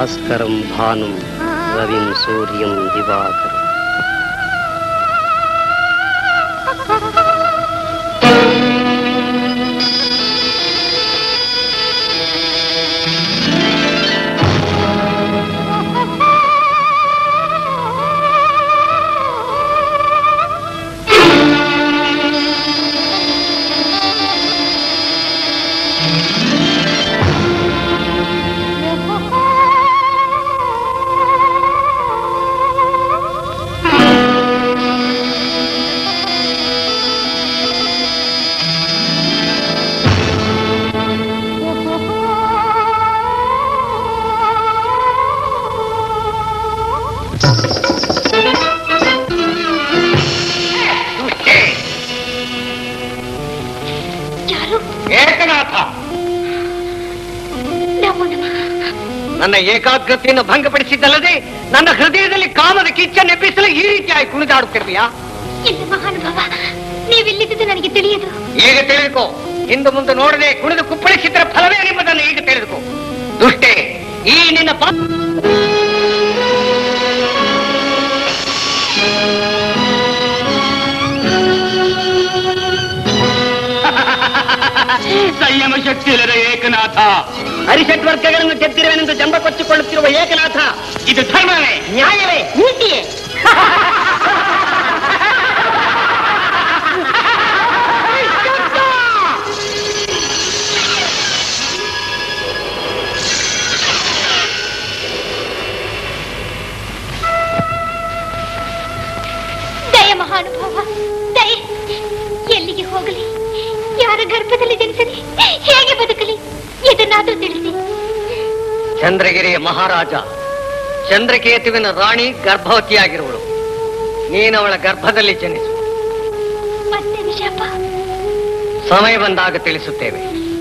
భాస్కరం భానుం రవిం సూర్యం దివాకరం ಯಾರು ಏಕನಾಥ ನಮೋ ನಮಃ ನನ್ನ ಏಕಾಗ್ರತೆಯನ್ನು ಭಂಗಪಡಿಸಿದ್ದಲ್ಲದೆ ನನ್ನ ಹೃದಯದಲ್ಲಿ ಕಾಮದ ಕಿಚ್ಚನ್ನೆಬ್ಬಿಸಲು ಈ ರೀತಿಯಾಗಿ ಕುಣಿದಾಡುತ್ತಿರ್ತೀಯಾ ಇಲ್ಲ ಮಹಾನುಭಾವ ನೀವಿಲ್ಲಿದ್ದು ನನಗೆ ತಿಳಿಯದು ಈಗ ತಿಳಿದುಕೋ ಇಂದು ಮುಂದೆ ನೋಡದೆ ಕುಣಿದು ಕುಪ್ಪಳಿಸಿದ್ದರ ಫಲವೇ ನಿಮ್ಮದನ್ನು ಈಗ ತಿಳಿದುಕೋ ದುಷ್ಟೇ ಈ ನಿನ್ನ ಪಾ ಸಂಯಮ ಶಕ್ತಿ ಇಲ್ಲದ ಏಕನಾಥ ಅರಿಷಟ್ ವರ್ಗಗಳನ್ನು ಗೆದ್ದಿರುವೆನೆಂದು ಜಂಬ ಕೊಚ್ಚಿಕೊಳ್ಳುತ್ತಿರುವ ಏಕನಾಥ ಇದು ಧರ್ಮವೇ ನ್ಯಾಯವೇ ನೀತಿಯೇ ದಯ ಮಹಾನುಭಾವ ದಯ ಎಲ್ಲಿಗೆ ಹೋಗಲಿ ಯಾರ ಗರ್ಭದಲ್ಲಿ ಜನಿಸಲಿ ಹೇಗೆ ಬದುಕಲಿ ಇದನ್ನಾದ್ರೂ ತಿಳಿಸಿ ಚಂದ್ರಗಿರಿಯ ಮಹಾರಾಜ ಚಂದ್ರಕೇತುವಿನ ರಾಣಿ ಗರ್ಭವತಿಯಾಗಿರುವಳು ನೀನವಳ ಗರ್ಭದಲ್ಲಿ ಜನಿಸು ಮತ್ತೆ ವಿಷಾಪ ಸಮಯ ಬಂದಾಗ ತಿಳಿಸುತ್ತೇವೆ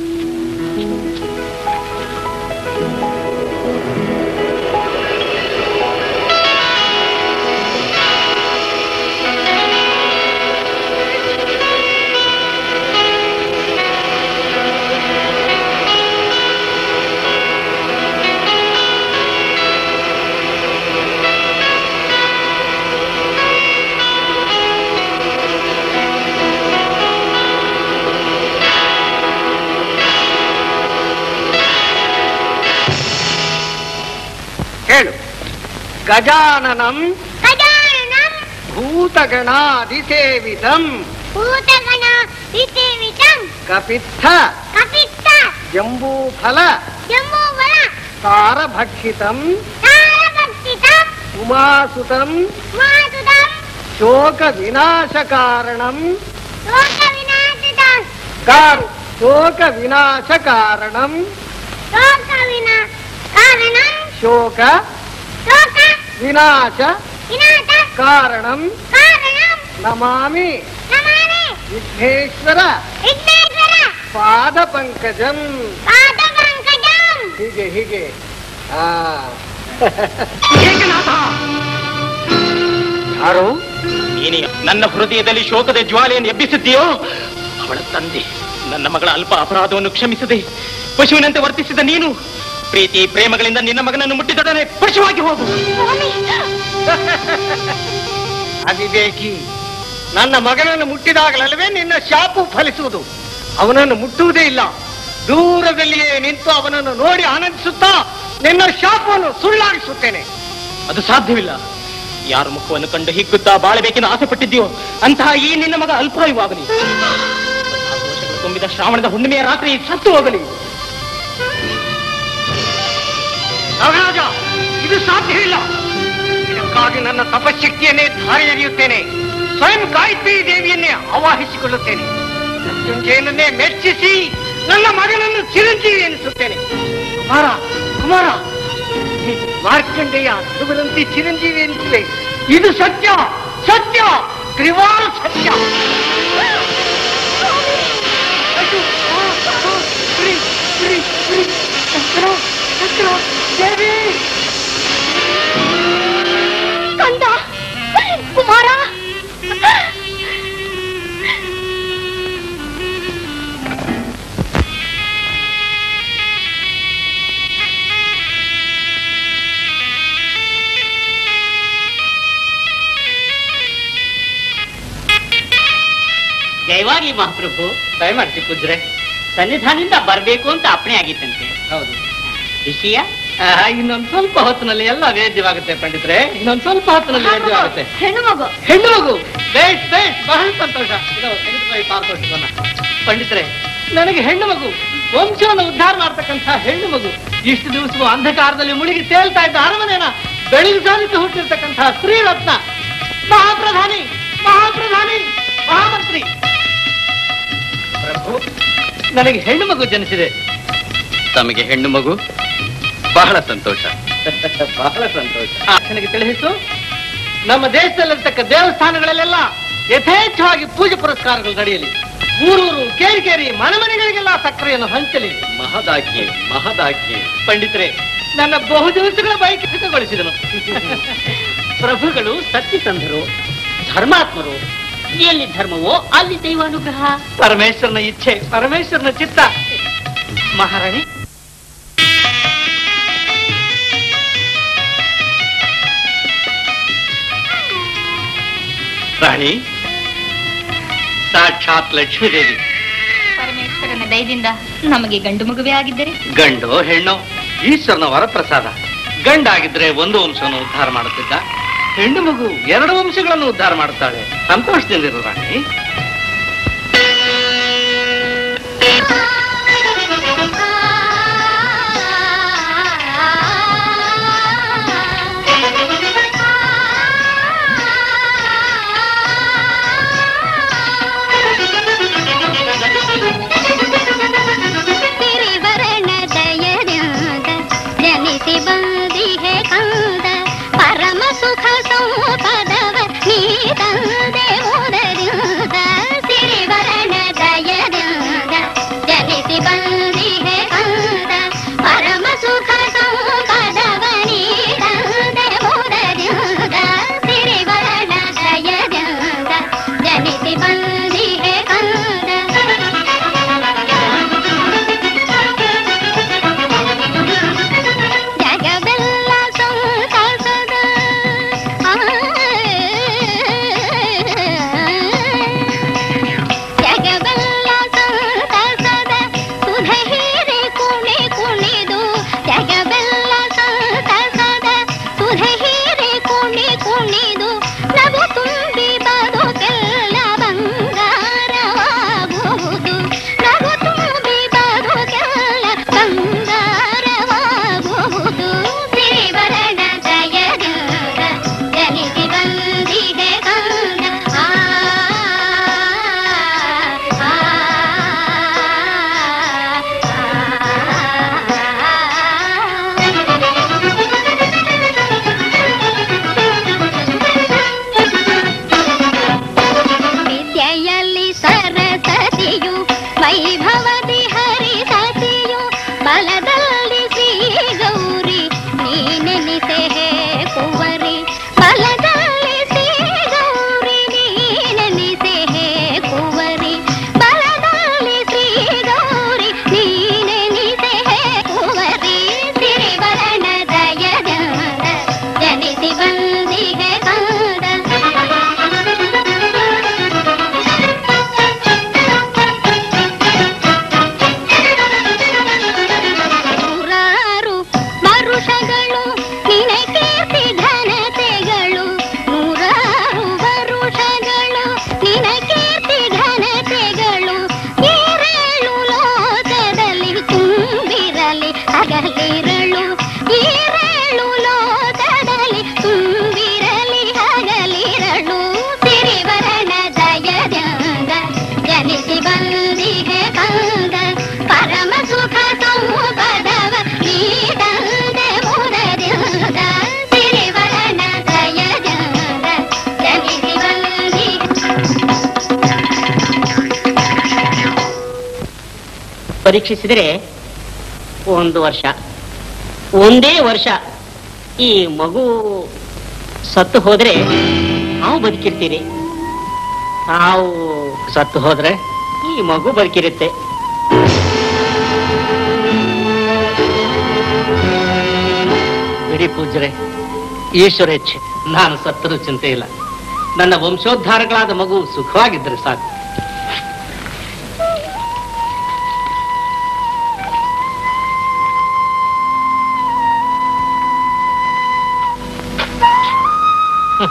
ಹೇಳು ಗಜಾನನಂ ಗಜಾನನಂ ಭೂತಗಣಾದಿಸೇವಿತಂ ಭೂತಗಣ ವಿಸೇವಿತಂ ಕಪಿತ್ಥ ಕಪಿತ್ತ ಜಂಬೂಫಲ ಜಂಬೂಬಲ ತಾರಭಕ್ಷಿತಂ ತಾರಭಕ್ಷಿತಂ ಉಮಾಸುತಂ ಮಾತುದಂ ಶೋಕ ವಿನಾಶ ಕಾರಣಂ ಲೋಕ ವಿನಾಶದಂ ಕಾರ್ ಶೋಕ ವಿನಾಶ ಕಾರಣಂ ಲೋಕ ವಿನಾ ಕಾರಣಂ ಶೋಕ ಲೋಕ ವಿನಾಶ ವಿನಾಶ ಕಾರಣಂ ಕಾರಣಂ ನಮಾಮಿ ನಮಾಮಿ ವಿಘ್ನೇಶ್ವರ ವಿಘ್ನೇಶ್ವರ ಪಾದ ಪಂಕಜಂ ಪಾದ ಪಂಕಜಂ ಹೀಗೆ ಹೀಗೆ ಆ ಯಾರು ನೀನೇ ನನ್ನ ಹೃದಯದಲ್ಲಿ ಶೋಕದ ಜ್ವಾಲೆಯನ್ನು ಎಬ್ಬಿಸಿದ್ದೀಯೋ ಅವಳ ತಂದೆ ನನ್ನ ಮಗಳ ಅಲ್ಪ ಅಪರಾಧವನ್ನು ಕ್ಷಮಿಸದೆ ಪಶುವಿನಂತೆ ವರ್ತಿಸಿದ ನೀನು ಪ್ರೀತಿ ಪ್ರೇಮಗಳಿಂದ ನಿನ್ನ ಮಗನನ್ನು ಮುಟ್ಟಿದೊಡನೆ ಪಶುವಾಗಿ ಹೋಗು ಸ್ವಾಮಿ ಅವಿವೇಕಿ ನನ್ನ ಮಗನನ್ನು ಮುಟ್ಟಿದಾಗಲಲ್ಲವೇ ನಿನ್ನ ಶಾಪು ಫಲಿಸುವುದು ಅವನನ್ನು ಮುಟ್ಟುವುದೇ ಇಲ್ಲ ದೂರದಲ್ಲಿಯೇ ನಿಂತು ಅವನನ್ನು ನೋಡಿ ಆನಂದಿಸುತ್ತಾ ನಿನ್ನ ಶಾಪವನ್ನು ಸುಳ್ಳಾಗಿಸುತ್ತೇನೆ ಅದು ಸಾಧ್ಯವಿಲ್ಲ ಯಾರ ಮುಖವನ್ನು ಕಂಡು ಹಿಗ್ಗುತ್ತಾ ಬಾಳಬೇಕೆಂದು ಆಸೆ ಪಟ್ಟಿದ್ಯೋ ಅಂತಹ ಈ ನಿನ್ನ ಮಗ ಅಲ್ಪಾಯುವಾಗಲಿ ಹದಿನಾಲ್ಕು ವರ್ಷಗಳು ತುಂಬಿದ ಶ್ರಾವಣದ ಹುಣ್ಣಿಮೆಯ ರಾತ್ರಿ ಸತ್ತು ಹೋಗಲಿ ನಾಗರಾಜ ಇದು ಸಾಧ್ಯವಿಲ್ಲ ಇದಕ್ಕಾಗಿ ನನ್ನ ತಪಶಕ್ತಿಯನ್ನೇ ಧಾರೆ ಎರೆಯುತ್ತೇನೆ ಸ್ವಯಂ ಗಾಯತ್ರಿ ದೇವಿಯನ್ನೇ ಆವಾಹಿಸಿಕೊಳ್ಳುತ್ತೇನೆ ಮೃತ್ಯುಂಜಯನನ್ನೇ ಮೆಚ್ಚಿಸಿ ನನ್ನ ಮಗನನ್ನು ಚಿರಂಜೀವಿ ಎನಿಸುತ್ತೇನೆ ಕುಮಾರ ಕುಮಾರ ಈ ಮಾರ್ಕಂಡೇಯ ಧ್ರುವರಂತೆ ಚಿರಂಜೀವಿ ಎನಿಸಿದೆ ಇದು ಸತ್ಯ ಸತ್ಯ ತ್ರಿವಾರ ಸತ್ಯ ಅಯ್ಯೋ, ಆ, ಆ, ಉರಿ, ಉರಿ, ಉರಿ. ಶಂಕರ, ಶಂಕರ, ದೇವಿ ಕಂದ ಕುಮಾರ ಜಯವಾಗ್ಲಿ ಮಹಾಪ್ರಭು ದಯಮಾಡ್ತಿ ಪೂಜ್ರೆ ಸನ್ನಿಧಾನದಿಂದ ಬರ್ಬೇಕು ಅಂತ ಅಪ್ಪಣೆ ಆಗಿತ್ತಂತೆ ಹೌದು ವಿಷಯ ಆ, ಇನ್ನೊಂದ್ ಸ್ವಲ್ಪ ಹೊತ್ತಿನಲ್ಲಿ ಎಲ್ಲ ವೇದ್ಯವಾಗುತ್ತೆ ಪಂಡಿತ್ರೆ ಇನ್ನೊಂದ್ ಸ್ವಲ್ಪ ಹೊತ್ತಿನಲ್ಲಿ ವೇದ್ಯವಾಗುತ್ತೆ ಹೆಣ್ಣು ಮಗು ಹೆಣ್ಣು ಮಗು ಬೇಷ್ ಬೇಷ್ ಬಹಳ ಸಂತೋಷ ಇದು ತೆಗೆದುಕೊಳ್ಳಿ ಪಾರಿತೋಷಿಕವನ್ನ ಪಂಡಿತ್ರೆ ನನಗೆ ಹೆಣ್ಣು ಮಗು ವಂಶವನ್ನು ಉದ್ಧಾರ ಮಾಡ್ತಕ್ಕಂಥ ಹೆಣ್ಣು ಮಗು ಇಷ್ಟು ದಿವಸವೂ ಅಂಧಕಾರದಲ್ಲಿ ಮುಳುಗಿ ತೇಲ್ತಾ ಇದ್ದ ಅರಮನೆನ ಬೆಳಗಿಸಾಲಿಕ್ಕೆ ಹುಟ್ಟಿರ್ತಕ್ಕಂಥ ಶ್ರೀರತ್ನ ಮಹಾಪ್ರಧಾನಿ ಮಹಾಪ್ರಧಾನಿ ಮಹಾಮಂತ್ರಿ ಪ್ರಭು ನನಗೆ ಹೆಣ್ಣು ಮಗು ಜನಿಸಿದೆ ತಮಗೆ ಹೆಣ್ಣು ಮಗು ಬಹಳ ಸಂತೋಷ ಬಹಳ ಸಂತೋಷ ನನಗೆ ತಿಳಿಸಿತು ನಮ್ಮ ದೇಶದಲ್ಲಿರ್ತಕ್ಕ ದೇವಸ್ಥಾನಗಳಲ್ಲೆಲ್ಲ ಯಥೇಚ್ಛವಾಗಿ ಪೂಜೆ ಪುರಸ್ಕಾರಗಳು ನಡೆಯಲಿ ಊರೂರು ಕೇರಿ ಕೇರಿ ಮನೆ ಮನೆಗಳಿಗೆಲ್ಲ ಸಕ್ಕರೆಯನ್ನು ಹಂಚಲಿ ಮಹದಾಗ್ಯೆ ಮಹದಾಗ್ಯೆ ಪಂಡಿತರೆ ನನ್ನ ಬಹು ದಿವಸಗಳ ಬೈಕ್ ಹಿತಗೊಳಿಸಿದನು ಪ್ರಭುಗಳು ಸತ್ಯಸಂಧರು ಧರ್ಮಾತ್ಮರು ಎಲ್ಲಿ ಧರ್ಮವೋ ಅಲ್ಲಿ ದೈವಾನುಗ್ರಹ ಪರಮೇಶ್ವರನ ಇಚ್ಛೆ ಪರಮೇಶ್ವರನ ಚಿತ್ತ ಮಹಾರಾಣಿ ರಾಣಿ ಸಾಕ್ಷಾತ್ ಲಕ್ಷ್ಮೀದೇವಿ ಪರಮೇಶ್ವರನ ದಯದಿಂದ ನಮಗೆ ಗಂಡು ಮಗುವೇ ಆಗಿದ್ದರೆ ಗಂಡು ಹೆಣ್ಣು ಈಶ್ವರನ ವರಪ್ರಸಾದ ಗಂಡಾಗಿದ್ರೆ ಒಂದು ವಂಶವನ್ನು ಉದ್ಧಾರ ಮಾಡುತ್ತಿದ್ದ ಹೆಣ್ಣು ಮಗು ಎರಡು ವಂಶಗಳನ್ನು ಉದ್ಧಾರ ಮಾಡುತ್ತಾಳೆ ಸಂತೋಷದಿಂದಿರು ರಾಣಿ ಸಿರಿವರಣ ದಯದಿಂದ ಜನಿಸಿ ಬಂದಿಹೆ ಕಂದ ಪರಮ ಸುಖ ಸಂಪದವ ನೀ ತಂದೆ ಮುದರಿಂದ ಸಿರಿವರಣ ದಯದಿಂದ ಜನಿಸಿ ಬಂದಿಹೆ ಕಂದ ಪರಮ ಸುಖ ಸಂಪದವ ನೀ ತಂದೆ ಮುದರಿಂದ ಸಿರಿವರಣ ದಯದಿಂದ ಜನಿಸಿ ಬಂದಿಹೆ ಕಂದ ಜಗವೆಲ್ಲ ಸಂತಸದ ಜಗವೆಲ್ಲ ಸಂತಸದ ಸುಧೆ ಹೀರಿ ಕುಣಿ ಕುಣಿದು ಜಗವೆಲ್ಲ ಸಂತಸದ ಸುಧೆ ಹೀರಿ ಕುಣಿ ಕುಣಿದು ನಗು ತುಂಬಿ ಬದುಕೆಲ್ಲ ಬಂಗಾರವಾಗುವುದು ನಗು ತುಂಬಿ ಬದುಕೆಲ್ಲ ಬಂಗಾರವಾಗುವುದು ಶ್ರೀವರಣ ದಯದಿಂದ ಜನಿಸಿ ಬಂದಿದೆ ಕಂದ ಆ ಆ, ವಿದ್ಯೆಯಲ್ಲಿ ಸರಸತಿಯು ವೈಭವದಿ ಹರಿಸತಿಯು ಬಲದಲ್ಲಿ ಶ್ರೀ ಗೌರಿ ನೀನೆನಿಸೆ ಹೇ ಕುವರಿ ಬಲದಲ್ಲಿ ಶ್ರೀ ಗೌರಿ ನೀನೆನಿಸೆ ಹೇ ಕುವರಿ ಬಲದಲ್ಲಿ ಶ್ರೀ ಗೌರಿ ನೀನೆನಿಸೆ ಹೇ ಕುವರಿ ಸಿರಿವರಣ ದಯದಿಂದ ಜನಿಸಿ ಬಂದಿಗೆ ನೂರಾರು ವರುಷಗಳು ನಿನೆ ಕೀರ್ತಿ ಘನತೆಗಳು ನೂರಾರು ವರುಷಗಳು ನಿನ ಕೀರ್ತಿ ಘನತೆಗಳು ಈರೇಳು ಲೋಕದಲ್ಲಿ ತುಂಬಿರಲಿ ಹಗಲಿರಳು ಈರೇಳು ಲೋಕದಲ್ಲಿ ತುಂಬಿರಲಿ ಹಗಲಿರಳು ಸಿರಿವರಣ ದಯದಿಂದ ಜನಿಸಿ ಬಂದಿಗೆ ಕಂದ ಪರಮ ಸುಖ ಸಂಪದವ ನೀ ತಂದೆ ಮುದರಿಂದ ಸಿರಿವರಣ ದಯದಿಂದ ಜನಿಸಿ ಬಂದಿಗೆ ಪರೀಕ್ಷಿಸಿದರೆ ಒಂದು ವರ್ಷ ಒಂದೇ ವರ್ಷ ಈ ಮಗು ಸತ್ತು ಹೋದ್ರೆ ನಾವು ಬದುಕಿರ್ತೀರಿ ನಾವು ಸತ್ತು ಹೋದ್ರೆ ಈ ಮಗು ಬದುಕಿರುತ್ತೆ ಬಿಡಿ ಪೂಜ್ಯರೆ ಈಶ್ವರ ಇಚ್ಛೆ ನಾನು ಸತ್ತರೂ ಚಿಂತೆ ಇಲ್ಲ ನನ್ನ ವಂಶೋದ್ಧಾರಗಳಾದ ಮಗು ಸುಖವಾಗಿದ್ದರೆ ಸಾಕು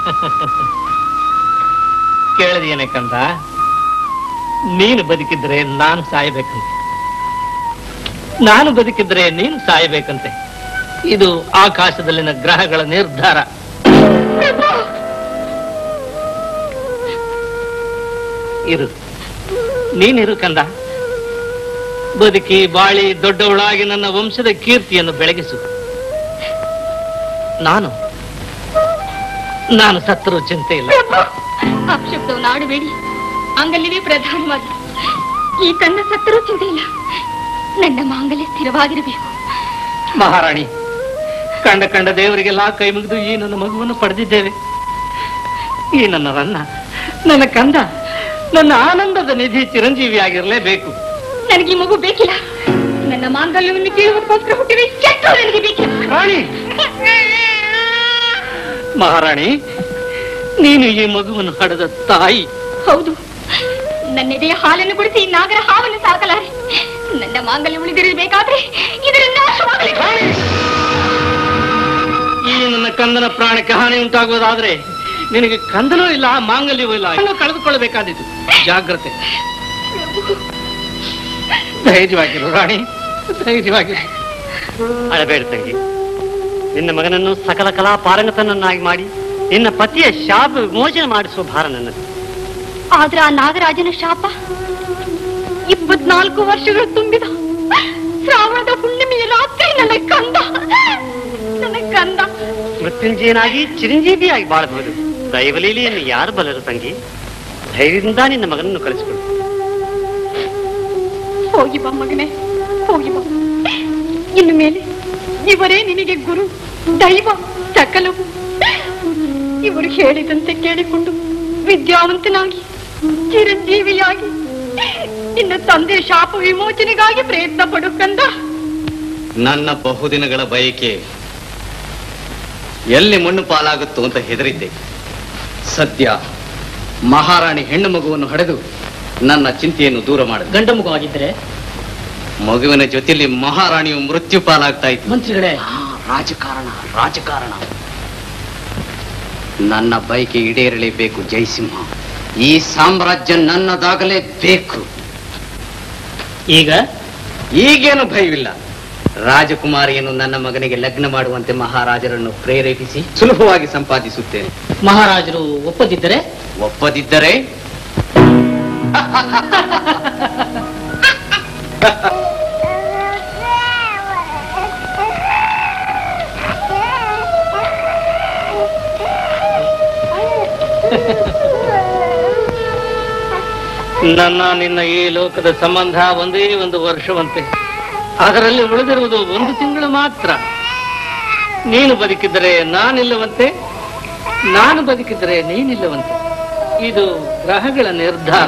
ಕೇಳಿದೇನೆ ಕಂದ ನೀನು ಬದುಕಿದ್ರೆ ನಾನು ಸಾಯಬೇಕಂತೆ ನಾನು ಬದುಕಿದ್ರೆ ನೀನು ಸಾಯಬೇಕಂತೆ ಇದು ಆಕಾಶದಲ್ಲಿನ ಗ್ರಹಗಳ ನಿರ್ಧಾರ ಇರು ನೀನಿರು ಕಂದ ಬದುಕಿ ಬಾಳಿ ದೊಡ್ಡವಳಾಗಿ ನನ್ನ ವಂಶದ ಕೀರ್ತಿಯನ್ನು ಬೆಳಗಿಸು ನಾನು ನಾನು ಸತ್ತರೂ ಚಿಂತೆ ಇಲ್ಲ ಅಪಶಬ್ದವನ್ನು ಆಡಬೇಡಿ ಮಾಂಗಲ್ಯವೇ ಪ್ರಧಾನವಾದ ಈ ಕಣ್ಣ ಸತ್ತರೂ ಚಿಂತೆ ಇಲ್ಲ ನನ್ನ ಮಾಂಗಲ್ಯ ಸ್ಥಿರವಾಗಿರಬೇಕು ಮಹಾರಾಣಿ ಕಂಡ ಕಂಡ ದೇವರಿಗೆಲ್ಲ ಕೈ ಮುಗಿದು ಈ ನನ್ನ ಮಗುವನ್ನು ಪಡೆದಿದ್ದೇವೆ ಈ ನನ್ನ ರನ್ನ ನನ್ನ ಕಂದ ನನ್ನ ಆನಂದದ ನಿಧಿ ಚಿರಂಜೀವಿಯಾಗಿರಲೇಬೇಕು ನನಗೆ ಈ ಮಗು ಬೇಕಿಲ್ಲ ನನ್ನ ಮಾಂಗಲ್ಯವನ್ನು ಕೇಳುವುದಕ್ಕೋಸ್ಕರ ಹುಟ್ಟಿದ ಈ ಕೆಟ್ಟು ನನಗೆ ಬೇಕಿಲ್ಲ ರಾಣಿ ಮಹಾರಾಣಿ ನೀನು ಈ ಮಗುವನ್ನು ಹಡೆದ ತಾಯಿ ಹೌದು ನನ್ನ ಎದೆಯ ಹಾಲನ್ನು ಕುಡಿಸಿ ಈ ನಾಗರ ಹಾವನ್ನು ಸಾಕಲಾರೆ ನನ್ನ ಮಾಂಗಲ್ಯ ಉಳಿದಿರಬೇಕಾದ್ರೆ ಇದರ ನಾಶವಾಗಲಿ ಈ ನನ್ನ ಕಂದನ ಪ್ರಾಣಕ್ಕೆ ಹಾನಿ ಉಂಟಾಗುವುದಾದ್ರೆ ನಿನಗೆ ಕಂದನೂ ಇಲ್ಲ ಮಾಂಗಲ್ಯವೂ ಇಲ್ಲ ಇನ್ನೂ ಕಳೆದುಕೊಳ್ಳಬೇಕಾದೀತು ಜಾಗ್ರತೆ ಧೈರ್ಯವಾಗಿರು ರಾಣಿ ಧೈರ್ಯವಾಗಿರು ಅಳಬೇಡ ತಂಗಿ ನಿನ್ನ ಮಗನನ್ನು ಸಕಲ ಕಲಾ ಪಾರಂಗತನನ್ನಾಗಿ ಮಾಡಿ ನಿನ್ನ ಪತಿಯ ಶಾಪ ವಿಮೋಚನೆ ಮಾಡಿಸುವ ಭಾರ ನನ್ನದು ಆದ್ರೆ ಆ ನಾಗರಾಜನ ಶಾಪ ಇಪ್ಪತ್ನಾಲ್ಕು ವರ್ಷಗಳು ತುಂಬಿದ ಶ್ರಾವಣದ ಹುಣ್ಣಿಮೆಯ ರಾತ್ರಿ ನನ್ನ ಕಂದ ನನ್ನ ಕಂದ ಮೃತ್ಯುಂಜಯನಾಗಿ ಚಿರಂಜೀವಿಯಾಗಿ ಬಾಳಬಹುದು ದೈವಲೀಲೆಯನ್ನು ಯಾರು ಬಲ್ಲರು ತಂಗಿ ಧೈರ್ಯದಿಂದ ನಿನ್ನ ಮಗನನ್ನು ಕಳಿಸಿಕೊಡು ಹೋಗಿ ಬಾ ಮಗನೇ ಹೋಗಿ ಬಾ ಇನ್ನು ಮೇಲೆ ಇವರೇ ನಿನಗೆ ಗುರು ದೈವ ಸಕಲವು ಇವರು ಹೇಳಿದಂತೆ ಕೇಳಿಕೊಂಡು ವಿದ್ಯಾವಂತನಾಗಿ ಚಿರಂಜೀವಿಯಾಗಿ ನಿನ್ನ ತಂದೆ ಶಾಪ ವಿಮೋಚನೆಗಾಗಿ ಪ್ರಯತ್ನ ಪಡು ಕಂದ ನನ್ನ ಬಹುದಿನಗಳ ಬಯಕೆ ಎಲ್ಲಿ ಮಣ್ಣು ಪಾಲಾಗುತ್ತೋ ಅಂತ ಹೆದರಿದ್ದೆ ಸದ್ಯ ಮಹಾರಾಣಿ ಹೆಣ್ಣು ಮಗುವನ್ನು ಹಡೆದು ನನ್ನ ಚಿಂತೆಯನ್ನು ದೂರ ಮಾಡಿದೆ ಗಂಡ ಮಗು ಆಗಿದ್ದರೆ ಮಗುವಿನ ಜೊತೆಯಲ್ಲಿ ಮಹಾರಾಣಿಯು ಮೃತ್ಯು ಪಾಲಾಗ್ತಾ ಇತ್ತು ಮಂತ್ರಿಗಳೇ ರಾಜಕಾರಣ ರಾಜಕಾರಣ ನನ್ನ ಬಯಕೆ ಈಡೇರಲೇಬೇಕು ಜಯಸಿಂಹ ಈ ಸಾಮ್ರಾಜ್ಯ ನನ್ನದಾಗಲೇ ಬೇಕು ಈಗ ಈಗೇನು ಭಯವಿಲ್ಲ ರಾಜಕುಮಾರಿಯನ್ನು ನನ್ನ ಮಗನಿಗೆ ಲಗ್ನ ಮಾಡುವಂತೆ ಮಹಾರಾಜರನ್ನು ಪ್ರೇರೇಪಿಸಿ ಸುಲಭವಾಗಿ ಸಂಪಾದಿಸುತ್ತೇನೆ ಮಹಾರಾಜರು ಒಪ್ಪದಿದ್ದರೆ ಒಪ್ಪದಿದ್ದರೆ ನನ್ನ ನಿನ್ನ ಈ ಲೋಕದ ಸಂಬಂಧ ಒಂದೇ ಒಂದು ವರ್ಷವಂತೆ ಅದರಲ್ಲಿ ಉಳಿದಿರುವುದು ಒಂದು ತಿಂಗಳು ಮಾತ್ರ ನೀನು ಬದುಕಿದ್ದರೆ ನಾನಿಲ್ಲವಂತೆ ನಾನು ಬದುಕಿದ್ದರೆ ನೀನಿಲ್ಲವಂತೆ ಇದು ಗ್ರಹಗಳ ನಿರ್ಧಾರ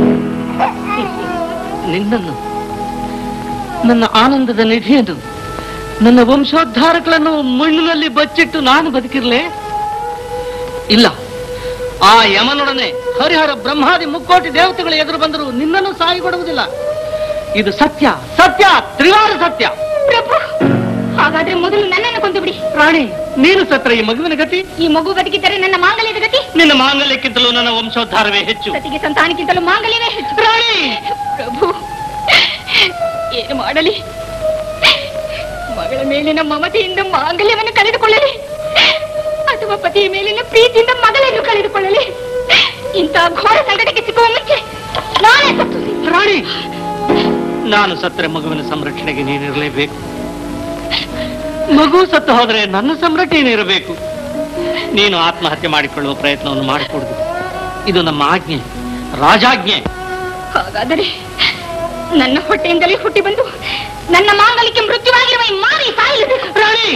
ನಿನ್ನನ್ನು ನನ್ನ ಆನಂದದ ನಿಧಿಯನ್ನು ನನ್ನ ವಂಶೋದ್ಧಾರಗಳನ್ನು ಮಣ್ಣಿನಲ್ಲಿ ಬಚ್ಚಿಟ್ಟು ನಾನು ಬದುಕಿರ್ಲೆ ಇಲ್ಲ ಆ ಯಮನೊಡನೆ ಹರಿಹರ ಬ್ರಹ್ಮಾದಿ ಮುಕ್ಕೋಟಿ ದೇವತೆಗಳು ಎದುರು ಬಂದರೂ ನಿನ್ನನ್ನು ಸಾಯಿಗೊಡುವುದಿಲ್ಲ ಇದು ಸತ್ಯ ಸತ್ಯ ತ್ರಿವಾರ ಸತ್ಯ ಪ್ರಭು ಹಾಗಾದ್ರೆ ಮೊದಲು ನನ್ನನ್ನು ಕೊಂದು ಬಿಡಿ ಪ್ರಾಣಿ ನೀನು ಸತ್ರ ಈ ಮಗುವಿನ ಗತಿ ಈ ಮಗು ಬದುಕಿದ್ದರೆ ನನ್ನ ಮಾಂಗಲ್ಯದ ಗತಿ ನಿನ್ನ ಮಾಂಗಲ್ಯಕ್ಕಿಂತಲೂ ನನ್ನ ವಂಶೋದ್ಧಾರವೇ ಹೆಚ್ಚು ಸತಿಗೆ ಸಂತಾನಕ್ಕಿಂತಲೂ ಮಾಂಗಲ್ಯವೇ ಹೆಚ್ಚು ಪ್ರಾಣಿ ಪ್ರಭು ಏನು ಮಾಡಲಿ ಮಗಳ ಮೇಲಿನ ಮಮತೆಯಿಂದ ಮಾಂಗಲ್ಯವನ್ನು ಕಳೆದುಕೊಳ್ಳಲಿ ಅಥವಾ ಪತಿಯ ಮೇಲಿನ ಪ್ರೀತಿಯಿಂದ ಮಗಳನ್ನು ಕಳೆದುಕೊಳ್ಳಲಿ ಇಂತಹ ಘೋರ ಸಂಕಟಕ್ಕೆ ಸಿಕ್ಕುವ ಮುಂಚೆ ನಾನೇ ಸತ್ತು ಪ್ರಾಣಿ ನಾನು ಸತ್ತರೆ ಮಗುವಿನ ಸಂರಕ್ಷಣೆಗೆ ನೀನಿರಲೇಬೇಕು ಮಗು ಸತ್ತು ಹೋದರೆ ನನ್ನ ಸಂರಕ್ಷಣೆ ಇರಬೇಕು ನೀನು ಆತ್ಮಹತ್ಯೆ ಮಾಡಿಕೊಳ್ಳುವ ಪ್ರಯತ್ನವನ್ನು ಮಾಡಿಕೊಡುದು ಇದು ನಮ್ಮ ಆಜ್ಞೆ ರಾಜಾಜ್ಞೆ ಹಾಗಾದರೆ ನನ್ನ ಹೊಟ್ಟೆಯಿಂದಲೇ ಹುಟ್ಟಿ ಬಂದು ನನ್ನ ಮಾಂಗಲ್ಯಕ್ಕೆ ಮೃತ್ಯುವಾಗಿರುವ ಈ ಮಾರಿ ಸಾಯಲೇಬೇಕು ಪ್ರಾಣಿ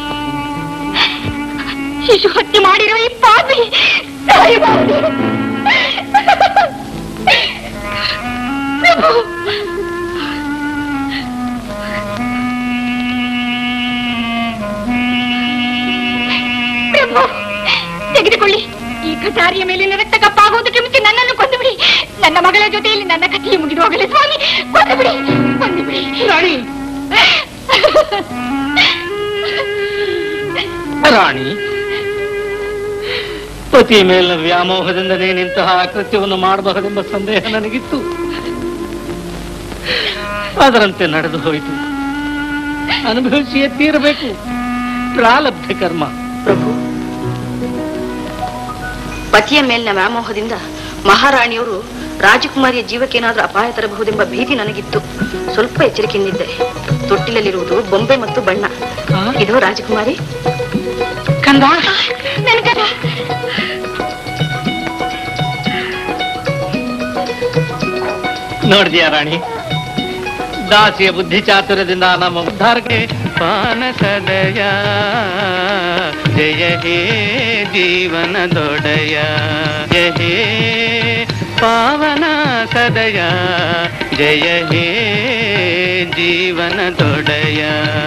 ಶಿಶು ಹತ್ಯೆ ಮಾಡಿರುವ ಈ ಪಾಪಿ ಸಾಯಬಹುದು ಪ್ರಭು ಪ್ರಭು ತೆಗೆದುಕೊಳ್ಳಿ ಈ ಕಟಾರಿಯ ಮೇಲಿನ ರಕ್ತ ಕಪ್ಪಾಗುವುದಕ್ಕೆ ಮುಂಚೆ ನನ್ನನ್ನು ಕೊಂದು ಬಿಡಿ ನನ್ನ ಮಗಳ ಜೊತೆಯಲ್ಲಿ ನನ್ನ ಕಥೆಯು ಮುಗಿದು ಹೋಗಲಿ ಸ್ವಾಮಿ ಕೊಂದು ಬಿಡಿ ಕೊಂದು ಬಿಡಿ ರಾಣಿ ರಾಣಿ ಪತಿ ಮೇಲಿನ ವ್ಯಾಮೋಹದಿಂದ ನೀನಿಂತಹ ಕೃತ್ಯವನ್ನು ಮಾಡಬಹುದೆಂಬ ಸಂದೇಹ ನನಗಿತ್ತು ಅದರಂತೆ ನಡೆದು ಹೋಯಿತು ಅನುಭವಿಸಿಯೇ ತೀರಬೇಕು ಪ್ರಾಲಬ್ಧ ಕರ್ಮ ಪ್ರಭು ಪತಿಯ ಮೇಲಿನ ವ್ಯಾಮೋಹದಿಂದ ಮಹಾರಾಣಿಯವರು ರಾಜಕುಮಾರಿಯ ಜೀವಕ್ಕೇನಾದ್ರೂ ಅಪಾಯ ತರಬಹುದೆಂಬ ಭೀತಿ ನನಗಿತ್ತು ಸ್ವಲ್ಪ ಎಚ್ಚರಿಕೆಯಿಂದಿದ್ದೆ ತೊಟ್ಟಿಲಲ್ಲಿರುವುದು ಬೊಂಬೆ ಮತ್ತು ಬಣ್ಣ ಇದು ರಾಜಕುಮಾರಿ ಕಂದ ನನ್ ಕಂದ ನೋಡಿದ್ಯಾ ರಾಣಿ ದಾಸಿಯ ಬುದ್ಧಿ ಚಾತುರ್ಯದಿಂದ ನಮ್ಮ ಉದ್ಧಾರಕ್ಕೆ ಪಾನಸದಯ ಜಯ ಹೇ ಜೀವನ ದೊಡೆಯ ಜಯ ಹೇ ಪಾವನ ಸದಯ ಜಯ ಹೇ ಜೀವನ ದೊಡೆಯ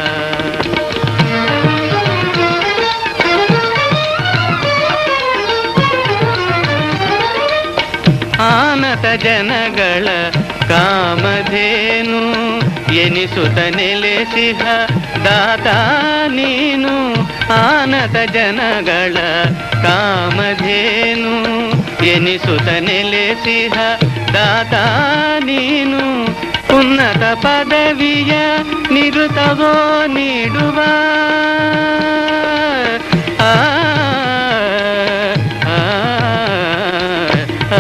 ಆನತ ಜನಗಳ ಕಾಮಧೇನು ಎನಿಸುತ್ತ ನೆಲೆಸಿಹ ದಾತ ನೀನು ಆನತ ಜನಗಳ ಕಾಮಧೇನು ಎನಿಸುತ್ತ ನೆಲೆಸಿಹ ದಾತ ನೀನು ಉನ್ನತ ಪದವಿಯ ನಿರುತವೋ ನೀಡುವ ಆ ಆ, ಆ,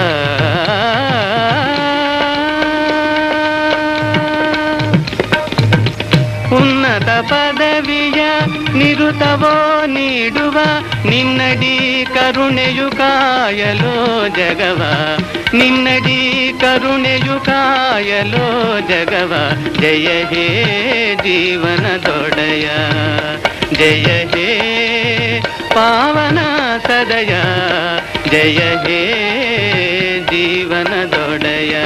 ಉನ್ನತ ಪದವಿಯ ನಿರುತವೋ ನೀಡುವ ನಿನ್ನಡಿ ಕರುಣೆಯು ಕಾಯಲೋ ಜಗವ ನಿನ್ನಡಿ ಕರುಣೆಯು ಕಾಯಲೋ ಜಗವ ಜಯ ಹೇ ಜೀವನ ದೊಡೆಯ ಜಯ ಹೇ ಪಾವನ ಸದಯ ಜಯ ಹೇ ಜೀವನ ದೊಡೆಯ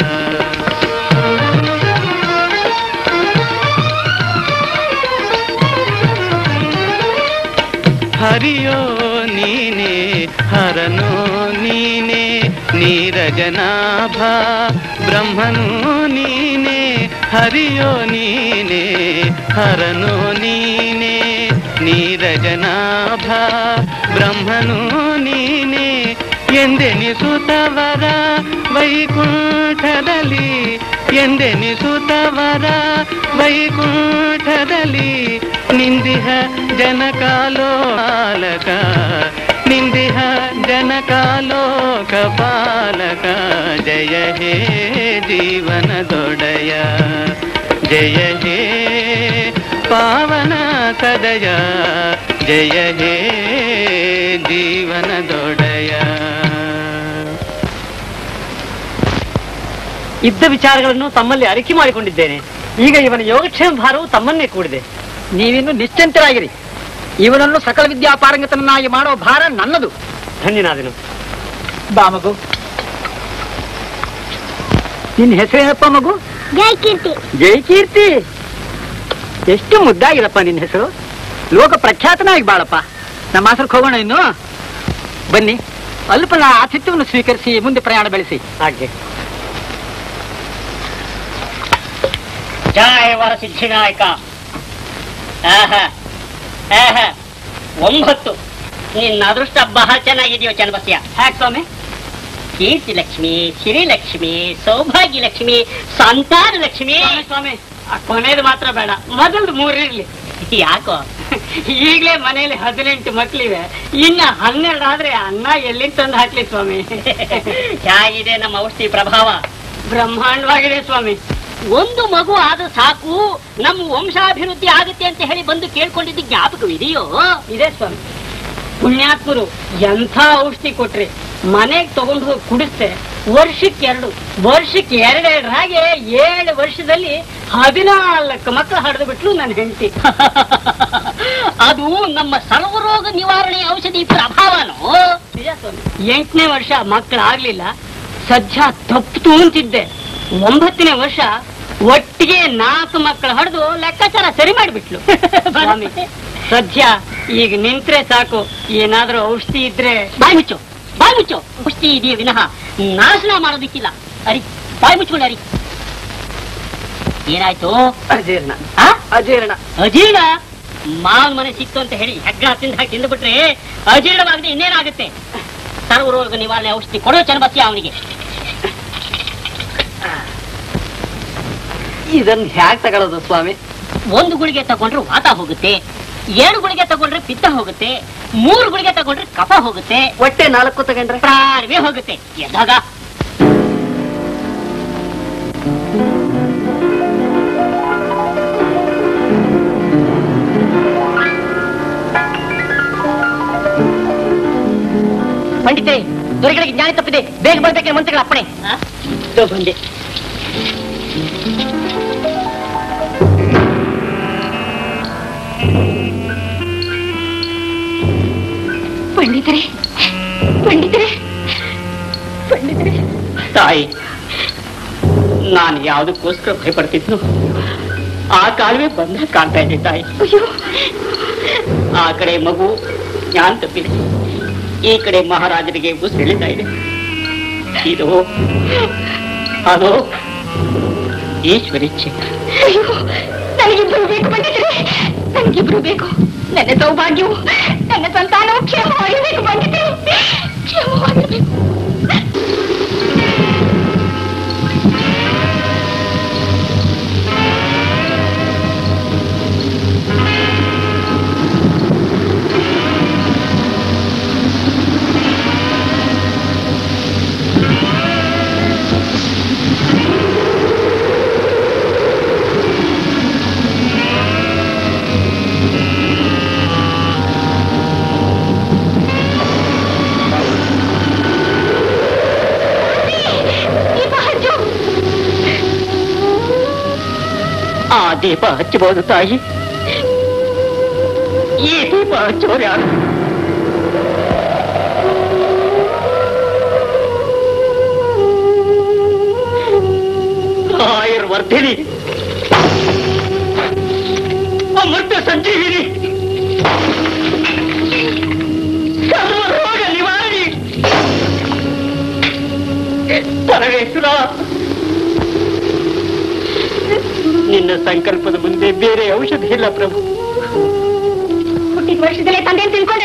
ಹರಿಯೋ ನೀನೆ ಹರನೋ ನೀನೆ ನೀರಜನಾಭ ಬ್ರಹ್ಮನು ನೀನೆ ಹರಿಯೋ ನೀನೆ ಹರನೋ ನೀನೆ ನೀರಜನಾಭ ಬ್ರಹ್ಮನು ನೀನೆ ಎಂದೆನಿಸುತ್ತವರ ವೈಕುಂಠದಲ್ಲಿ ಎಂದೆನಿಸುತ್ತವರ ವೈಕುಂಠದಲ್ಲಿ ನಿಂದಿಹ ಜನಕಾಲೋಕ ನಿಂದಿಹ ಜನಕಾಲೋಕ ಪಾಲಕ ಜಯ ಹೇ ಜೀವನ ದೊಡೆಯ ಜಯ ಹೇ ಪಾವನ ಸದಯ ಜಯ ಹೇ ಜೀವನ ದೊಡೆಯ ಇದ್ದ ವಿಚಾರಗಳನ್ನು ತಮ್ಮಲ್ಲಿ ಅರಿಕೆ ಮಾಡಿಕೊಂಡಿದ್ದೇನೆ ಈಗ ಇವನ ಯೋಗಕ್ಷೇಮ ಭಾರವು ತಮ್ಮನ್ನೇ ಕೂಡಿದೆ ನೀವಿನ್ನು ನಿಶ್ಚಿಂತರಾಗಿರಿ ಇವನನ್ನು ಸಕಲ ವಿದ್ಯಾಪಾರಂಗತನನ್ನಾಗಿ ಮಾಡೋ ಭಾರ ನನ್ನದು ಧನ್ಯನಾದನು ಬಾ ಮಗು ನಿನ್ನ ಹೆಸರೇನಪ್ಪ ಮಗು ಜೈ ಕೀರ್ತಿ ಜಯಕೀರ್ತಿ ಎಷ್ಟು ಮುದ್ದಾಗಿರಪ್ಪ ನಿನ್ನ ಹೆಸರು ಲೋಕ ಪ್ರಖ್ಯಾತನಾಗಿ ಬಾಳಪ್ಪ ನಮ್ಮ ಹೆಸರು ಹೋಗೋಣ ಇನ್ನು ಬನ್ನಿ ಅಲ್ಪನ ಆತಿಥ್ಯವನ್ನು ಸ್ವೀಕರಿಸಿ ಮುಂದೆ ಪ್ರಯಾಣ ಬೆಳೆಸಿ ಹಾಗೆ ಜಯ ವರ ಸಿದ್ಧಿನಾಯಕ ಆಹಾ ಆಹಾ ಒಂಬತ್ತು ನಿನ್ನ ಅದೃಷ್ಟ ಬಹಳ ಚೆನ್ನಾಗಿದೆಯೋ ಚನ್ನಬಸ್ಯ ಹ್ಯಾಕ್ ಸ್ವಾಮಿ ಕೀರ್ತಿ ಲಕ್ಷ್ಮಿ ಶ್ರೀಲಕ್ಷ್ಮಿ ಸೌಭಾಗ್ಯ ಲಕ್ಷ್ಮಿ ಸಂತಾನ ಲಕ್ಷ್ಮಿ ಸ್ವಾಮಿ ಕೊನೆಯದು ಮಾತ್ರ ಬೇಡ ಮೊದಲು ಮೂರಿರ್ಲಿ ಯಾಕೋ ಈಗಲೇ ಮನೆಯಲ್ಲಿ ಹದಿನೆಂಟು ಮಕ್ಳಿವೆ ಇನ್ನ ಹನ್ನೆರಡು ಆದ್ರೆ ಅನ್ನ ಎಲ್ಲಿ ತಂದು ಹಾಕ್ಲಿ ಸ್ವಾಮಿ ಹೇಗಿದೆ ನಮ್ಮ ಔಷಧಿ ಪ್ರಭಾವ ಬ್ರಹ್ಮಾಂಡವಾಗಿದೆ ಸ್ವಾಮಿ ಒಂದು ಮಗು ಆದ ಸಾಕು ನಮ್ಮ ವಂಶಾಭಿವೃದ್ಧಿ ಆಗುತ್ತೆ ಅಂತ ಹೇಳಿ ಬಂದು ಕೇಳ್ಕೊಂಡಿದ್ದು ಜ್ಞಾಪಕವಿದೆಯೋ ಇದೆ ಸ್ವಾಮಿ ಪುಣ್ಯಾತ್ಮರು ಎಂಥ ಔಷಧಿ ಕೊಟ್ರಿ ಮನೆಗೆ ತಗೊಂಡು ಹೋಗಿ ಕುಡಿಸ್ತೆ ವರ್ಷಕ್ಕೆ ಎರಡು ವರ್ಷಕ್ಕೆ ಎರಡೆರಡು ಹಾಗೆ ಏಳು ವರ್ಷದಲ್ಲಿ ಹದಿನಾಲ್ಕು ಮಕ್ಕಳು ಹಡಿದು ಬಿಟ್ಲು ನನ್ನ ಹೆಂಡತಿ ಅದು ನಮ್ಮ ಸರ್ವರೋಗ ನಿವಾರಣೆ ಔಷಧಿ ಪ್ರಭಾವನೋ ನಿಜ ಸ್ವಾಮಿ. ಎಂಟನೇ ವರ್ಷ ಮಕ್ಕಳಾಗ್ಲಿಲ್ಲ ಸದ್ಯ ತಪ್ಪಿತು ಅಂತಿದ್ದೆ ಒಂಬತ್ತನೇ ವರ್ಷ ಒಟ್ಟಿಗೆ ನಾಲ್ಕು ಮಕ್ಕಳು ಹಡ್ದು ಲೆಕ್ಕಾಚಾರ ಸರಿ ಮಾಡಿಬಿಟ್ಲು ಸ್ವಾಮಿ ಸದ್ಯ ಈಗ ನಿಂತ್ರೆ ಸಾಕು ಏನಾದ್ರೂ ಔಷಧಿ ಇದ್ರೆ ಬಾಯಿ ಮುಚ್ಚು ಬಾಯಿ ಮುಚ್ಚು ಔಷಧಿ ಇದೆಯೇ ವಿನಃ ನಾಶನ ಮಾಡೋದಿಕ್ಕಿಲ್ಲ ಅರಿ ಬಾಯಿ ಮುಚ್ಕೊಂಡು ಅರಿ ಏನಾಯ್ತು ಅಜೀರ್ಣ ಆ? ಅಜೀರ್ಣ ಅಜೀರ್ಣ ಮಾವನ ಮನೆ ಸಿಕ್ತು ಅಂತ ಹೇಳಿ ಹೆಗ್ಗ ತಿಂದ ಹಾಕಿ ತಿಂದ್ಬಿಟ್ರೆ ಅಜೀರ್ಣವಾಗದೆ ಇನ್ನೇನಾಗುತ್ತೆ ಸರ್ವರೋಗ ನಿವಾರಣೆ ಔಷಧಿ ಕೊಡೋ ಚನ್ನಬಸ್ತಿ ಅವನಿಗೆ ಇದನ್ನ ಹ್ಯಾಕ್ ತಗೊಳ್ಳೋದು ಸ್ವಾಮಿ ಒಂದು ಗುಳಿಗೆ ತಗೊಂಡ್ರೆ ವಾತ ಹೋಗುತ್ತೆ ಏಳು ಗುಳಿಗೆ ತಗೊಂಡ್ರೆ ಪಿತ್ತ ಹೋಗುತ್ತೆ ಮೂರು ಗುಳಿಗೆ ತಗೊಂಡ್ರೆ ಕಫ ಹೋಗುತ್ತೆ ಹೊಟ್ಟೆ ನಾಲ್ಕು ತಗೊಂಡ್ರೆ ಪ್ರಾಣವೇ ಹೋಗುತ್ತೆ ಎದ್ದಾಗ ಪಂಡಿತೆ ದೊರೆಗಳಿಗೆ ಜ್ಞಾನ ತಪ್ಪಿದೆ ಬೇಗ ಬರ್ಬೇಕೆ ಮಂತ್ರಿಗಳ ಅಪ್ಪಣೆ ಇದೋ ಬಂದೆ ಪಂಡಿತರೆ ಪಂಡಿತರೆ ಪಂಡಿತರೆ ತಾಯಿ ನಾನು ಯಾವುದಕ್ಕೋಸ್ಕರ ಭಯಪಡ್ತಿದ್ನು ಆ ಕಾಲವೇ ಬಂದ ಕಾಣ್ತಾ ಇದೆ ತಾಯಿ ಅಯ್ಯೋ ಆ ಕಡೆ ಮಗು ಜ್ಞಾನ ತಪ್ಪಿದೆ ಈ ಕಡೆ ಮಹಾರಾಜರಿಗೆ ಉಸಿರಿಳಿತಾ ಇದೆ ಇದು ಅದು ಈಶ್ವರಿಚ್ಛೆ ಅಯ್ಯೋ ನನಗಿಬ್ರು ಬೇಕು ಪಂಡಿತರೆ ನನಗಿಬ್ರು ಬೇಕು ನನ್ನ ಸೌಭಾಗ್ಯವು ನನ್ನ ಸಂತಾನವು ಕ್ಷೇಮವಾಗಿರ್ಬೇಕು ಪಂಡಿತರೆ ಕ್ಷೇಮವಾಗಿರ್ಬೇಕು ದೀಪ ಹಚ್ಚು ಆ ದೀಪ ಹಚ್ಚಬಹುದು ತಾಯಿ ಈ ದೀಪ ಹಚ್ಚೋರು ಯಾರು ಆಯುರ್ವರ್ಧಿನಿ ಅಮೃತ ಸಂಜೀವಿನಿ ಸರ್ವರೋಗ ನಿವಾರಣಿ ಪರಮೇಶ್ವರ ನಿನ್ನ ಸಂಕಲ್ಪದ ಮುಂದೆ ಬೇರೆ ಔಷಧಿ ಇಲ್ಲ ಪ್ರಭು ಹುಟ್ಟಿದ ವರ್ಷದಲ್ಲೇ ತಂದೆ ತಿಳ್ಕೊಂಡೆ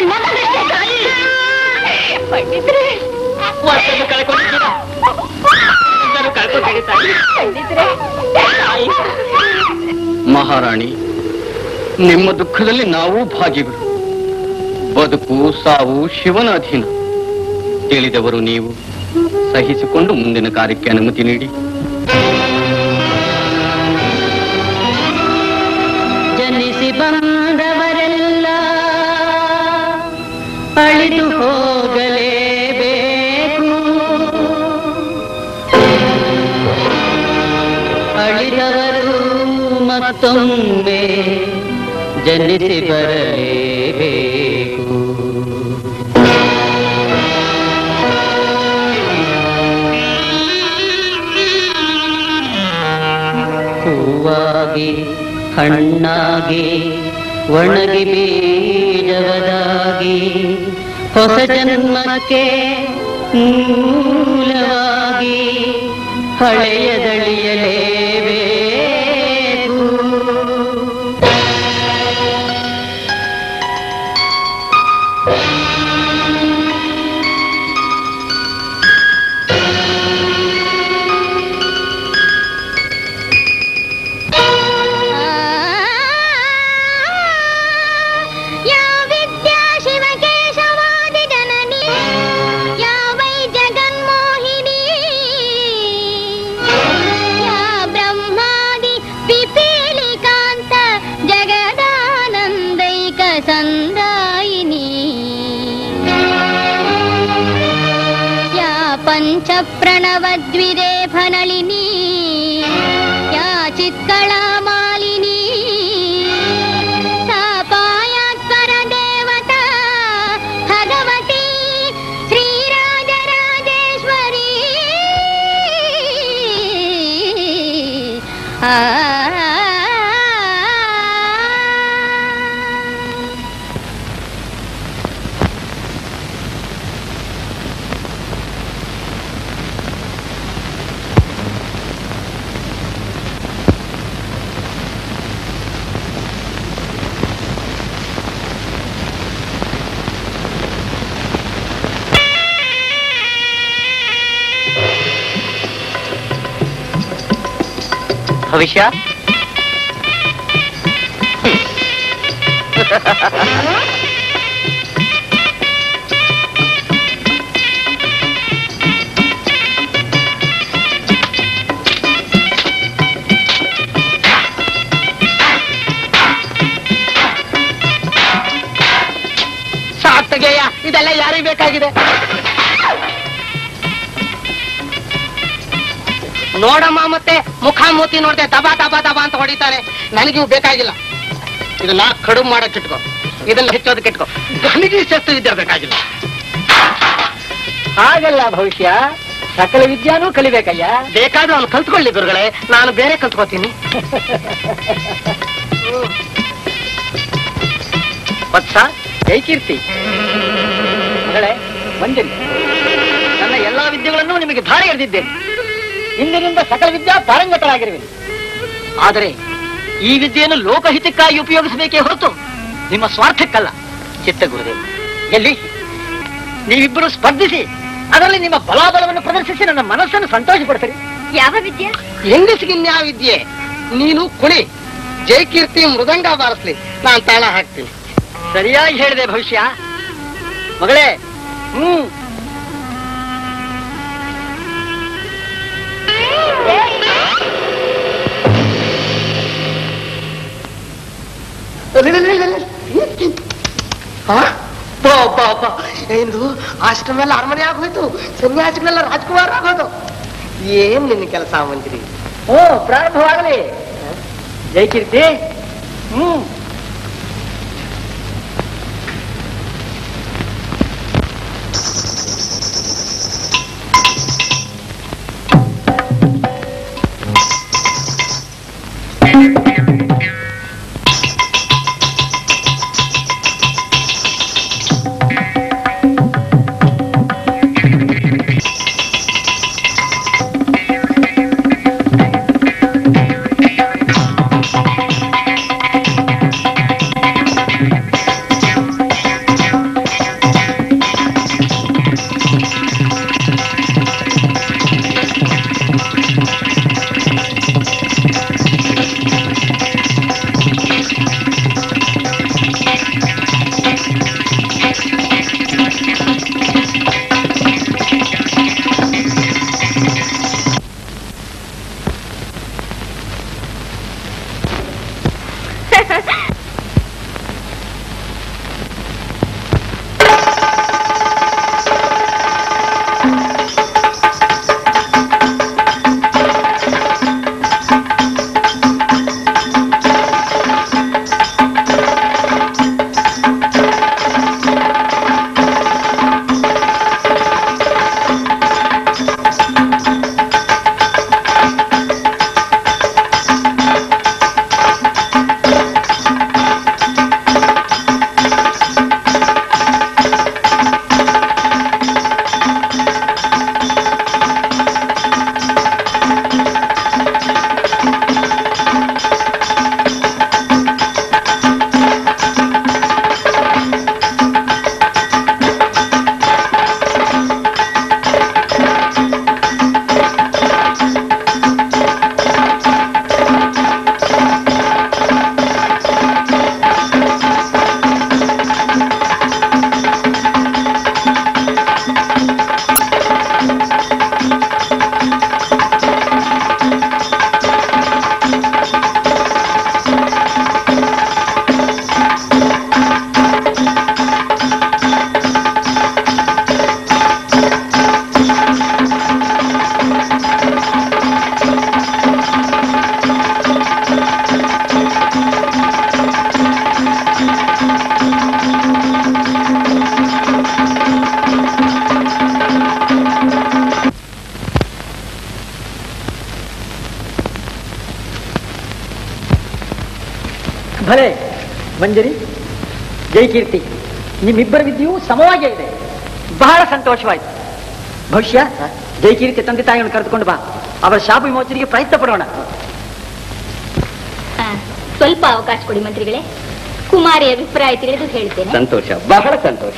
ಪಂಡಿತರೆ ವರ್ಷವನ್ನು ಕಳ್ಕೊಂಡಿದ್ದೀರಾ ಎಲ್ಲರೂ ಕಳ್ಕೊಂಡೇಳಿ ತಾಯಿ ಪಂಡಿತರೆ ತಾಯಿ ಮಹಾರಾಣಿ ನಿಮ್ಮ ದುಃಖದಲ್ಲಿ ನಾವು ಭಾಗಿಗಳು ಬದುಕು ಸಾವು ಶಿವನ ಅಧೀನ ತಿಳಿದವರು ನೀವು ಸಹಿಸಿಕೊಂಡು ಮುಂದಿನ ಕಾರ್ಯಕ್ಕೆ ಅನುಮತಿ ನೀಡಿ ಜನಿಸಿ ಬಂದವರೆಲ್ಲ ಅಳಿದು ಹೋಗಲೇಬೇಕು ಅಳಿದವರು ಮತ್ತೊಮ್ಮೆ ಜನಿಸಿ ಬರಲೇಬೇಕು ಹೂವಾಗಿ ಹಣ್ಣಾಗಿ ಒಣಗಿ ಬೀಜವದಾಗಿ ಹೊಸ ಜನ್ಮಕ್ಕೆ ಮೂಲವಾಗಿ ಹಳೆಯದಳಿಯಲೇಬೇಕು ಯಾ ವಿದ್ಯಾ ಶಿವಕೇಶವಾದಿ ಜನನಿ ಯಾ ವೈ ಜಗನ್ಮೋಹಿನಿ ಯಾ ಬ್ರಹ್ಮಾದಿ ಪಿಪೀಲಿಕಾಂತ ಜಗದಾನಂದೈಕ ಸಂದಾಯಿನಿ ಯಾ ಪಂಚ ಪ್ರಣವದ್ವಿರೇಫನಳಿನಿ ಯಾ ಚಿತ್ಕಳಾ ಮಾಲಿನಿ ಸಾಪಾಯಾತ್ಪರ ದೇವತಾ ಭಗವತಿ ಶ್ರೀರಾಜರಾಜೇಶ್ವರಿ ಆ ಭವಿಷ್ಯ ಸಾತ್ಗೆಯ ಇದೆಲ್ಲ ಯಾರಿಗೆ ಬೇಕಾಗಿದೆ ನೋಡಮ್ಮ ಮತ್ತೆ ಮುಖ ಮೂತಿ ನೋಡ್ದೆ ದಬಾ ದಬಾ ದಬಾ ಅಂತ ಹೊಡಿತಾರೆ ನನಗೆ ಇವು ಬೇಕಾಗಿಲ್ಲ ಇದನ್ನ ಕಡುಬು ಮಾಡಕ್ ಇಟ್ಕೋ ಇದನ್ನ ಹೆಚ್ಚೋದಕ್ಕೆ ಇಟ್ಕೋ ನನಗೆ ಶಸ್ತ್ರ ವಿದ್ಯೆ ಬೇಕಾಗಿಲ್ಲ ಹಾಗಲ್ಲ ಭವಿಷ್ಯ ಸಕಲ ವಿದ್ಯಾನೂ ಕಲಿಬೇಕಯ್ಯ ಬೇಕಾದ್ರೆ ಅವ್ನು ಕಲ್ತ್ಕೊಳ್ಳಿ ಗುರುಗಳೇ ನಾನು ಬೇರೆ ಕಲ್ತ್ಕೋತೀನಿ ವತ್ಸ ಜೈಕೀರ್ತಿ ಮಗಳೇ ಮಂಜರಿ ನನ್ನ ಎಲ್ಲಾ ವಿದ್ಯೆಗಳನ್ನು ನಿಮಗೆ ಧಾರೆ ಎರೆದಿದ್ದೇನೆ ಇಂದಿನಿಂದ ಸಕಲ ವಿದ್ಯಾ ಪಾರಂಗತರಾಗಿರುವೆ ಆದರೆ ಈ ವಿದ್ಯೆಯನ್ನು ಲೋಕಹಿತಕ್ಕಾಗಿ ಉಪಯೋಗಿಸಬೇಕೇ ಹೊರತು ನಿಮ್ಮ ಸ್ವಾರ್ಥಕ್ಕಲ್ಲ ಚಿತ್ತ ಗುರುದೇವ ಎಲ್ಲಿ ನೀವಿಬ್ಬರು ಸ್ಪರ್ಧಿಸಿ ಅದರಲ್ಲಿ ನಿಮ್ಮ ಬಲಾಬಲವನ್ನು ಪ್ರದರ್ಶಿಸಿ ನನ್ನ ಮನಸ್ಸನ್ನು ಸಂತೋಷಪಡಿಸಿರಿ ಯಾವ ವಿದ್ಯೆ ಹೆಂಗಸಿಗಿನ್ಯಾವ ವಿದ್ಯೆ ನೀನು ಕುಳಿ ಜಯಕೀರ್ತಿ ಮೃದಂಗ ಬಾರಿಸ್ಲಿ ನಾನ್ ತಾಳ ಹಾಕ್ತೀನಿ ಸರಿಯಾಗಿ ಹೇಳಿದೆ ಭವಿಷ್ಯ ಮಗಳೇ ಹ್ಮ್ ಎಂದು ಆಶ್ರಮ ಎಲ್ಲ ಅರಮನೆ ಆಗೋಯ್ತು ಸನ್ಯಾಸಿಗಳೆಲ್ಲ ರಾಜ್ಕುಮಾರ್ ಆಗೋದು ಏನ್ ನಿನ್ನ ಕೆಲಸ ಮಂತ್ರಿ ಓ ಪ್ರಾರಂಭವಾಗಲಿ ಜಯಕೀರ್ತಿ ಹ್ಮ್ ಭಲೆ ಮಂಜರಿ ಜಯಕೀರ್ತಿ ನಿಮ್ಮಿಬ್ಬರ ವಿದ್ಯೆಯೂ ಸಮವಾಗೇ ಇದೆ ಬಹಳ ಸಂತೋಷವಾಯ್ತು ಭವಿಷ್ಯ ಜಯಕೀರ್ತಿ ತಂದೆ ತಾಯಿಯನ್ನು ಕರೆದುಕೊಂಡು ಬಾ ಅವರ ಶಾಪ ವಿಮೋಚನೆಗೆ ಪ್ರಯತ್ನ ಪಡೋಣ ಆ, ಸ್ವಲ್ಪ ಅವಕಾಶ ಕೊಡಿ ಮಂತ್ರಿಗಳೇ ಕುಮಾರಿ ಅಭಿಪ್ರಾಯ ತಿಳಿದು ಹೇಳ್ತೇನೆ ಸಂತೋಷ ಬಹಳ ಸಂತೋಷ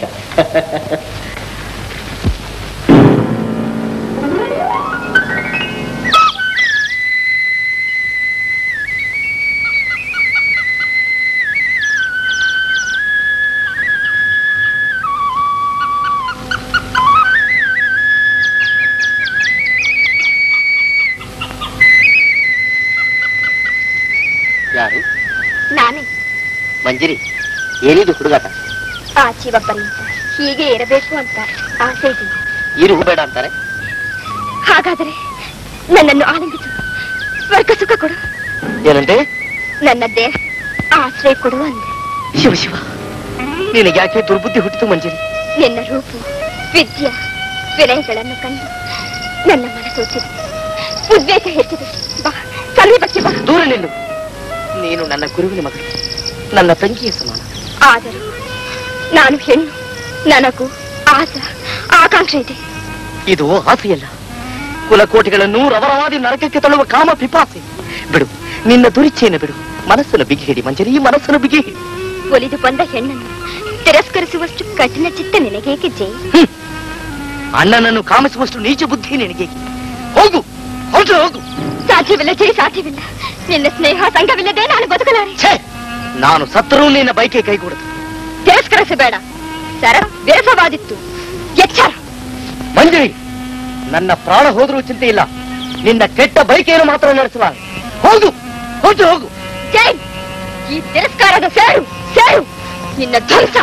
ಯಾರು ನಾನೇ ಮಂಜರಿ ಏನಿದು ಹುಡುಗಾಟ ಆ ಜೀವಬ್ಬರಿಂದ ಹೀಗೆ ಇರಬೇಕು ಅಂತ ಆಸೆ ಇದೆ ಇರು ಬೇಡ ಅಂತಾರೆ ಹಾಗಾದರೆ ನನ್ನನ್ನು ಆನಂದಿಸು ಸ್ವರ್ಗ ಸುಖ ಕೊಡು ಏನಂತೆ ನನ್ನ ದೇಹ ಆಶ್ರಯ ಕೊಡು ಅಂದೆ ಶಿವ ಶಿವ ನಿನಗೆ ಯಾಕೆ ದುರ್ಬುದ್ಧಿ ಹುಟ್ಟಿತು ಮಂಜರಿ ನಿನ್ನ ರೂಪು ವಿದ್ಯೆ ವಿನಯಗಳನ್ನು ಕಂಡು ನನ್ನ ಮನಸ್ಸೋಚಿದೆ ಉದ್ವೇಗ ಹೆಚ್ಚಿದೆ ಬಾ ಸಮೀಪಕ್ಕೆ ಬಾ ದೂರ ನಿಲ್ಲು ನೀನು ನನ್ನ ಗುರುವಿನ ಮಗಳು ನನ್ನ ತಂಗಿಯ ಸಮಾನ ಆದರೂ ನಾನು ಹೆಣ್ಣು ನನಗೂ ಆಸ ಆಕಾಂಕ್ಷೆ ಇದೆ ಇದು ಆಸೆಯಲ್ಲ ಕುಲಕೋಟಿಗಳನ್ನು ರವರವಾದಿ ನರಕಕ್ಕೆ ತಳ್ಳುವ ಕಾಮ ಪಿಪಾಸೆ ಬಿಡು ನಿನ್ನ ದುರಿಚ್ಛೆಯನ್ನು ಬಿಡು ಮನಸ್ಸನ್ನು ಬಿಗಿ ಹಿಡಿ ಮಂಜರಿ ಮನಸ್ಸನ್ನು ಬಿಗಿ ಹಿಡಿ ಒಲಿದು ಬಂದ ಹೆಣ್ಣನ್ನು ತಿರಸ್ಕರಿಸುವಷ್ಟು ಕಠಿಣ ಚಿತ್ತ ನಿನಗೇಕೆ ಜೈ ಅಣ್ಣನನ್ನು ಕಾಮಿಸುವಷ್ಟು ನೀಚ ಬುದ್ಧಿ ನಿನಗೆ ಹೋಗು ಹೊರಟು ಹೋಗು ಸಾಧ್ಯವಿಲ್ಲ ಜೈ ಸಾಧ್ಯವಿಲ್ಲ ನಿನ್ನ ಸ್ನೇಹ ಸಂಘವಿಲ್ಲದೆ ನಾನು ಬದುಕಲಾರೆ ಛೇ ನಾನು ಸತ್ತರೂ ನಿನ್ನ ಬೈಕೆ ಕೈಗೂಡದು ತಿರಸ್ಕರಿಸಬೇಡ ಸರಳ ವಿರಸವಾದಿತ್ತು ಎಚ್ಚರ ಮಂಜರಿ ನನ್ನ ಪ್ರಾಣ ಹೋದ್ರೂ ಚಿಂತೆ ಇಲ್ಲ ನಿನ್ನ ಕೆಟ್ಟ ಬೈಕೆಯನ್ನು ಮಾತ್ರ ನಡೆಸಲಾರೆ ಹೋಗು ಹೊರಟು ಹೋಗು ಜೈ ಈ ತಿರಸ್ಕಾರದ ಸೇರು ಸೇರು ನಿನ್ನ ಧ್ವಂಸ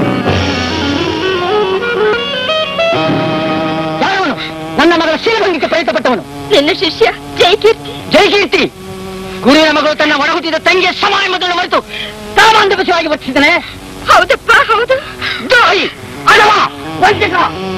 ಯಾರವನು ನನ್ನ ಮಗಳ ಶೀಲಭಂಗಕ್ಕೆ ಪ್ರಯತ್ನ ಪಟ್ಟವನು ನಿನ್ನ ಶಿಷ್ಯ ಜೈ ಕೀರ್ತಿ ಜಯಕೀರ್ತಿ ಗುರುವಿನ ಮಗಳು ತನ್ನ ಒಡಹುಟ್ಟಿದ ತಂಗಿಯ ಸಮಾನ ಮೊದಲು ಮರೆತು ಸಾಮಾನ್ಯವಾಗಿ ವರ್ತಿಸಿದ್ದಾನೆ ಹೌದಪ್ಪ ಹೌದು ದ್ರೋಹಿ ಅಡವ ವಂಚಕ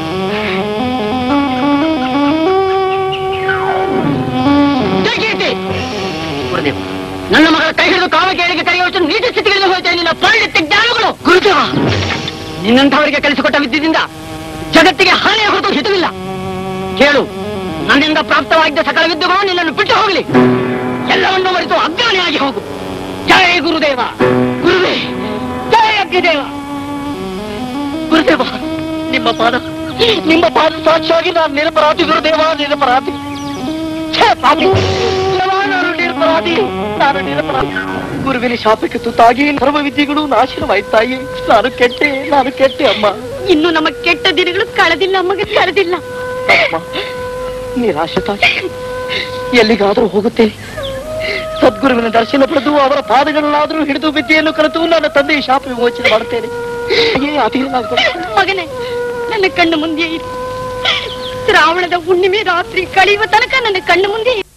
ಜಯಕೀರ್ತಿ ಗುರುದೇವ ನನ್ನ ಮಗಳ ಕೈ ಹಿಡಿದು ಕಾಮಕೇಳಿಗೆ ಕರೆಯುವಷ್ಟು ನೀಚ ಸ್ಥಿತಿಗಳಿಗೆ ಹೋಯ್ತಾ ನಿನ್ನ ಪಾಂಡಿತ್ಯ ಜ್ಞಾನಗಳು ಗುರುದೇವ ನಿನ್ನಂಥವರಿಗೆ ಕಲಿಸಿಕೊಟ್ಟ ವಿದ್ಯದಿಂದ ಜಗತ್ತಿಗೆ ಹಾನಿಯ ಹೊರತು ಹಿತವಿಲ್ಲ ಕೇಳು ನನ್ನಿಂದ ಪ್ರಾಪ್ತವಾಗಿದ್ದ ಸಕಲ ವಿದ್ಯೆಗಳು ನಿನ್ನನ್ನು ಬಿಟ್ಟು ಹೋಗಲಿ ಎಲ್ಲವನ್ನೂ ಮರೆತು ಅಜ್ಞಾನಿಯಾಗಿ ಹೋಗು ಜಯ ಗುರುದೇವ ಗುರುವೇ ಜಯ ಅಗ್ನಿದೇವ ಗುರುದೇವ ನಿಮ್ಮ ಪಾದ ನಿಮ್ಮ ಪಾದ ಸಾಕ್ಷಿಯಾಗಿ ನಾನು ನಿರಪರಾಧಿ ಗುರುದೇವ ನಿರಪರಾಧಿ ಛೇ, ಪಾಪಿ. ದೇವ, ನಾನು ನಿರಪರಾಧಿ ನಾನು ನಿರಪರಾಧಿ ಗುರುವಿನ ಶಾಪಕ್ಕೆ ತುತ್ತಾಗಿ ಸರ್ವ ವಿದ್ಯೆಗಳು ನಾಶನವಾಯ್ತಾಯಿ ನಾನು ಕೆಟ್ಟೆ ನಾನು ಕೆಟ್ಟೆ ಅಮ್ಮ ಇನ್ನು ನಮ್ಮ ಕೆಟ್ಟ ದಿನಗಳು ಕಳೆದಿಲ್ಲ ಮಗ ಕಳೆದಿಲ್ಲ ಅಮ್ಮ ನಿರಾಶತಾಗಿ ಎಲ್ಲಿಗಾದರೂ ಹೋಗುತ್ತೇನೆ ಸದ್ಗುರುವಿನ ದರ್ಶನ ಪಡೆದು ಅವರ ಪಾದಗಳನ್ನಾದರೂ ಹಿಡಿದು ವಿದ್ಯೆಯನ್ನು ಕಲಿತು ನನ್ನ ತಂದೆಯ ಶಾಪ ವಿಮೋಚನೆ ಮಾಡುತ್ತೇನೆ ಹಾಗೆಯೇ ಅಧೀನನಾಗ್ತೇನೆ. ಮಗನೇ ನನ್ನ ಕಣ್ಣು ಮುಂದೆ ಇರು ಶ್ರಾವಣದ ಹುಣ್ಣಿಮೆ ರಾತ್ರಿ ಕಳೆಯುವ ತನಕ ನನ್ನ ಕಣ್ಣು ಮುಂದೆ ಇರು.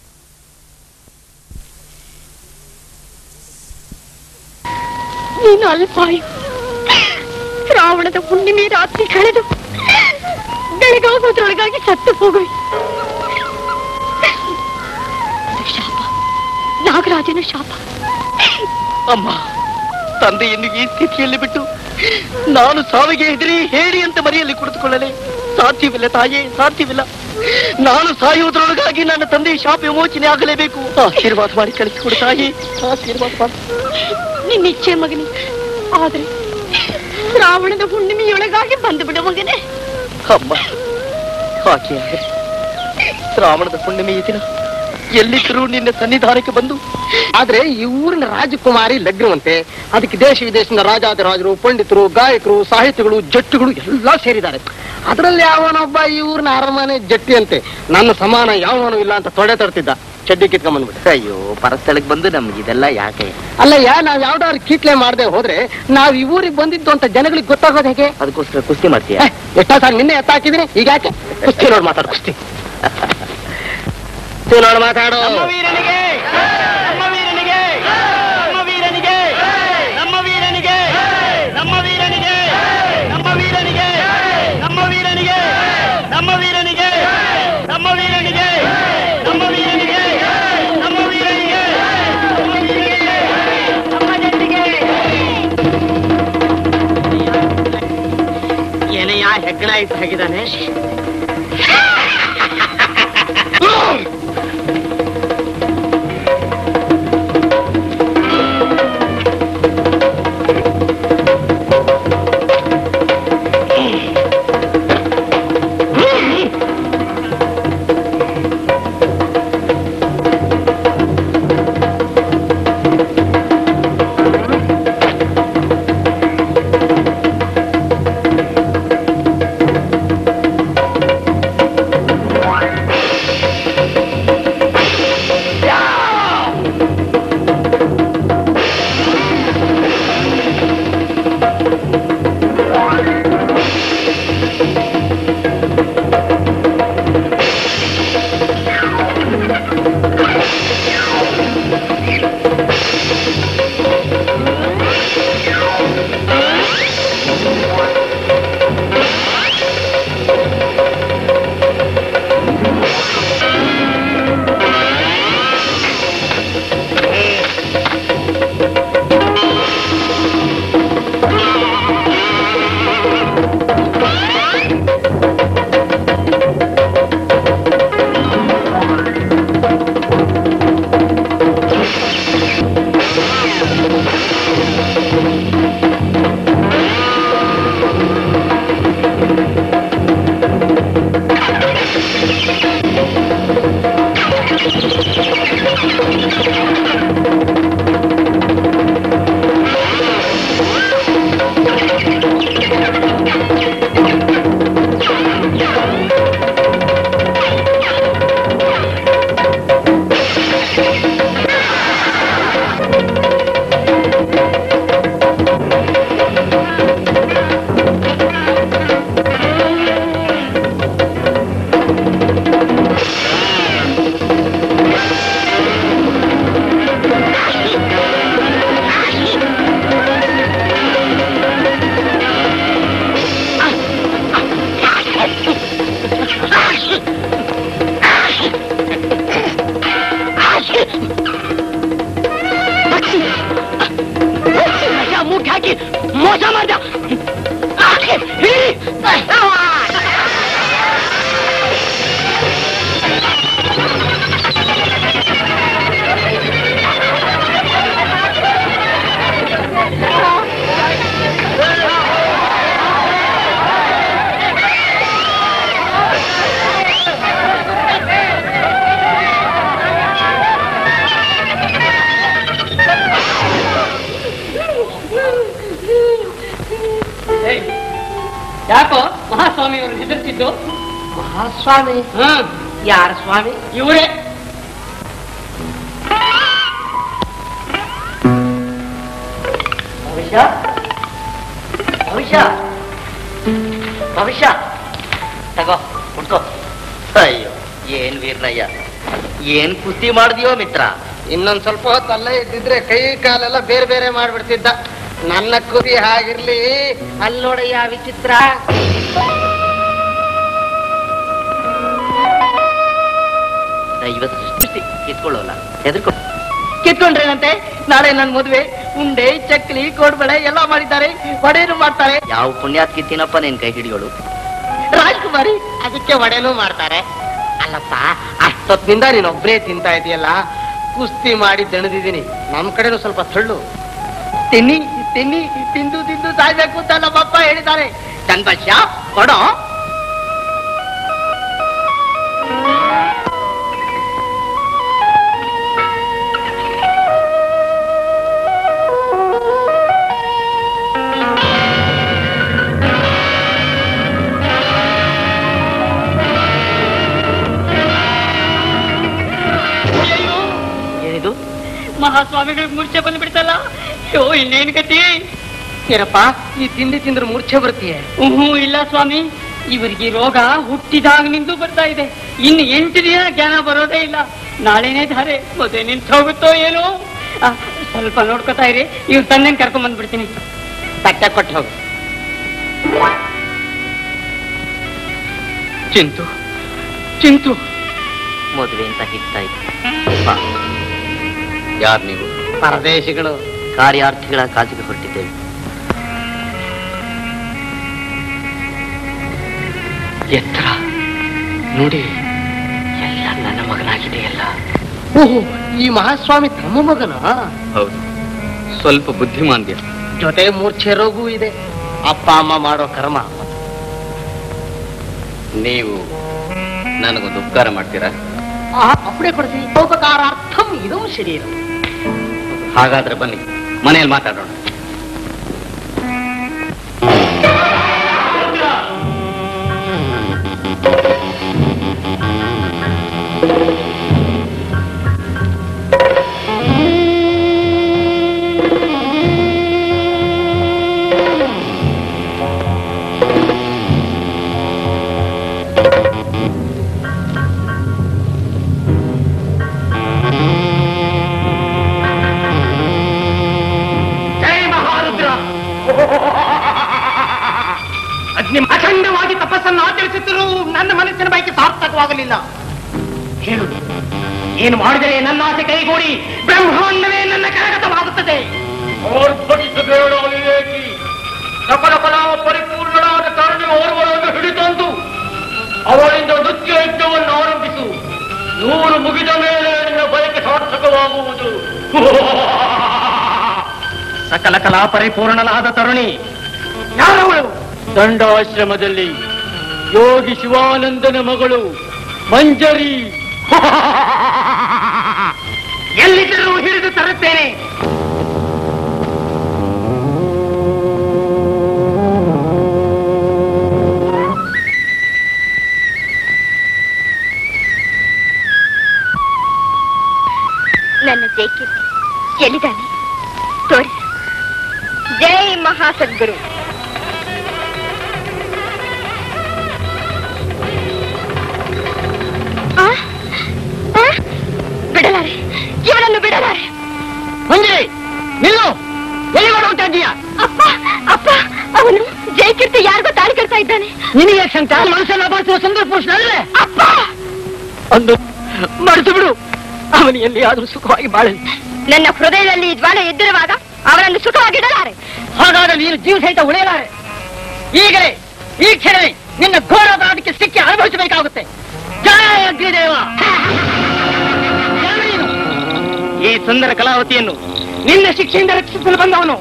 ನೀನು ಅಲ್ಪಾಯು ಶ್ರಾವಣದ ಹುಣ್ಣಿಮೆ ರಾತ್ರಿ ಕಳೆದು ಬೆಳಗಾಗೋದ್ರೊಳಗಾಗಿ ಸತ್ತು ಹೋಗುವೆ ಅದು ಶಾಪ ನಾಗರಾಜನ ಶಾಪ ಅಮ್ಮ ತಂದೆಯನ್ನು ಈ ಸ್ಥಿತಿಯಲ್ಲಿ ಬಿಟ್ಟು ನಾನು ಸಾವಿಗೆ ಹೆದರಿ ಹೇಳಿ ಅಂತ ಮರೆಯಲ್ಲಿ ಕುಳಿತುಕೊಳ್ಳಲೇ ಸಾಧ್ಯವಿಲ್ಲ ತಾಯೇ ಸಾಧ್ಯವಿಲ್ಲ ನಾನು ಸಾಯುವುದರೊಳಗಾಗಿ ನನ್ನ ತಂದೆಯ ಶಾಪ ವಿಮೋಚನೆ ಆಗಲೇಬೇಕು ಆಶೀರ್ವಾದ ಮಾಡಿ ಕಳಿಸಿಕೊಡು ತಾಯಿ ಆಶೀರ್ವಾದ ಮಾಡಿ ನಿನ್ನ ಇಚ್ಛೆ ಮಗನೇ ಆದ್ರೆ ಶ್ರಾವಣದ ಹುಣ್ಣಿಮೆಯೊಳಗಾಗಿ ಬಂದು ಬಿಡು ಮಗನೇ ಅಮ್ಮ ಹಾಗೆ ಆಗಲಿ. ಶ್ರಾವಣದ ಹುಣ್ಣಿಮೆಯ ದಿನ ಎಲ್ಲಿದ್ದರೂ ನಿನ್ನ ಸನ್ನಿಧಾನಕ್ಕೆ ಬಂದು ಆದ್ರೆ ಈ ಊರಿನ ರಾಜಕುಮಾರಿ ಲಗ್ನವಂತೆ ಅದಕ್ಕೆ ದೇಶ ವಿದೇಶದ ರಾಜಾದಿರಾಜರು ಪಂಡಿತರು ಗಾಯಕರು ಸಾಹಿತಿಗಳು ಜಟ್ಟುಗಳು ಎಲ್ಲ ಸೇರಿದ್ದಾರೆ ಅದರಲ್ಲಿ ಯಾವನೊಬ್ಬ ಈ ಊರಿನ ಅರಮನೆ ಜಟ್ಟಿ ಅಂತೆ ನನ್ನ ಸಮಾನ ಯಾವನು ಇಲ್ಲ ಅಂತ ತೊಡೆ ತರ್ತಿದ್ದ ಚಡ್ಡಿ ಕಿತ್ಕೊಂಡ್ಬಂದ್ಬಿಟ್ಟು ಅಯ್ಯೋ ಪರಸ್ಥಳಕ್ಕೆ ಬಂದು ನಮ್ಗೆ ಇದೆಲ್ಲ ಯಾಕೆ ಅಲ್ಲಯ್ಯ ನಾವ್ ಯಾವ್ದಾದ್ರು ಕೀಟ್ಲೆ ಮಾಡದೆ ಹೋದ್ರೆ ನಾವ್ ಈ ಊರಿಗೆ ಬಂದಿದ್ದು ಅಂತ ಜನಗಳಿಗೆ ಗೊತ್ತಾಗೋದು ಹೇಗೆ ಅದಕ್ಕೋಸ್ಕರ ಕುಸ್ತಿ ಮಾಡ್ತೀಯ ಏ, ಎಷ್ಟೋ ಸಾರಿ ನಿನ್ನೆ ಎತ್ತಾಕಿದೀನಿ ಈಗ ಯಾಕೆ ಕುಸ್ತಿ ನೋಡಿ ಮಾತಾಡು ಕುಸ್ತಿ ಕುಸ್ತಿ ನೋಡಿ ಮಾತಾಡು ನಮ್ಮ ವೀರನಿಗೆ ನಮ್ಮ ವೀರನಿಗೆ ನಮ್ಮ ವೀರನಿಗೆ ನಮ್ಮ ವೀರನಿಗೆ ನಮ್ಮ ವೀರನಿಗೆ ನಮ್ಮ ವೀರನಿಗೆ ನಮ್ಮ ವೀರನಿಗೆ ನಮ್ಮ ವೀರನಿಗೆ ನಮ್ಮ ವೀರನಿಗೆ ನಮ್ಮ ವೀರನಿಗೆ ನಮ್ಮ ವೀರನಿಗೆ ನಮ್ಮ ವೀರನಿಗೆ ನಮ್ಮ ಜಟ್ಟಿಗೆ ಏನಯ್ಯ ಹೆಗ್ಗಣ ಇಟ್ಟು ಹಾಕಿದಾನೆ ಕೆಲಸ ಮಾಡ್ದ ಯಾಕೋ ಮಹಾಸ್ವಾಮಿಯವರು ಹೆದರ್ತಿದ್ದು ಮಹಾಸ್ವಾಮಿ ಹಾ ಯಾರ ಸ್ವಾಮಿ ಇವರೇ ಭವಿಷ್ಯ ಭವಿಷ್ಯ ಭವಿಷ್ಯ ತಗೋ ಕುಡ್ಕೋ ಅಯ್ಯೋ ಏನ್ ವೀರ್ನಯ್ಯ ಏನ್ ಕುಸ್ತಿ ಮಾಡಿದ್ಯೋ ಮಿತ್ರ ಇನ್ನೊಂದ್ ಸ್ವಲ್ಪ ಹೊತ್ತು ಅಲ್ಲೇ ಇದ್ದಿದ್ರೆ ಕೈ ಕಾಲೆಲ್ಲ ಬೇರೆ ಬೇರೆ ಮಾಡ್ಬಿಡ್ತಿದ್ದ ನನ್ನ ಕುದಿ ಹಾಗಿರ್ಲಿ ಅಲ್ಲಿ ನೋಡಯ್ಯ ವಿಚಿತ್ರ ಇವತ್ತು ಕುಸ್ತಿ ಕಿತ್ಕೊಳ್ಳೋಲ್ಲ ಹೆದರ್ಕೊ ಕಿತ್ಕೊಂಡ್ರೇನಂತೆ ನಾಳೆ ನನ್ ಮದುವೆ ಉಂಡೆ ಚಕ್ಲಿ ಕೋಡ್ಬಳೆ ಎಲ್ಲ ಮಾಡಿದ್ದಾರೆ ವಡೆನು ಮಾಡ್ತಾರೆ ಯಾವ ಪುಣ್ಯಾತ್ ಕಿತ್ತಿನಪ್ಪ ನಿನ್ ಕೈ ಹಿಡಿಯೋಳು ರಾಜ್ಕುಮಾರಿ ಅದಕ್ಕೆ ವಡೆನೂ ಮಾಡ್ತಾರೆ ಅಲ್ಲಪ್ಪ ಅಷ್ಟೊತ್ತಿನಿಂದ ನೀನ್ ಒಬ್ರೇ ತಿಂತಾ ಇದೆಯಲ್ಲ ಕುಸ್ತಿ ಮಾಡಿ ದಣದಿದ್ದೀನಿ ನಮ್ ಕಡೆನೂ ಸ್ವಲ್ಪ ತಳ್ಳು ತಿನ್ನಿ ತಿನ್ನಿ ತಿಂದು ತಿಂದು ಸಾಯ್ಬೇಕು ಅಂತ ನಮ್ಮಪ್ಪ ಹೇಳಿದ್ದಾರೆ ಚಂದಶ್ಯ ಕೊಡೋ ಏನಿದು ಮಹಾಸ್ವಾಮಿಗಳಿಗೆ ಮೂರ್ಛೆ ಬಂದ್ಬಿಡ್ತಲ್ಲ ಅಯ್ಯೋ ಇನ್ನೇನ್ ಗತಿ ಏನಪ್ಪ ಈ ತಿಂಡಿ ತಿಂದ್ರೆ ಮೂರ್ಛೆ ಬರ್ತೀಯ ಹ್ಞೂ ಇಲ್ಲ ಸ್ವಾಮಿ ಇವರಿಗೆ ರೋಗ ಹುಟ್ಟಿದಾಗಿನಿಂದ ಬರ್ತಾ ಇದೆ ಇನ್ನು ಎಂಟು ದಿನ ಜ್ಞಾನ ಬರೋದೇ ಇಲ್ಲ ನಾಳೆನೇ ಧಾರೆ ಮದುವೆ ನಿಂತು ಹೋಗುತ್ತೋ ಏನೋ ಆ, ಸ್ವಲ್ಪ ನೋಡ್ಕೊತಾ ಇರಿ ಇವ್ರ ತಂದೆನ್ ಕರ್ಕೊಂಡ್ ಬಂದ್ಬಿಡ್ತೀನಿ ತಟ್ಟೆ ಕೊಟ್ಟು ಹೋಗು ಚಿಂತು ಚಿಂತು ಮದುವೆ ಅಂತ ಹಿಗ್ತಾ ಇತ್ತು ಯಾರು ನೀವು ಪರದೇಶಿಗಳು ಕಾರ್ಯಾರ್ಥಿಗಳ ಕಾಜಿಗೆ ಹೊರಟಿದ್ದೇವೆ ಎತ್ತರ ನೋಡಿ ಎಲ್ಲ ನನ್ನ ಮಗನಾಗಿದೆಯಲ್ಲ ಓಹೋ ಈ ಮಹಾಸ್ವಾಮಿ ತಮ್ಮ ಮಗನ ಹೌದು ಸ್ವಲ್ಪ ಬುದ್ಧಿಮಾಂದ್ಯ ಜೊತೆ ಮೂರ್ಛೆ ರೋಗೂ ಇದೆ ಅಪ್ಪ ಅಮ್ಮ ಮಾಡೋ ಕರ್ಮ ನೀವು ನನಗೊಂದು ಉಪಕಾರ ಮಾಡ್ತೀರಾ ಆ, ಅಪ್ಪಣೆ ಕೊಡಿಸಿ ಉಪಕಾರಾರ್ಥಂ ಇದು ಶರೀರ ಹಾಗಾದ್ರೆ ಬನ್ನಿ ಮನೆಯಲ್ಲಿ ಮಾತಾಡೋಣ ಜೈ ಮಹಾರುದ್ರ ಅಗ್ನಿ ಅಖಂಡವಾಗಿ ತಪಸ್ಸನ್ನು ಆಚರಿಸುತ್ತಿರು ನನ್ನ ಮನಸ್ಸಿನ ಬಯಕೆ ಸಾರ್ಥಕವಾಗಲಿಲ್ಲ ಹೇಳು ಏನು ಮಾಡಿದರೆ ನನ್ನ ಆಸೆ ಕೈಗೂಡಿ ಬ್ರಹ್ಮಾಂಡವೇ ನನ್ನ ಕರಗತವಾಗುತ್ತದೆ ಸಕಲ ಕಲಾ ಪರಿಪೂರ್ಣನಾದ ಕಾರಣ ಓರ್ವರನ್ನು ಹಿಡಿತಂದು ಅವಳಿಂದ ನೃತ್ಯ ಯಜ್ಞವನ್ನು ಆರಂಭಿಸು ನೂರು ಮುಗಿದ ಮೇಲೆ ನಿನ್ನ ಬಯಕೆ ಸಾರ್ಥಕವಾಗುವುದು ಸಕಲ ಕಲಾ ಪರಿಪೂರ್ಣನಾದ ತರುಣಿ ಯಾರವಳು ದಂಡಾಶ್ರಮದಲ್ಲಿ ಯೋಗಿ ಶಿವಾನಂದನ ಮಗಳು ಮಂಜರಿ ಎಲ್ಲಿದ್ದರೂ ಹಿಡಿದು ತರುತ್ತೇನೆ ನನ್ನ ಜೈಕೀರ್ತಿ ಎಲ್ಲಿದ್ದಾನೆ ತೋರಿಸು ಜೈ ಮಹಾಸದ್ಗುರು ಆ? ಆ? ಬಿಡಲಾರೆ ಇವನನ್ನು ಬಿಡಲಾರೆ ಮಂಜರಿ ನಿಲ್ಲು ಎಲ್ಲಿ ಹೊರಡ್ತಾ ಇದ್ದೀಯಾ ಅಪ್ಪ ಅಪ್ಪ ಅವನು ಜೈಕೀರ್ತಿ ಯಾರಿಗೋ ತಾಳಿ ಕಟ್ತಾ ಇದ್ದಾನೆ ನಿನಗೆ ಶಂಕ ಮನಸ್ಸನ್ನ ಬಳಸುವ ಸುಂದರ ಪುರುಷನಲ್ಲೇ ಅಪ್ಪ ಒಂದು ಮರೆತು ಬಿಡು ಅವನು ಎಲ್ಲಿಯಾದ್ರೂ ಸುಖವಾಗಿ ಬಾಳಲಿ ನನ್ನ ಹೃದಯದಲ್ಲಿ ಈ ಜ್ವಾಲೆ ಎದ್ದಿರುವಾಗ ಅವರನ್ನು ಸುಖವಾಗಿಡಲಾರೆ ಹಾಗಾದ್ರೆ ನೀನು ಜೀವ ಸಹಿತ ಉಳಿಯಲಾರೆ ಈಗಲೇ ಈ ಕ್ಷಣವೇ ನಿನ್ನ ಘೋರ ಅಪರಾಧಕ್ಕೆ ಸಿಕ್ಕಿ ಅನುಭವಿಸಬೇಕಾಗುತ್ತೆ ಜಯ ಅಗ್ನಿದೇವ ಯಾರು ನೀನು? ಈ ಸುಂದರ ಕಲಾವತಿಯನ್ನು ನಿನ್ನ ಶಿಕ್ಷೆಯಿಂದ ರಕ್ಷಿಸಲು ಬಂದವನು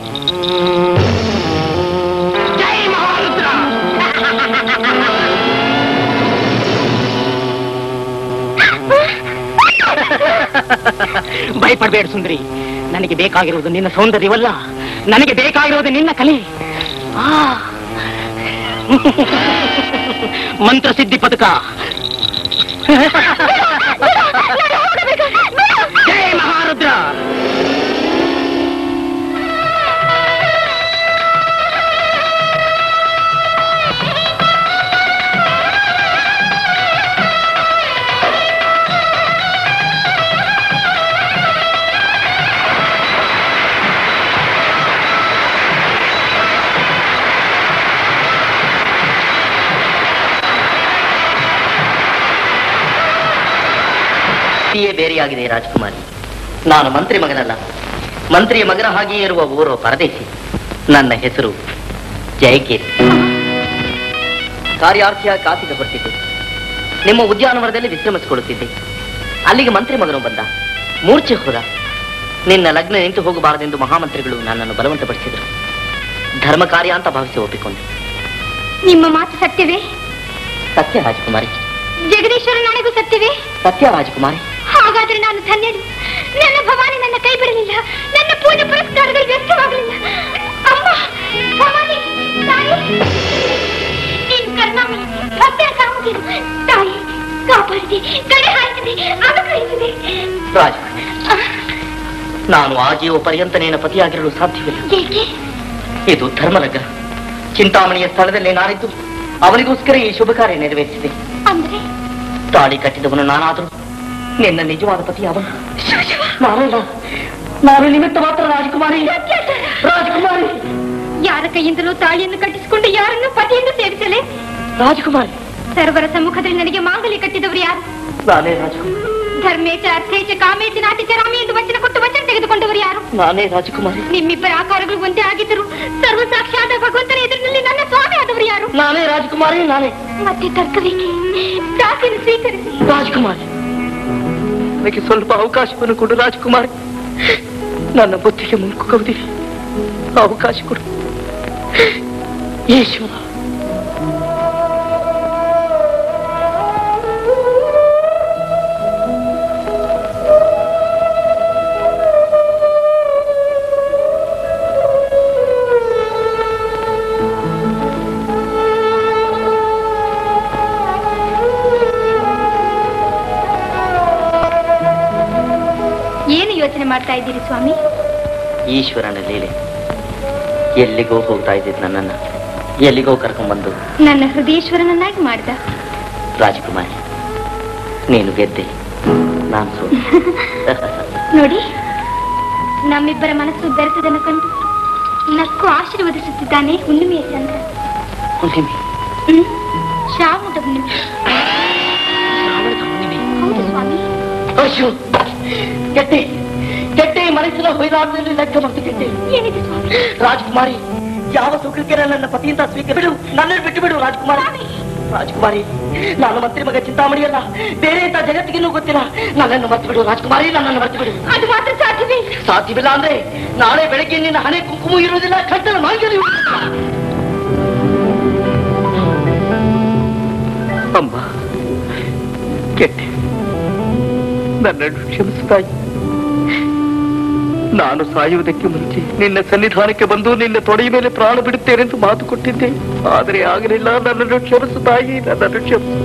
ಜೈ ಮಹಾರುದ್ರ ಭಯಪಡಬೇಡ ಸುಂದರಿ ನನಗೆ ಬೇಕಾಗಿರುವುದು ನಿನ್ನ ಸೌಂದರ್ಯವಲ್ಲ ನನಗೆ ಬೇಕಾಗಿರುವುದು ನಿನ್ನ ಕಲೆ ಆ. ಮಂತ್ರ ಸಿದ್ಧಿ ಪದಕ ಜೈ ಮಹಾರುದ್ರ ಸ್ಥಿತಿಯೇ ಬೇರೆಯಾಗಿದೆ ರಾಜಕುಮಾರಿ ನಾನು ಮಂತ್ರಿ ಮಗನಲ್ಲ ಮಂತ್ರಿಯ ಮಗನ ಹಾಗೆಯೇ ಇರುವ ಓರ್ವ ಪರದೇಶಿ ನನ್ನ ಹೆಸರು ಜಯಕೇರಿ ಕಾರ್ಯಾರ್ಥಿಯ ಕಾಸಿಗೆ ಹೊರಟಿದ್ದೆ ನಿಮ್ಮ ಉದ್ಯಾನವನದಲ್ಲಿ ವಿಶ್ರಮಿಸಿಕೊಳ್ಳುತ್ತಿದ್ದೆ ಅಲ್ಲಿಗೆ ಮಂತ್ರಿ ಮಗನು ಬಂದ ಮೂರ್ಛೆ ಹೋದ ನಿನ್ನ ಲಗ್ನ ನಿಂತು ಹೋಗಬಾರದೆಂದು ಮಹಾಮಂತ್ರಿಗಳು ನನ್ನನ್ನು ಬಲವಂತಪಡಿಸಿದರು ಧರ್ಮ ಕಾರ್ಯ ಅಂತ ಭಾವಿಸಿ ಒಪ್ಪಿಕೊಂಡೆ ನಿಮ್ಮ ಮಾತು ಸತ್ಯವೇ ಸತ್ಯ ರಾಜಕುಮಾರಿ ಜಗದೀಶ್ವರ ನನಗೂ ಸತ್ಯವೇ ಸತ್ಯ ರಾಜಕುಮಾರಿ ಹಾಗಾದ್ರೆ ನಾನು ಧನ್ಯನು ನನ್ನ ಭವಾನಿ ನನ್ನ ಕೈ ಬಿಡಲಿಲ್ಲ ನನ್ನ ಪೂಜೆ ಪುರಸ್ಕಾರಗಳು ವ್ಯರ್ಥವಾಗಲಿಲ್ಲ ಅಮ್ಮ ಭವಾನಿ ತಾಯಿ ನೀನು ಕರುಣಾಮಯಿ ಭಕ್ತರ ಕಾಮುಕಿರು ತಾಯಿ ಕಾಪಾಡಿದೆ ಕಡೆ ಹಾಯಿಸಿದೆ ಅನುಗ್ರಹಿಸಿದೆ ರಾಜಕುಮಾರಿ ನಾನು ಆ ಜೀವ ಪರ್ಯಂತ ನಿನ್ನ ಪತಿಯಾಗಿರಲು ಸಾಧ್ಯವಿಲ್ಲ ಏಕೆ ಇದು ಧರ್ಮಲಗ್ನ ಚಿಂತಾಮಣಿಯ ಸ್ಥಳದಲ್ಲಿ ನಾನಿದ್ದು ಅವನಿಗೋಸ್ಕರ ಈ ಶುಭ ಕಾರ್ಯ ನೆರವೇರಿಸಿದೆ ಅಂದ್ರೆ ತಾಳಿ ಕಟ್ಟಿದವನು ನಾನಾದರೂ ನಿನ್ನ ನಿಜವಾದ ಪತಿ ಅವನು ನಾನಲ್ಲ ನಾನು ನಿಮಿತ್ತ ಮಾತ್ರ ರಾಜಕುಮಾರಿ ರಾಜಕುಮಾರಿ ಯಾರ ಕೈಯಿಂದಲೂ ತಾಳಿಯನ್ನು ಕಟ್ಟಿಸಿಕೊಂಡು ಯಾರನ್ನು ಪತಿಯನ್ನು ಸೇರಿಸಲೇ ರಾಜಕುಮಾರಿ ಸರ್ವರ ಸಮ್ಮುಖದಲ್ಲಿ ನನಗೆ ಮಾಂಗಲ್ಯ ಕಟ್ಟಿದವರು ಯಾರು ನಾನೇ ರಾಜಕುಮಾರಿ ಧರ್ಮೇಚ ಅರ್ಥೇಚ ಕಾಮೇಚ ನಾಟಿಚ ರಾಮಿ ಎಂದು ವಚನ ಕೊಟ್ಟು ವಚನ ತೆಗೆದುಕೊಂಡವರು ಯಾರು ನಾನೇ ರಾಜಕುಮಾರಿ ನಿಮ್ಮಿಬ್ಬರ ಆಕಾರಗಳು ಒಂದೇ ಆಗಿದ್ದರು ಸರ್ವ ಸಾಕ್ಷಾತ್ ಭಗವಂತನ ಎದುರಿನಲ್ಲಿ ನನ್ನ ಸ್ವಾಮಿ ಆದವರು ಯಾರು ನಾನೇ ರಾಜಕುಮಾರಿ ನಾನೇ ಮತ್ತೆ ತರ್ಕವೇಕೆ ದಾಸಿಯನ್ನು ಸ್ವೀಕರಿಸಿ ರಾಜಕುಮಾರಿ ನನಗೆ ಸ್ವಲ್ಪ ಅವಕಾಶವನ್ನು ಕೊಡು ರಾಜಕುಮಾರಿ ನನ್ನ ಬುದ್ಧಿಗೆ ಮುನ್ಕುವುದಿದೆ ಅವಕಾಶ ಕೊಡು ಈಶ್ವರ ಏನು ಯೋಚನೆ ಮಾಡ್ತಾ ಇದ್ದೀರಿ ಸ್ವಾಮಿ ಈಶ್ವರನ ಲೀಲೆ ಎಲ್ಲಿಗೋ ಹೋಗ್ತಾ ಇದ್ದಿದ್ದು ನನ್ನನ್ನ ಎಲ್ಲಿಗೋ ಕರ್ಕೊಂಡ್ಬಂದು ನನ್ನ ಹೃದಯೇಶ್ವರನನ್ನಾಗಿ ಮಾಡಿದ ರಾಜಕುಮಾರಿ ನೀನು ಗೆದ್ದೆ ನಾನು ಸೋತೆ ನೋಡಿ ನಮ್ಮಿಬ್ಬರ ಮನಸ್ಸು ಬೆರೆತದನ್ನು ಕಂಡು ನಕ್ಕು ಆಶೀರ್ವದಿಸುತ್ತಿದ್ದಾನೆ ಹುಣ್ಣಿಮೆಯ ಚಂದ್ರ ಹುಣ್ಣಿಮೆ ಹ್ಮ್ ಶ್ರಾವಣದ ಹುಣ್ಣಿಮೆ ಹೌದು ಸ್ವಾಮಿ ಅಯ್ಯೋ ಗೆದ್ದೆ ಗೆದ್ದೆ ಮನಸ್ಸಿನ ಹೊಯ್ದಾಟದಲ್ಲಿ ಲೆಕ್ಕ ಮತ್ತು ಗೆದ್ದೆ ಏನಿದೆ ಸ್ವಾಮಿ ರಾಜಕುಮಾರಿ ಯಾವ ಸುಖಕ್ಕೆ ನನ್ನ ಪತಿಯಿಂದ ಸ್ವೀಕರಿಸಿ ಬಿಡು ನನ್ನನ್ನು ಬಿಟ್ಟು ಬಿಡು ರಾಜಕುಮಾರಿ ರಾಜಕುಮಾರಿ ನಾನು ಮಂತ್ರಿ ಮಗ ಚಿಂತಾಮಣಿಯಲ್ಲ ಬೇರೆ ಅಂತ ಜಗತ್ತಿಗಿನ್ನೂ ಗೊತ್ತಿಲ್ಲ ನನ್ನನ್ನು ಮರ್ತು ಬಿಡು ರಾಜಕುಮಾರಿ ನನ್ನನ್ನು ಮರ್ತು ಬಿಡು ಅದು ಮಾತ್ರ ಸಾಧ್ಯವೇ ಇಲ್ಲ. ಸಾಧ್ಯವಿಲ್ಲ ಅಂದ್ರೆ ನಾಳೆ ಬೆಳಗ್ಗೆ ನಿನ್ನ ಹಣೆ ಕುಂಕುಮ ಇರುವುದಿಲ್ಲ ಕಟ್ಟಲು ಮಾಂಗಲ್ಯ ಅಮ್ಮ ಕೆಟ್ಟೆ ನನ್ನನ್ನು ಕ್ಷಮಿಸು ತಾಯಿ ನಾನು ಸಾಯುವುದಕ್ಕೆ ಮುಂಚೆ ನಿನ್ನ ಸನ್ನಿಧಾನಕ್ಕೆ ಬಂದು ನಿನ್ನ ತೊಡೆಯ ಮೇಲೆ ಪ್ರಾಣ ಬಿಡುತ್ತೇನೆಂದು ಮಾತು ಕೊಟ್ಟಿದ್ದೆ ಆದರೆ ಆಗಲಿಲ್ಲ ನನ್ನನ್ನು ಕ್ಷಮಿಸು ತಾಯಿ ನನ್ನನ್ನು ಕ್ಷಮಿಸು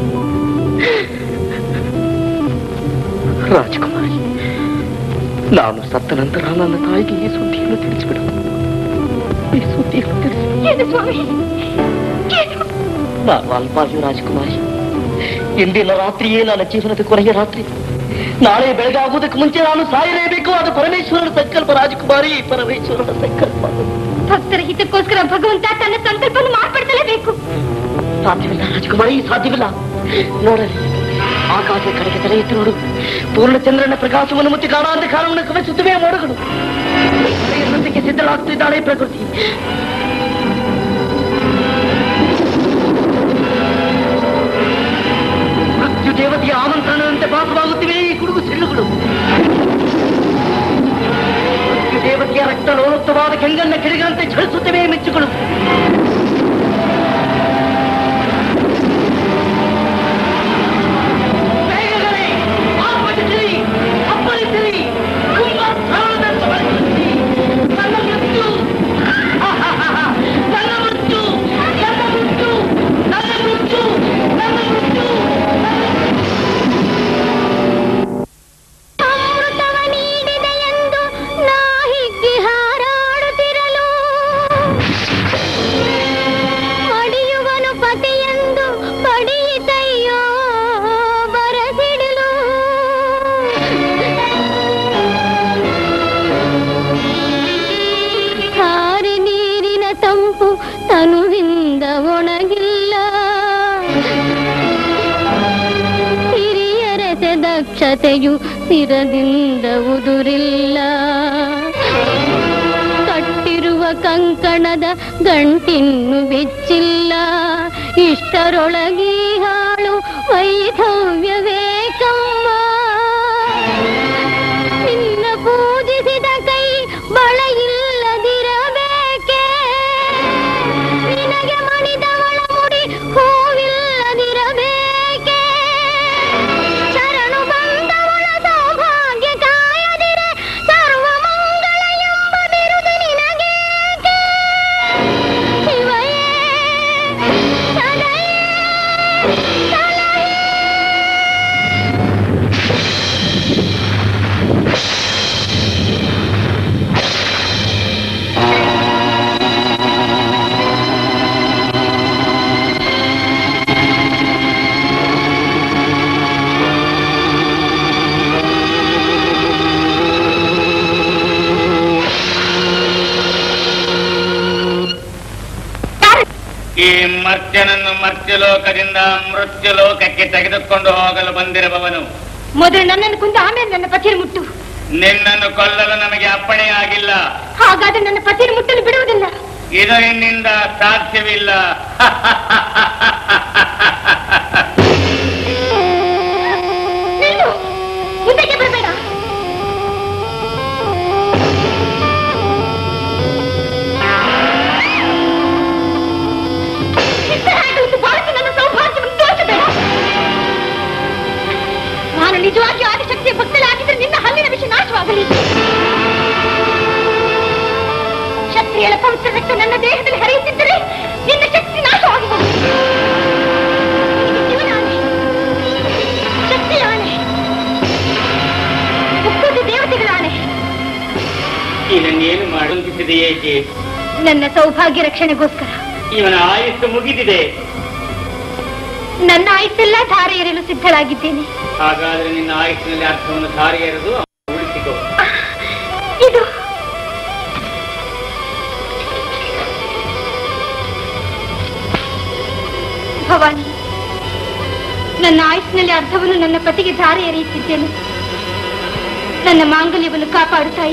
ರಾಜಕುಮಾರಿ ನಾನು ಸತ್ತ ನಂತರ ನನ್ನ ತಾಯಿಗೆ ಈ ಸುದ್ದಿಯನ್ನು ತಿಳಿಸಿಬಿಡು ಈ ಸುದ್ದಿಯನ್ನು ತಿಳಿಸಿ ಏನು ಸ್ವಾಮಿ ಏನು ನಾನು ಅಲ್ಪಾಯು ರಾಜಕುಮಾರಿ ಇಂದಿನ ರಾತ್ರಿಯೇ ನನ್ನ ಜೀವನದ ಕೊನೆಯ ರಾತ್ರಿ ನಾಳೆ ಬೆಳಗಾಗುವುದಕ್ಕೆ ಮುಂಚೆ ನಾನು ಸಾಯಲೇಬೇಕು ಅದು ಪರಮೇಶ್ವರನ ಸಂಕಲ್ಪ ರಾಜಕುಮಾರಿ ಪರಮೇಶ್ವರನ ಸಂಕಲ್ಪ ಭಕ್ತರ ಹಿತಕ್ಕೋಸ್ಕರ ಭಗವಂತ ತನ್ನ ಸಂಕಲ್ಪವನ್ನು ಮಾರ್ಪಡಿಸಲೇಬೇಕು ಸಾಧ್ಯವಿಲ್ಲ ರಾಜಕುಮಾರಿ ಸಾಧ್ಯವಿಲ್ಲ ನೋಡಲಿ ಆಕಾಶ ಕಡೆಗೆ ತಲೆ ಎತ್ತಿ ನೋಡು ಪೂರ್ಣಚಂದ್ರನ ಪ್ರಕಾಶವನ್ನು ಮುತ್ತಿ ಕಾಣ ಅಂಧಕಾರವನ್ನು ಕವಿಸುತ್ತವೆ ಮೋಡಗಳು ಹೃದಯದೊಂದಿಗೆ ಸಿದ್ಧ ಸಿದ್ಧಳಾಗ್ತಿದ್ದಾಳೆ ಪ್ರಕೃತಿ ಮೃತ್ಯು ದೇವತೆಯ ಆಮಂತ್ರಣದಂತೆ ಭಾಸವಾಗುತ್ತಿವೆ ಈ ಗುಡುಗು ಸಿಳ್ಳುಗಳು ಮೃತ್ಯು ದೇವತೆಯ ರಕ್ತ ಲೋಲುಪ್ತವಾದ ಕೆಂಗನ್ನ ಕಿಡಿಗಂತೆ ಝಳಿಸುತ್ತಿವೆ ಈ ಮೆಚ್ಚುಗಳು ಬೇಗನೆ ಆರ್ಭಟಿಸಿರಿ, ಅಪ್ಪಳಿಸಿರಿ, ಕುಂಭಸ್ನಾನದಂತೆ ಬಳಸಿರಿ. ನನ್ನ ಮೃತ್ಯು ಆಹಾಹಾಹಾ, ನನ್ನ ಮೃತ್ಯು ನನ್ನ ಮೃತ್ಯು ನನ್ನ ಮೃತ್ಯು ನನ್ನ ಮೃತ್ಯು ಅಮೃತವ ನೀಡಿದೆ ಎಂದು ನಾ ಹಿಗ್ಗಿ ಹಾರಾಡುತ್ತಿರಲು ಮಡಿಯುವನು ಪತಿಯೆಂದು ಪಡೆಯಿತಯ್ಯೋ ಬರಸಿಡಲು ಹಾರಿ ನೀರಿನ ತಂಪು ತನುವಿಂದ ಒಣಗಿಲ್ಲ ಹಿರಿಯರಸ ದಕ್ಷತೆಯು ಸಿರದಿಂದ ಉದುರಿಲ್ಲ ಕಟ್ಟಿರುವ ಕಂಕಣದ ಗಂಟಿನ್ನು ಬೆಚ್ಚಿಲ್ಲ ಇಷ್ಟರೊಳಗಿ ಹಾಳು ವೈಧವ್ಯವೇ ಕಮ್ಮ ನಿನ್ನ ಪೂಜಿಸಿದ ಕೈ ಬಳ ಇಲ್ಲದಿರಬೇಕೆ ನಿನಗೆ ಮಣಿದವಳ ಮುಡಿ ಹೂವಿಲ್ಲದಿರಬೇಕೆ ಶರಣು ಬಂದವಳ ಸೌಭಾಗ್ಯ ಕಾಯದಿರೆ ಸರ್ವ ಮಂಗಳ ಎಂಬ ಬಿರುದು ನಿನಗೇಕೆ ಶಿವಯೇ ಸದಯೇ ಸಲಹೆ ಈ ಮರ್ತ್ಯನನ್ನು ಮರ್ತ್ಯಲೋಕದಿಂದ ಮೃತ್ಯುಲೋಕಕ್ಕೆ ತೆಗೆದುಕೊಂಡು ಹೋಗಲು ಬಂದಿರುವವನು ಮೊದಲು ನನ್ನನ್ನು ಕೊಂದು ಆಮೇಲೆ ನನ್ನ ಪತಿಯನ್ನು ಮುಟ್ಟು ನಿನ್ನನ್ನು ಕೊಲ್ಲಲು ನಮಗೆ ಅಪ್ಪಣೆಯಾಗಿಲ್ಲ ಹಾಗಾದ್ರೆ ನನ್ನ ಪತಿಯನ್ನು ಮುಟ್ಟಲು ಬಿಡುವುದಿಲ್ಲ ಇದರಿಂದ ಸಾಧ್ಯವಿಲ್ಲ ನಿಲ್ಲು ಮುಂದಕ್ಕೆ ಬರಬೇಡ ಸಿದ್ಧರಾಗಿ ಒಂದು ಬಾಳಿಸಿ ನನ್ನ ಸೌಭಾಗ್ಯವನ್ನು ತೋರಿಸಬೇಡ ನಾನು ನಿಜವಾಗಿ ಆದಿಶಕ್ತಿಯ ಭಕ್ತಳಾಗಿದ್ದರೆ ನಿನ್ನ ಹಲ್ಲಿನ ವಿಷ ನಾಶವಾಗಲಿ ಕ್ಷತ್ರಿಯಳ ಪವಿತ್ರ ರಕ್ತ ನನ್ನ ದೇಹದಲ್ಲಿ ಹರಿಯುತ್ತಿದ್ದರೆ ನಿನ್ನ ಶಕ್ತಿ ನಾಶವಾಗಿ ಹೋಗುತ್ತದೆ. ಇದು ಶಿವನಾಣೆ ಶಕ್ತಿಯಾಣೆ ಮುಕ್ಕುದಿ ದೇವತೆಗಳಾಣೆ ಇದನ್ನೇನು ಮಾಡುತ್ತಿದೆ ಏಕೆ ನನ್ನ ಸೌಭಾಗ್ಯ ರಕ್ಷಣೆಗೋಸ್ಕರ ಇವನ ಆಯುಸ್ಸು ಮುಗಿದಿದೆ ನನ್ನ ಆಯುಸ್ಸೆಲ್ಲ ಧಾರೆ ಎರೆಯಲು ಸಿದ್ಧಳಾಗಿದ್ದೇನೆ ಹಾಗಾದ್ರೆ ನಿನ್ನ ಆಯುಸ್ಸಿನಲ್ಲಿ ಅರ್ಥವನ್ನು ಧಾರೆ ಎರೆದು ಉಳಿಸಿಕೋ ಇದು ಭವಾನಿ ನನ್ನ ಆಯುಸ್ಸಿನಲ್ಲಿ ಅರ್ಧವನ್ನು ನನ್ನ ಪತಿಗೆ ಧಾರೆ ಎರೆಯುತ್ತಿದ್ದೇನೆ ನನ್ನ ಮಾಂಗಲ್ಯವನ್ನು ಕಾಪಾಡು ತಾಯಿ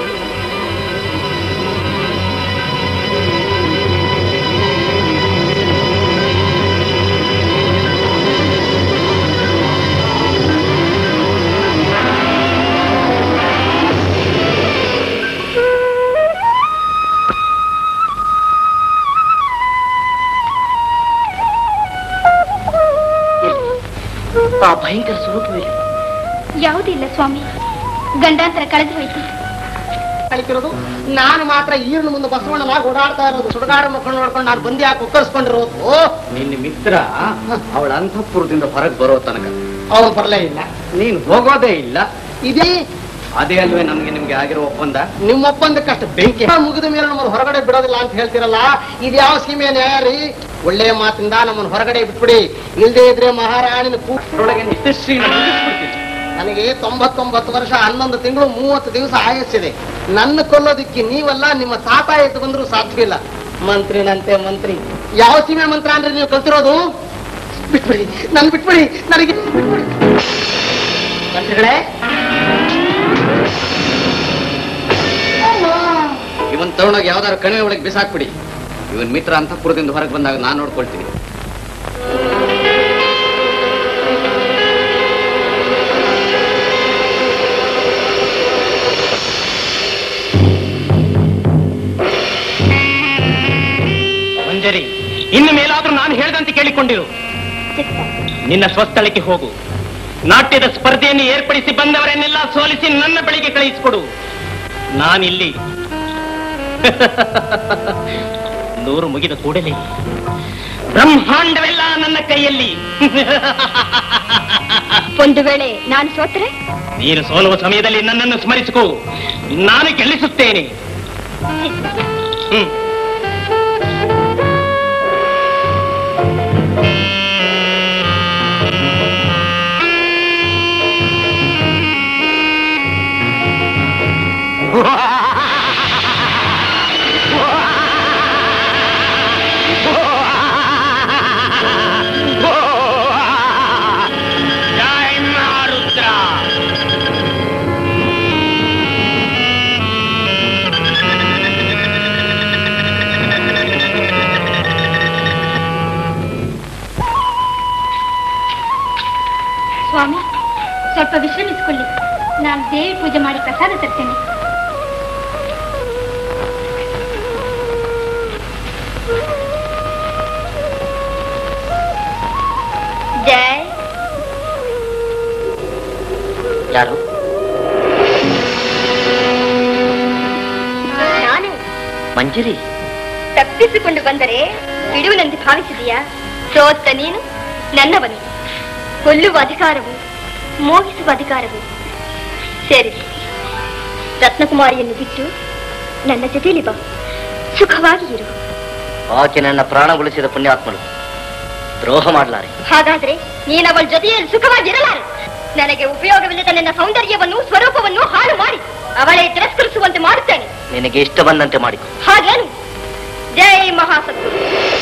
ಆ ಭಯಂಕರ ಸ್ವರೂಪವಿಲ್ಲ ಯಾವುದಿಲ್ಲ ಸ್ವಾಮಿ ಗಂಡಾಂತರ ಕಳೆದು ಹೋಯ್ತು ಕಲಿತಿರೋದು ನಾನು ಮಾತ್ರ ಈರಿನ ಮುಂದೆ ಬಸವಣ್ಣನಾಗಿ ಓಡಾಡ್ತಾ ಇರೋದು ಸುಡುಗಾಡು ಮಕ್ಕಳು ನೋಡ್ಕೊಂಡು ನಾನು ಬಂದಿ ಹಾಕಿ ಉತ್ತರಿಸ್ಕೊಂಡಿರೋದು ನಿನ್ನ ಮಿತ್ರ ಅವಳ ಅಂತಃಪುರದಿಂದ ಹೊರಗೆ ಬರೋ ತನಕ ಅವನು ಬರಲೇ ಇಲ್ಲ ನೀನ್ ಹೋಗೋದೇ ಇಲ್ಲ ಇದೇ ಅದೇ ಅಲ್ವೇ ನಮ್ಗೆ ನಿಮ್ಗೆ ಆಗಿರೋ ಒಪ್ಪಂದ ನಿಮ್ಮ ಒಪ್ಪಂದಕ್ಕಷ್ಟು ಬೆಂಕಿ ಮುಗಿದ ಮೇಲೆ ನಮ್ಮನ್ನು ಹೊರಗಡೆ ಬಿಡೋದಿಲ್ಲ ಅಂತ ಹೇಳ್ತಿರಲ್ಲ ಇದು ಯಾವ ಸೀಮೆ ನ್ಯಾಯ ರೀ ಒಳ್ಳೆಯ ಮಾತಿಂದ ನಮ್ಮನ್ನು ಹೊರಗಡೆ ಬಿಟ್ಬಿಡಿ ಇಲ್ದೇ ಇದ್ರೆ ಮಹಾರಾಣಿನ ಕೂ ಅಷ್ಟರೊಳಗೆ ನಿತ್ಯಶ್ರೀನ ಮುಗಿಸ್ಬಿಡ್ತೀನಿ ನನಗೆ ತೊಂಬತ್ತೊಂಬತ್ತು ವರ್ಷ ಹನ್ನೊಂದು ತಿಂಗಳು ಮೂವತ್ತು ದಿವಸ ಆಯಸ್ಸಿದೆ ನನ್ನ ಕೊಲ್ಲೋದಿಕ್ಕೆ ನೀವಲ್ಲ ನಿಮ್ಮ ತಾತ ಎದ್ದು ಬಂದರೂ ಸಾಧ್ಯವಿಲ್ಲ ಮಂತ್ರಿನಂತೆ ಮಂತ್ರಿ ಯಾವ ಸೀಮೆ ಮಂತ್ರ ಅಂದ್ರೆ ನೀವು ಕಲ್ತಿರೋದು ಬಿಟ್ಬಿಡಿ ನನ್ ಬಿಟ್ಬಿಡಿ ನನಗೆ ಬಿಟ್ಬಿಡಿ ಮಂತ್ರಿಗಳೇ ಇವನ್ ತಗೊಂಡೋಗಿ ಯಾವ್ದಾದ್ರು ಕಣಿವೆ ಒಳಗೆ ಬಿಸಾಕ್ಬಿಡಿ ಇವನ್ ಮಿತ್ರ ಅಂತಃಪುರದಿಂದ ಹೊರಗೆ ಬಂದಾಗ ನಾನು ನೋಡ್ಕೊಳ್ತೀನಿ ಮಂಜರಿ ಇನ್ನು ಮೇಲಾದ್ರೂ ನಾನು ಹೇಳ್ದಂತೆ ಕೇಳಿಕೊಂಡಿರು ನಿನ್ನ ಸ್ವಸ್ಥಳಕ್ಕೆ ಹೋಗು ನಾಟ್ಯದ ಸ್ಪರ್ಧೆಯನ್ನು ಏರ್ಪಡಿಸಿ ಬಂದವರನ್ನೆಲ್ಲ ಸೋಲಿಸಿ ನನ್ನ ಬಳಿಗೆ ಕಳುಹಿಸಿಕೊಡು ನಾನಿಲ್ಲಿ ನೂರು ಮುಗಿದ ಕೂಡಲೇ ಬ್ರಹ್ಮಾಂಡವೆಲ್ಲ ನನ್ನ ಕೈಯಲ್ಲಿ ಒಂದು ವೇಳೆ ನಾನು ಸೋತ್ರೆ ನೀನು ಸೋಲುವ ಸಮಯದಲ್ಲಿ ನನ್ನನ್ನು ಸ್ಮರಿಸಿಕೋ ನಾನು ಗೆಲ್ಲಿಸುತ್ತೇನೆ ಹ್ಮ್ ಜೈ ಮಾರುದ್ರ ಸ್ವಾಮಿ ಸ್ವಲ್ಪ ವಿಶ್ರಮಿಸಿಕೊಳ್ಳಿ ನಾನು ದೇವಿ ಪೂಜೆ ಮಾಡಿ ಪ್ರಸಾದ ತರ್ತೇನೆ ಜೈ ಯಾರು ನಾನು ಮಂಜರಿ ತಪ್ಪಿಸಿಕೊಂಡು ಬಂದರೆ ಬಿಡುವನೆಂದು ಭಾವಿಸಿದೆಯಾ ಸೋತ್ತ ನೀನು ನನ್ನವನು ಕೊಲ್ಲುವ ಅಧಿಕಾರವು ಮೋಹಿಸುವ ಅಧಿಕಾರವು ಸೇರಿ ರತ್ನಕುಮಾರಿಯನ್ನು ಬಿಟ್ಟು ನನ್ನ ಜೊತೆಯಲ್ಲಿ ಬಾ ಸುಖವಾಗಿ ಇರು ಆಕೆ ನನ್ನ ಪ್ರಾಣ ಉಳಿಸಿದ ಪುಣ್ಯಾತ್ಮಳು ದ್ರೋಹ ಮಾಡಲಾರೆ ಹಾಗಾದ್ರೆ ನೀನು ಅವಳ ಜೊತೆಯಲ್ಲಿ ಸುಖವಾಗಿರಲಾರೆ ನನಗೆ ಉಪಯೋಗವಿಲ್ಲದ ನನ್ನ ಸೌಂದರ್ಯವನ್ನು ಸ್ವರೂಪವನ್ನು ಹಾಳು ಮಾಡಿ ಅವಳೇ ತಿರಸ್ಕರಿಸುವಂತೆ ಮಾಡುತ್ತೇನೆ ನಿನಗೆ ಇಷ್ಟ ಬಂದಂತೆ ಮಾಡಿಕೊ ಹಾಗೇನು ಜೈ ಮಹಾಸತ್ರು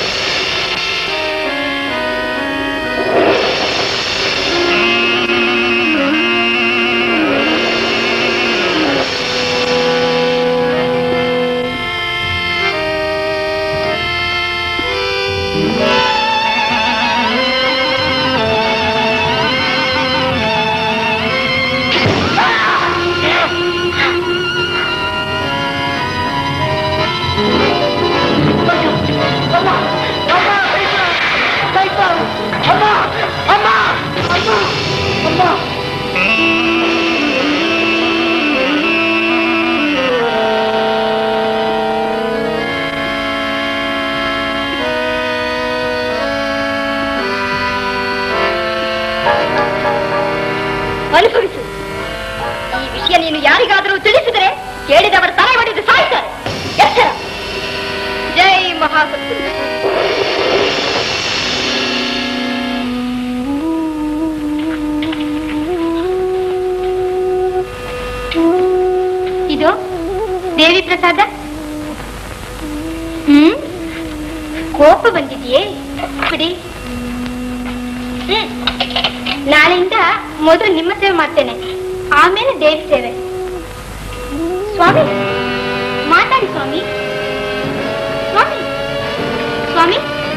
ಅನುಭವಿಸು ಈ ವಿಷಯ ನೀನು ಯಾರಿಗಾದರೂ ತಿಳಿಸಿದರೆ ಕೇಳಿದವರ ತಲೆ ಹೊಡೆದು ಸಾಯ್ತಾರೆ ಎಚ್ಚರ ಜೈ ಮಹಾಸತ್ರು ಇದು ದೇವಿ ಪ್ರಸಾದ ಹ್ಮ್ ಕೋಪ ಬಂದಿದೆಯೇ ಬಿಡಿ ಹ್ಮ್ ನಾಳೆಯಿಂದ ಮೊದಲು ನಿಮ್ಮ ಸೇವೆ ಮಾಡ್ತೇನೆ ಆಮೇಲೆ ದೇವಿ ಸೇವೆ ಸ್ವಾಮಿ ಮಾತಾಡಿ ಸ್ವಾಮಿ ಸ್ವಾಮಿ ಸ್ವಾಮಿ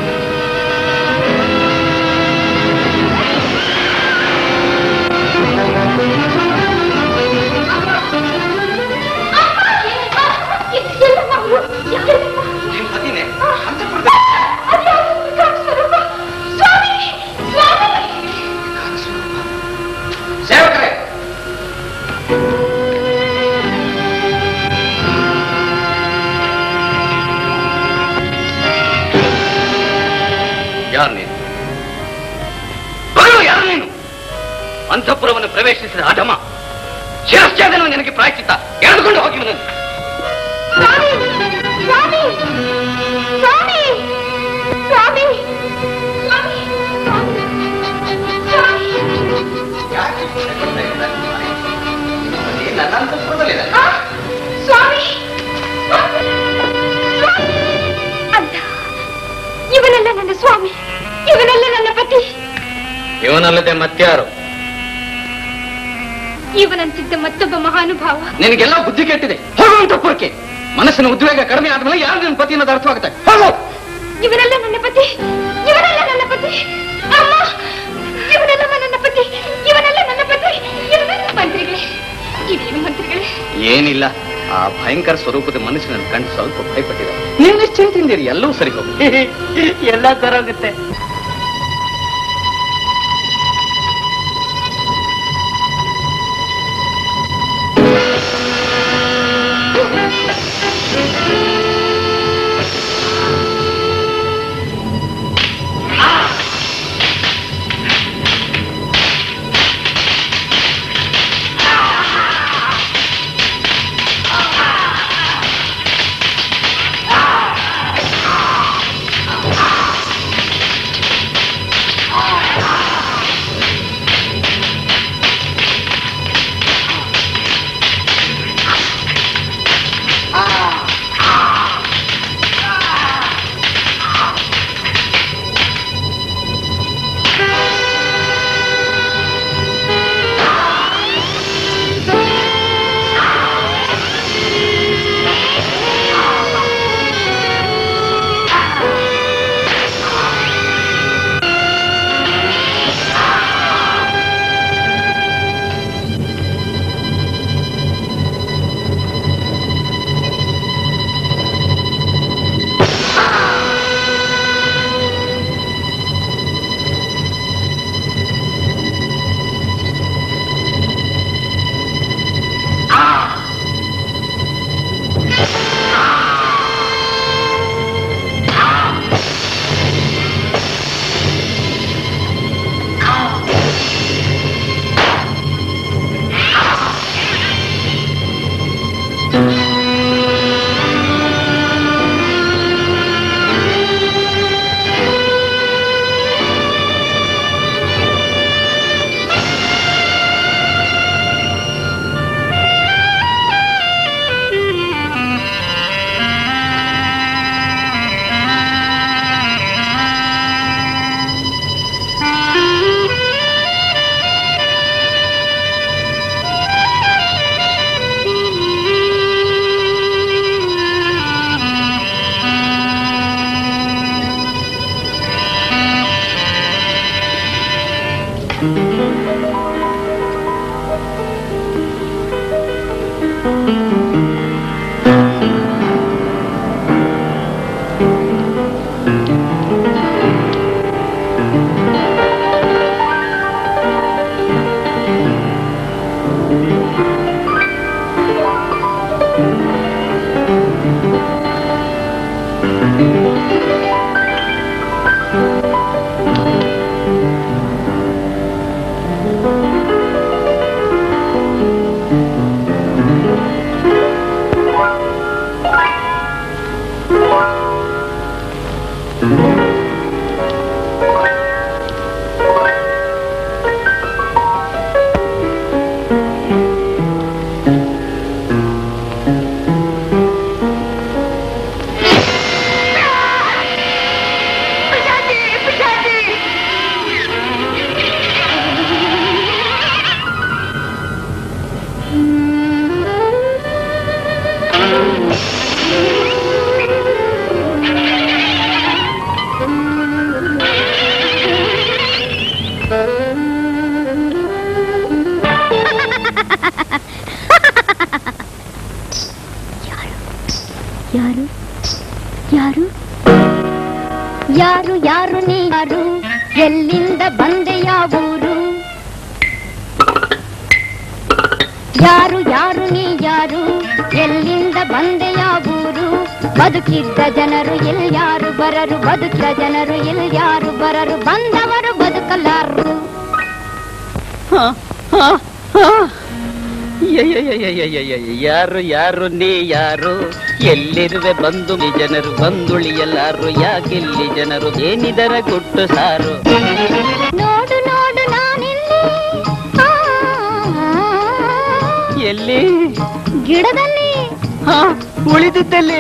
ಸೇವಕರೇ ಯಾರು ನೀನು ಬರು ಯಾರು ನೀನು ಅಂತಃಪುರವನ್ನು ಪ್ರವೇಶಿಸಿದ ಅಧಮ ಶಿರಶ್ಚೇದನ ನಿನಗೆ ಪ್ರಾಯಶ್ಚಿತ್ತ ಎಳೆದುಕೊಂಡು ಹೋಗಿ ಇವನನ್ನು. ಸ್ವಾಮಿ ಸ್ವಾಮಿ ಸ್ವಾಮಿ ಸ್ವಾಮಿ ಸ್ವಾಮಿ ಸ್ವಾಮಿ ನನ್ನ ಅಂತಃಪುರದಲ್ಲಿದೆ. ಆ, ಸ್ವಾಮಿ ಸ್ವಾಮಿ ಅಲ್ಲ ಇವನಲ್ಲ ನನ್ನ ಸ್ವಾಮಿ ಇವನಲ್ಲ ನನ್ನ ಪತಿ ಇವನಲ್ಲದೆ ಮತ್ಯಾರು ಇವನಂತಿದ್ದ ಮತ್ತೊಬ್ಬ ಮಹಾನುಭಾವ ನಿನಗೆಲ್ಲ ಬುದ್ಧಿ ಕೆಟ್ಟಿದೆ ಹೋಗುವಂತಪ್ಪುರಕ್ಕೆ ಮನಸ್ಸಿನ ಉದ್ವೇಗ ಕಡಿಮೆ ಆದ್ಮೇಲೆ ಯಾರು ನಿನ್ನ ಪತಿ ಅನ್ನೋದು ಅರ್ಥವಾಗುತ್ತೆ ಹೋಗು ಇವರೆಲ್ಲ ನನ್ನ ಪತಿ ಇವರೆಲ್ಲ ನನ್ನ ಪತಿ ಅಮ್ಮ ಇವರೆಲ್ಲ ನನ್ನ ಪತಿ ಇವರೆಲ್ಲ ನನ್ನ ಪತಿ ಇವರೆಲ್ಲ ಮಂತ್ರಿಗಳೇ ಇದೇನು ಮಂತ್ರಿಗಳೇ ಏನಿಲ್ಲ ಆ ಭಯಂಕರ ಸ್ವರೂಪದ ಮನುಷ್ಯನ ಕಂಡು ಸ್ವಲ್ಪ ಭಯಪಟ್ಟಿದೆ ನೀವು ನಿಶ್ಚಿಂತಿಂದಿರಿ ಎಲ್ಲವೂ ಸರಿ ಹೋಗಿ ಎಲ್ಲ ಸರೋಗುತ್ತೆ ಯಾರು ಯಾರು ಯಾರು ಯಾರು ನೀ ಯಾರು ಎಲ್ಲಿಂದ ಬಂದೆ ಯಾವೂರು ಯಾರು ಯಾರು ನೀ ಯಾರು ಎಲ್ಲಿಂದ ಬಂದೆ ಯಾವೂರು ಬದುಕಿದ್ದ ಜನರು ಎಲ್ಯಾರು ಬರರು ಬದುಕಿದ ಜನರು ಎಲ್ಯಾರು ಬರರು ಬಂದವರು ಬದುಕಲಾರರು ಯಾರು ಯಾರು ನೀ ಯಾರು ಎಲ್ಲಿರುವೆ ಬಂದು ಈ ಜನರು ಬಂದುಳಿಯಲಾರು ಯಾಕಿಲ್ಲಿ ಜನರು ಏನಿದರ ಗುಟ್ಟು ಸಾರು ನೋಡು ನೋಡು ನಾನಿಲ್ಲಿ ಆ, ಎಲ್ಲಿ ಗಿಡದಲ್ಲಿ ಹಾ ಉಳಿದಿದ್ದಲ್ಲಿ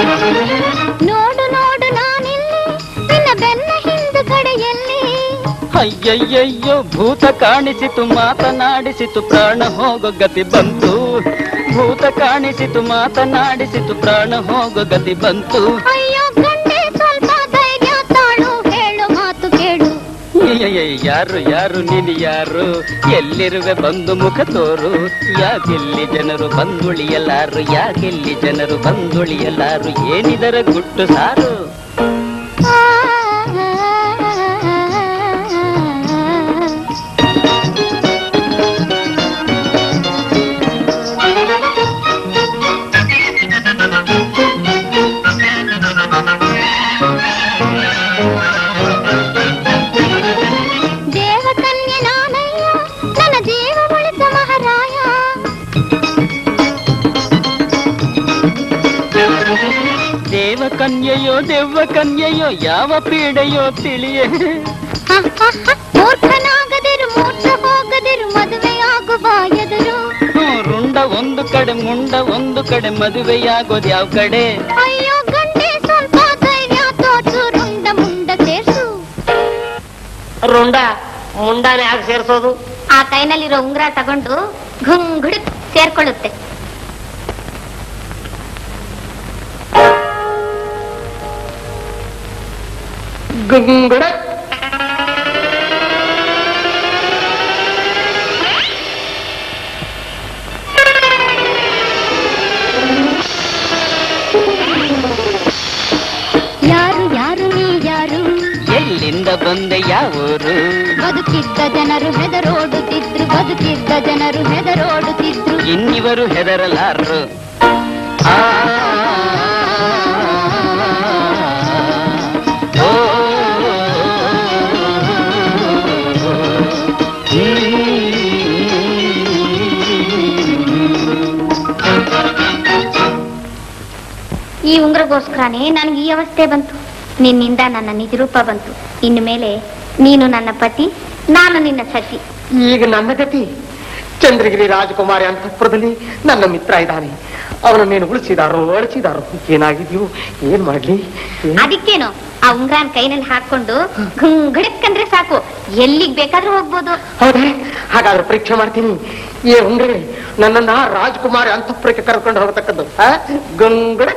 ನೋಡು ನೋಡು ನಾನಿಲ್ಲಿ ನಿನ್ನ ಬೆನ್ನ ಹಿಂದು ಕಡೆಯಲ್ಲಿ ಅಯ್ಯಯ್ಯಯ್ಯೋ ಭೂತ ಕಾಣಿಸಿತು ಮಾತನಾಡಿಸಿತು ಪ್ರಾಣ ಹೋಗೋ ಗತಿ ಬಂತು ಭೂತ ಕಾಣಿಸಿತು ಮಾತನಾಡಿಸಿತು ಪ್ರಾಣ ಹೋಗೋ ಗತಿ ಬಂತು ಅಯ್ಯೋ ಗಂಡೆ ಸ್ವಲ್ಪ ಧೈರ್ಯ ತಾಳು ಹೇಳು ಮಾತು ಕೇಳು ಅಯ್ಯಯ್ಯ, ಯಾರು ಯಾರು ನೀನು ಯಾರು ಎಲ್ಲಿರುವೆ ಬಂದು ಮುಖ ತೋರು ಯಾಕೆಲ್ಲಿ ಜನರು ಬಂದುಳಿಯಲಾರು ಯಾಕೆಲ್ಲಿ ಜನರು ಬಂದುಳಿಯಲಾರು ಏನಿದರ ಗುಟ್ಟು ಸಾರು ಆ, ದೇವಕನ್ಯೆ ನಾನಯ್ಯ ನನ್ನ ಜೀವ ಉಳಿಸ ಮಹಾರಾಯ ದೇವ ಕನ್ಯೆಯೋ ದೆವ್ವ ಕನ್ಯೆಯೋ ಯಾವ ಪೀಡೆಯೋ ತಿಳಿಯೇ ಹ, ಹ, ಹ. ಮೂರ್ಖನಾಗದಿರು ಮೂರ್ಛ ಹೋಗದಿರು ಮದುವೆಯಾಗುವ ಎದುರು ಹ್ಮ್, ರುಂಡ ಒಂದು ಕಡೆ ಮುಂಡ ಒಂದು ಕಡೆ ಮದುವೆಯಾಗೋದು ಯಾವ ಕಡೆ ಅಯ್ಯೋ ಗಂಡೆ ಸ್ವಲ್ಪ ಧೈರ್ಯ ತೋರ್ಸು ರುಂಡ ಮುಂಡ ಸೇರ್ಸು ರುಂಡ ಮುಂಡಾನೆ ಯಾಕೆ ಸೇರ್ಸೋದು ಆ ಕೈನಲ್ಲಿರೋ ಉಂಗುರ ತಗೊಂಡು ಗುಂಗುಡಿ ಸೇರ್ಕೊಳ್ಳುತ್ತೆ ಗುಂಗುಡ ಯಾರು ಯಾರು ನೀ ಯಾರು ಎಲ್ಲಿಂದ ಬಂದೆ ಯಾವೂರು ಬದುಕಿದ್ದ ಜನರು ಹೆದರೋಡುತ್ತಿದ್ರು ಬದುಕಿದ್ದ ಜನರು ಹೆದರೋಡುತ್ತಿದ್ರು ಇನ್ನಿವರು ಹೆದರಲಾರರು ಆ, ಓ, ಈ ಉಂಗುರಗೋಸ್ಕರನೇ ನನಗೆ ಈ ಅವಸ್ಥೆ ಬಂತು ನಿನ್ನಿಂದ ನನ್ನ ನಿಜರೂಪ ಬಂತು ಇನ್ನು ಮೇಲೆ ನೀನು ನನ್ನ ಪತಿ ನಾನು ನಿನ್ನ ಸತಿ ಈಗ ನನ್ನ ಗತಿ ಚಂದ್ರಗಿರಿ ರಾಜಕುಮಾರಿ ಅಂತಃಪುರದಲ್ಲಿ ನನ್ನ ಮಿತ್ರ ಇದ್ದಾನೆ ಅವನು ನೀನು ಉಳಿಸಿದಾರೋ ಅಳಿಸಿದಾರೋ ಏನಾಗಿದ್ಯೋ ಏನ್ ಮಾಡ್ಲಿ ಏನ್- ಅದಕ್ಕೇನು ಆ ಉಂಗ್ರಾನ್ ಕೈನಲ್ಲಿ ಹಾಕೊಂಡು ಗುಂಗಡಕ್ಕಂದ್ರೆ ಸಾಕು ಎಲ್ಲಿಗ್ ಬೇಕಾದ್ರೂ ಹೋಗ್ಬೋದು ಹೌದೇ ಹಾಗಾದ್ರೆ ಪರೀಕ್ಷೆ ಮಾಡ್ತೀನಿ ಏ ಉಂಗ್ರೆ ನನ್ನನ್ನ ರಾಜಕುಮಾರಿ ಅಂತಃಪುರಕ್ಕೆ ಕರ್ಕೊಂಡು ಹೋಗತಕ್ಕದ್ದು ಆ? ಗಂಗಡ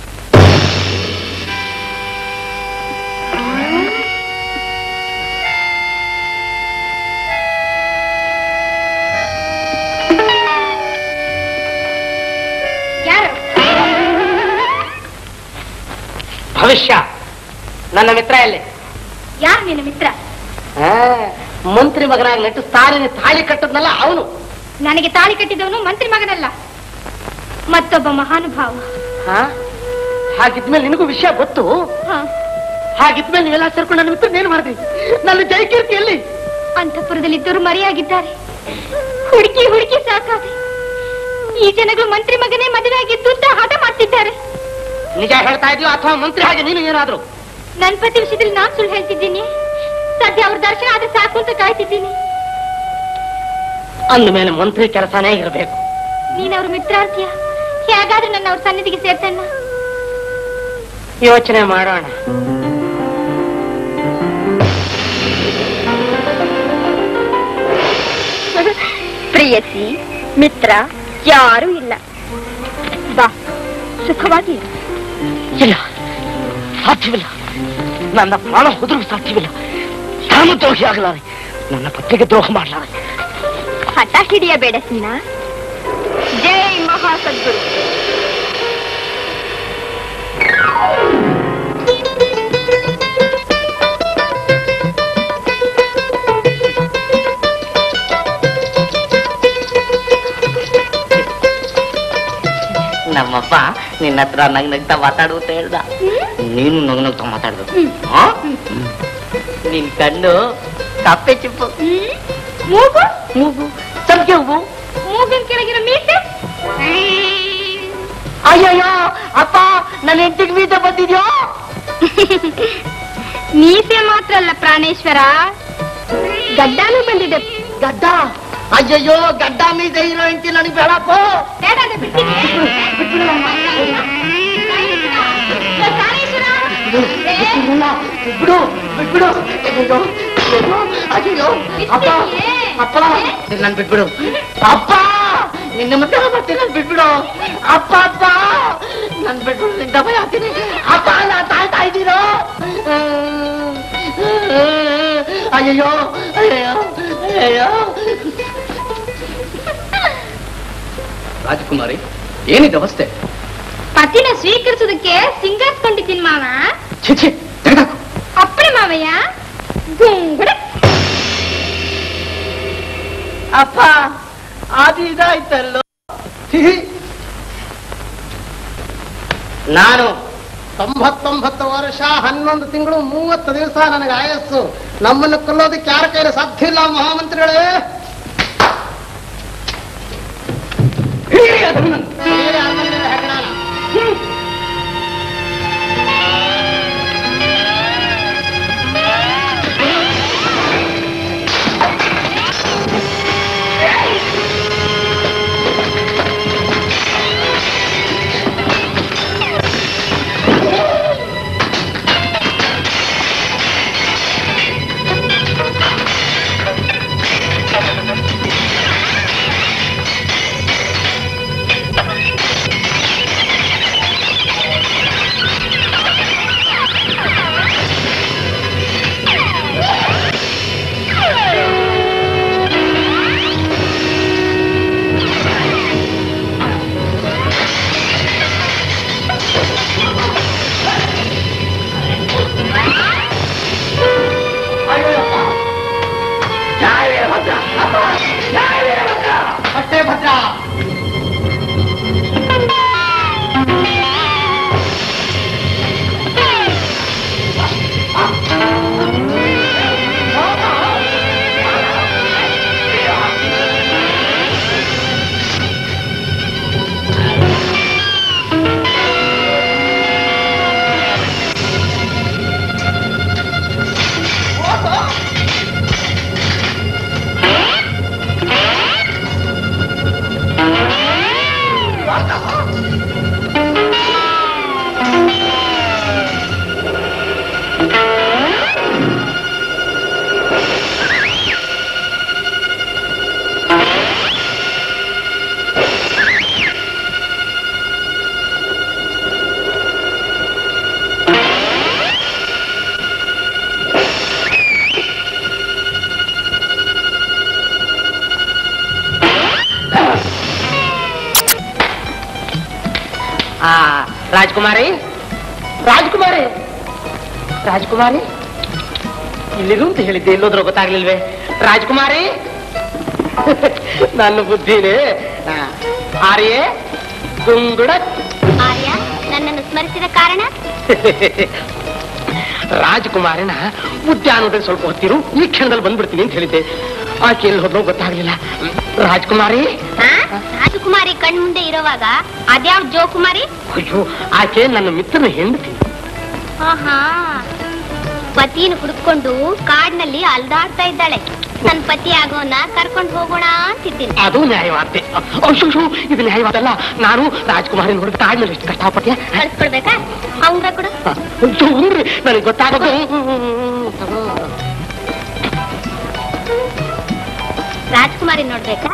ಯಾರು ಭವಿಷ್ಯ ನನ್ನ ಮಿತ್ರ ಎಲ್ಲಿ ಯಾರು ನಿನ್ನ ಮಿತ್ರ ಆ, ಮಂತ್ರಿ ಮಗನಾಗಿ ನಟು ತಾಳಿನ ತಾಳಿ ಕಟ್ಟದ್ನಲ್ಲ ಅವನು ನನಗೆ ತಾಳಿ ಕಟ್ಟಿದವನು ಮಂತ್ರಿ ಮಗನಲ್ಲ ಮತ್ತೊಬ್ಬ ಮಹಾನುಭಾವ ಹಾ ಹಾಗಿದ್ಮೇಲೆ ನಿನಗೂ ವಿಷಯ ಗೊತ್ತು ಹ, ಹಾಗಿದ್ಮೇಲೆ ನೀವೆಲ್ಲ ಸೇರ್ಕೊಂಡು ನನ್ನ ಮಿತ್ರ ಏನ್ ಮಾಡಿದ್ರಿ ನನ್ನ ಜಯಕೀರ್ತಿ ಎಲ್ಲಿ ಅಂತಃಪುರದಲ್ಲಿದ್ದವರು ಮರೆಯಾಗಿದ್ದಾರೆ ಹುಡುಕಿ ಹುಡುಕಿ ಸಾಕಾದೆ ಈ ಜನಗಳು ಮಂತ್ರಿ ಮಗನೇ ಮದುವೆ ಆಗಿದ್ದು ಅಂತ ಹಠ ಮಾಡ್ತಿದ್ದಾರೆ ನಿಜ ಹೇಳ್ತಾ ಇದೆಯೋ ಅಥವಾ ಮಂತ್ರಿ ಹಾಗೆ ನೀನು ಏನಾದ್ರು ನನ್ ಪತಿ ವಿಷಯದಲ್ಲಿ ನಾನ್ ಸುಳ್ಳು ಹೇಳ್ತಿದ್ದೀನಿ ಸದ್ಯ ಅವ್ರ ದರ್ಶನ ಆದ್ರೆ ಸಾಕು ಅಂತ ಕಾಯ್ತಿದ್ದೀನಿ ಅಂದ್ಮೇಲೆ ಮಂತ್ರಿ ಕೆಲಸನೇ ಇರಬೇಕು ನೀನ್ ಅವ್ರ ಮಿತ್ರ ಅಂತೀಯ ಹೇಗಾದ್ರೂ ನನ್ನ ಅವ್ರ ಸನ್ನಿಧಿಗೆ ಸೇರ್ತೇನ ಯೋಚನೆ ಮಾಡೋಣ ಪ್ರಿಯಸಿ ಮಿತ್ರ ಯಾರೂ ಇಲ್ಲ ಬಾ ಸುಖವಾಗಿ ಇರು. ಇಲ್ಲ ಸಾಧ್ಯವಿಲ್ಲ ನನ್ನ ಪ್ರಾಣ ಹೋದ್ರೂ ಸಾಧ್ಯವಿಲ್ಲ ನಾನು ದ್ರೋಹಿ ಆಗಲಾರೆ ನನ್ನ ಪತ್ನಿಗೆ ದ್ರೋಹ ಮಾಡಲಾರೆ ಹಠ ಹಿಡಿಯಬೇಡ ಸೀನಾ ಜೈ ಮಹಾಸದ್ಗುರು ನಮ್ಮಪ್ಪ ನಿನ್ನ ಹತ್ರ ನಗ್ ನಗ್ತಾ ಮಾತಾಡು ಅಂತ ಹೇಳ್ದ ನೀನು ನಗ್ ನಗ್ತಾ ಮಾತಾಡ್ಬೇಕು ನಿನ್ ಕಣ್ಣು ಕಪ್ಪೆ ಚಿಪ್ಪು ಮೂಗು ಮೂಗು ಸಂಖ್ಯೆ ಹೂವು ಮೂಗಿನ ಕೆಳಗಿನ ಮೀಸೆ ಅಯ್ಯಯ್ಯೋ ಅಪ್ಪ ನನ್ನ ಹೆಂಡತಿಗೆ ಬೀಜ ಬಂದಿದ್ಯೋ ಮೀಸೆ ಮಾತ್ರ ಅಲ್ಲ ಪ್ರಾಣೇಶ್ವರ ಗಡ್ಡಾನು ಬಂದಿದೆ ಗಡ್ಡ ಅಯ್ಯಯ್ಯೋ ಗಡ್ಡ ಮೀಸೆ ಇರೋ ಹೆಂಡತಿ ನನಗೆ ಬೇಡಪ್ಪ ಬೇಡ ಅಂದ್ರೆ ಬಿಡ್ತೀನಿ. ಪ್ರಾಣೇಶ್ವರ. ಏ, ಬಿಡು ಬಿಡು ಅಯ್ಯಯ್ಯೋ ಅಯ್ಯೋ ಅಪ್ಪ ಅಪ್ಪ ನನ್ ಬಿಟ್ಬಿಡು ಅಪ್ಪ ನಿನ್ನ ಮತ್ತೆ ಬರ್ತೀನಿ ನನ್ ಬಿಟ್ಬಿಡು ಅಪ್ಪ ಅಪ್ಪ ನನ್ ಬಿಟ್ಬಿಡು ನಿಂದ ಭಯ ಆಗ್ತೀನಿ ಅಪ್ಪ ನಾ ತಾಳ್ತಾ ಇದ್ದೀರೋ ಅಯ್ಯೋ ಅಯ್ಯೋ ಅಯ್ಯೋ ರಾಜಕುಮಾರಿ ಏನಿದೆ ಅವಸ್ಥೆ ಪತಿನ ಸ್ವೀಕರಿಸೋದಕ್ಕೆ ಸಿಂಗಾರಿಸ್ಕೊಂಡಿದ್ದೀನಿ ಮಾವ ಛೆ ಛೆ ತೆಗೆದಾಕು ಅಪ್ಪಣೆ ಮಾವಯ್ಯ ಗುಂಗುಡ ಅಪ್ಪ ಅದು ಇದಾಯ್ತಲ್ಲೋ ನಾನು ತೊಂಬತ್ತೊಂಬತ್ತು ವರ್ಷ ಹನ್ನೊಂದು ತಿಂಗಳು ಮೂವತ್ತು ದಿವಸ ನನಗೆ ಆಯಸ್ಸು ನಮ್ಮನ್ನು ಕೊಲ್ಲೋದಕ್ಕೆ ಯಾರ ಕೈಲಿ ಸಾಧ್ಯ ಇಲ್ಲ ಮಹಾಮಂತ್ರಿಗಳೇ ಹಿಡೀರಿ ಅದನ್ನ. ಹಿಡೀರಿ ಅರಮನೆಯ ಹೆಗಣನ. ಹ್ಮ್. ಅಷ್ಟೇ ಭದ್ರ ಆ ರಾಜ್ಕುಮಾರಿ ರಾಜ್ಕುಮಾರಿ ರಾಜ್ಕುಮಾರಿ ಇಲ್ಲಿರು ಅಂತ ಹೇಳಿದ್ದೆ ಎಲ್ಲೋದ್ರೂ ಗೊತ್ತಾಗ್ಲಿಲ್ವೇ ರಾಜ್ಕುಮಾರಿ ನನ್ನ ಬುದ್ಧಿನೇ ಆ, ಆರ್ಯೆ ಗುಂಗುಡ ಆರ್ಯ ನನ್ನನ್ನು ಸ್ಮರಿಸಿದ ಕಾರಣ ರಾಜಕುಮಾರಿನ ಉದ್ಯಾನದಲ್ಲಿ ಸ್ವಲ್ಪ ಹೊತ್ತಿರು ಈ ಕ್ಷಣದಲ್ಲಿ ಬಂದ್ಬಿಡ್ತೀನಿ ಅಂತ ಹೇಳಿದ್ದೆ ಆಕೆ ಎಲ್ಲಿ ಹೋದ್ಲೋ ಗೊತ್ತಾಗ್ಲಿಲ್ಲ ರಾಜ್ಕುಮಾರಿ ಆ? ರಾಜಕುಮಾರಿ ಕಣ್ ಮುಂದೆ ಇರುವಾಗ ಅದ್ಯಾವ ಜೋಕುಮಾರಿ ಅಯ್ಯೋ ಆಕೆ ನನ್ನ ಮಿತ್ರನ ಹೆಂಡತಿ ಆಹಾ ಪತಿಯನ್ನು ಹುಡುಕೊಂಡು ಕಾಡಿನಲ್ಲಿ ಅಲ್ದಾಡ್ತಾ ಇದ್ದಾಳೆ ನನ್ನ ಪತಿ ಆಗೋನ ಕರ್ಕೊಂಡು ಹೋಗೋಣ ಅಂತಿದ್ದೀನಿ ಅದು ನ್ಯಾಯವಾರ್ತೆ ಅಯ್ಯೋ ಇದು ನ್ಯಾಯವಾದಲ್ಲ ನಾನು ರಾಜ್ಕುಮಾರಿನ ಹುಡುಗ ಕಾಡಿನಲ್ಲಿ ಎಷ್ಟು ಕಷ್ಟಪಟ್ಟೆ ಕಳ್ಸ್ಕೊಡ್ಬೇಕಾ ಅವಂಗ ಕೊಡು ಅಯ್ಯೋ ಉಂಡ್ರಿ ನನಗೆ ಗೊತ್ತಾಗೋದು ರಾಜ್ಕುಮಾರಿ ನೋಡ್ಬೇಕಾ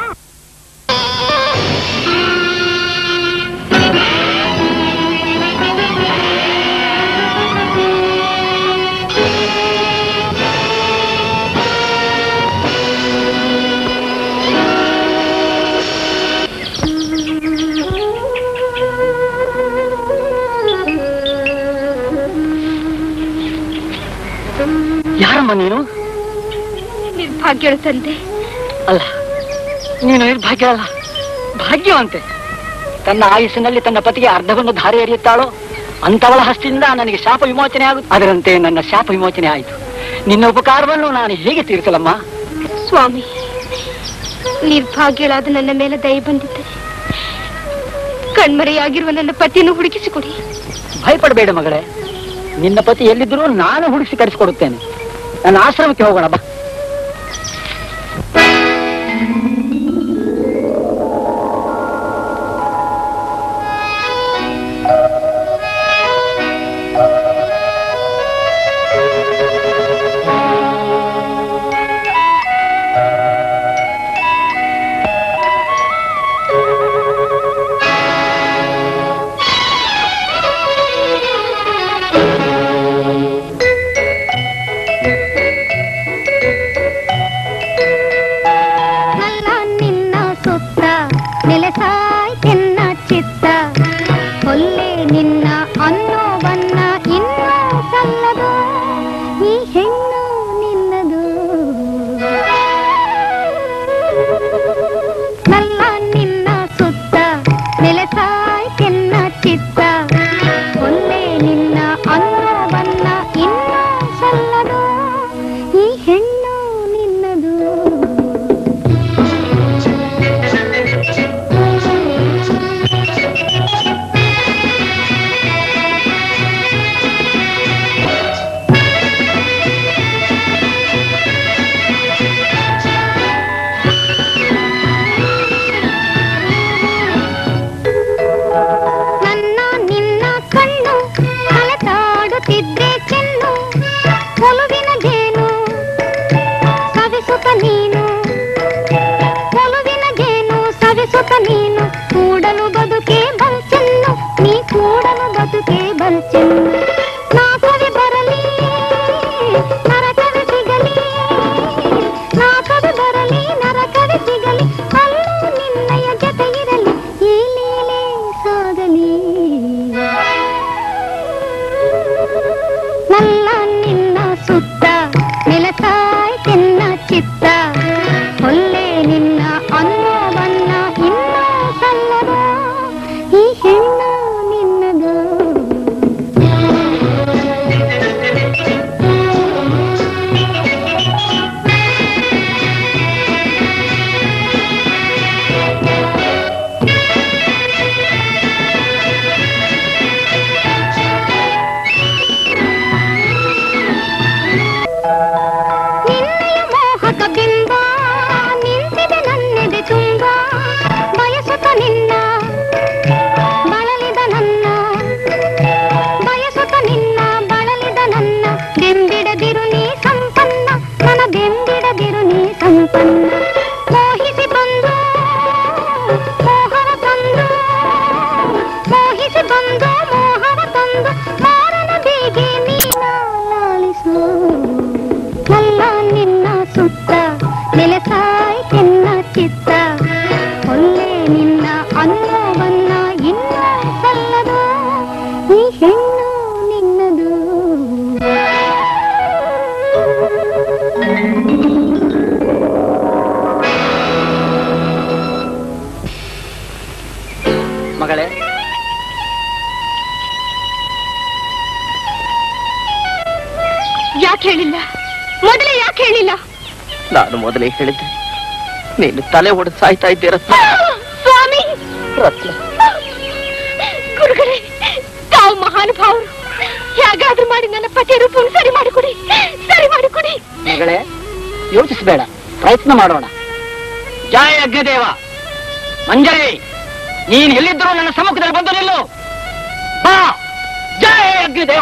ಯಾರಮ್ಮ ನೀನು ನಿರ್ಭಾಗ್ಯಳು ತಂದೆ ಅಲ್ಲ ನೀನು ನಿರ್ಭಾಗ್ಯ ಅಲ್ಲ ಭಾಗ್ಯವಂತೆ ತನ್ನ ಆಯುಸ್ಸಿನಲ್ಲಿ ತನ್ನ ಪತಿಗೆ ಅರ್ಧವನ್ನು ಧಾರೆ ಎರೆಯುತ್ತಾಳೋ ಅಂತವಳ ಹಸ್ತಿಯಿಂದ ನನಗೆ ಶಾಪ ವಿಮೋಚನೆ ಆಗುತ್ತೆ ಅದರಂತೆ ನನ್ನ ಶಾಪ ವಿಮೋಚನೆ ಆಯಿತು ನಿನ್ನ ಉಪಕಾರವನ್ನು ನಾನು ಹೇಗೆ ತೀರಿಸಲಮ್ಮ ಸ್ವಾಮಿ ನಿರ್ಭಾಗ್ಯಳಾದ ನನ್ನ ಮೇಲೆ ದಯ ಬಂದಿದ್ದರೆ ಕಣ್ಮರೆಯಾಗಿರುವ ನನ್ನ ಪತಿಯನ್ನು ಹುಡುಕಿಸಿಕೊಡಿ ಭಯಪಡಬೇಡ ಮಗಳೇ ನಿನ್ನ ಪತಿ ಎಲ್ಲಿದ್ದರೂ ನಾನು ಹುಡುಕಿ ಕರೆಸಿಕೊಡುತ್ತೇನೆ ನನ್ನ ಆಶ್ರಮಕ್ಕೆ ಹೋಗೋಣ ಬಾ ನೆಲೆಸಾಯ್ತೆನ್ನ ಚಿತ್ತ ಹೊಲ್ಲೆ ನಿನ್ನ ಅನ್ನೋವನ್ನ ಇನ್ನೂ ಸಲ್ಲದು ಈ ಹೆಣ್ಣು ನಿನ್ನದು ನಲ್ಲ ನಿನ್ನ ಸುತ್ತ ನೆಲೆಸಾಯ್ತೆನ್ನ ಚಿತ್ತ ಹೊಲ್ಲೆ ನಿನ್ನ ಅನ್ನೋವನ್ನ ಇನ್ನೂ ಸಲ್ಲದು ಈ ಹೆಣ್ಣು ನಿನ್ನದು ನನ್ನ ನಿನ್ನ ಕಣ್ಣು ಕಲೆತಾಡುತ್ತಿದ್ರೆ ಚೆನ್ನು ಒಲುವಿನ ಜೇನು ಸವಿಸುತ್ತ ನೀನು ಒಲುವಿನ ಜೇನು ಸವಿಸುತ್ತ ನೀನು ಕೂಡಲು ಬದುಕೆ ಬಲ್ಚೆನ್ನು ನೀ ಕೂಡಲು ಬದುಕೆ ಬಲ್ಚೆನ್ನು ನಾಕವಿ ಬರಲಿ ನರಕವಿ ಸಿಗಲಿ ನಾಕವಿ ಬರಲಿ ನರಕವಿ ಸಿಗಲಿ ಅಲ್ಲೂ ನಿನ್ನಯ ಜೊತೆ ಇರಲಿ ಈ ಲೀಲೆ ಸಾಗಲಿ ನಲ್ಲ ನಿನ್ನ ಸುತ್ತ ನೆಲಸಾಯ್ತೆನ್ನ ಚಿತ್ತ ಹೊಲ್ಲೆ ನಿನ್ನ ಅನ್ನೋವನ್ನ ಇನ್ನೂ ಸಲ್ಲದ ಈ ಹೆಣ್ಣು ನಿನ್ನದು ನಿನ್ನಯ ಮೋಹಕ ಬಿಂಬ ನಿಂತಿದೆ ನನ್ನೆದೆ ತುಂಬ ಬಯಸುತ್ತ ನಿನ್ನ ಬಳಲಿದ ನನ್ನ ಬಯಸುತ್ತ ನಿನ್ನ ಬಳಲಿದ ನನ್ನ ಬೆಂಬಿಡದಿರು ನೀ ಸಂಪನ್ನ ನನ್ನ ಬೆಂಬಿಡದಿರು ನೀ ಸಂಪನ್ನ ಮೋಹಿಸಿ ಬಂದು ಮೋಹವ ತಂದು ಮೋಹಿಸಿ ಬಂದು ಮೋಹವ ತಂದು ಮಾರನ ಬೀಗೆ ನೀನ ಲಾಲಿಸು ನಲ್ಲ ನಿನ್ನ ಸುತ್ತ ನೆಲೆಸಾಯ್ತೆನ್ನ ಚಿತ್ತ ಹೊಲ್ಲೆ ನಿನ್ನ ಅನ್ನವನ್ನ ಇನ್ನೂ ಸಲ್ಲದು ಈ ಹೆಣ್ಣು ನಿನ್ನದು ಮಗಳೇ ಯಾಕೆ ಹೇಳಿಲ್ಲ ಮೊದಲೇ ಯಾಕೆ ಹೇಳಿಲ್ಲ ನಾನು ಮೊದಲೇ ಹೇಳಿದ್ದೆ ನೀನು ತಲೆ ಒಡೆದು ಸಾಯ್ತಾ ಇದ್ದೆ ರತ್ನ ಸ್ವಾಮಿ ರತ್ನ ಗುರುಗಳೇ ತಾವು ಮಹಾನುಭಾವರು ಹೇಗಾದ್ರೂ ಮಾಡಿ ನನ್ನ ಪತಿಯ ರೂಪವನ್ನು ಸರಿ ಮಾಡಿಕೊಡಿ ಸರಿ ಮಾಡಿಕೊಡಿ ಮಗಳೇ ಯೋಚಿಸಬೇಡ ಪ್ರಯತ್ನ ಮಾಡೋಣ ಜಯ ಅಗ್ನಿದೇವ ಮಂಜರಿ ನೀನ್ ಎಲ್ಲಿದ್ದರೂ ನನ್ನ ಸಮ್ಮುಖದಲ್ಲಿ ಬಂದು ನಿಲ್ಲು ಬಾ ಜಯ ಅಗ್ನಿದೇವ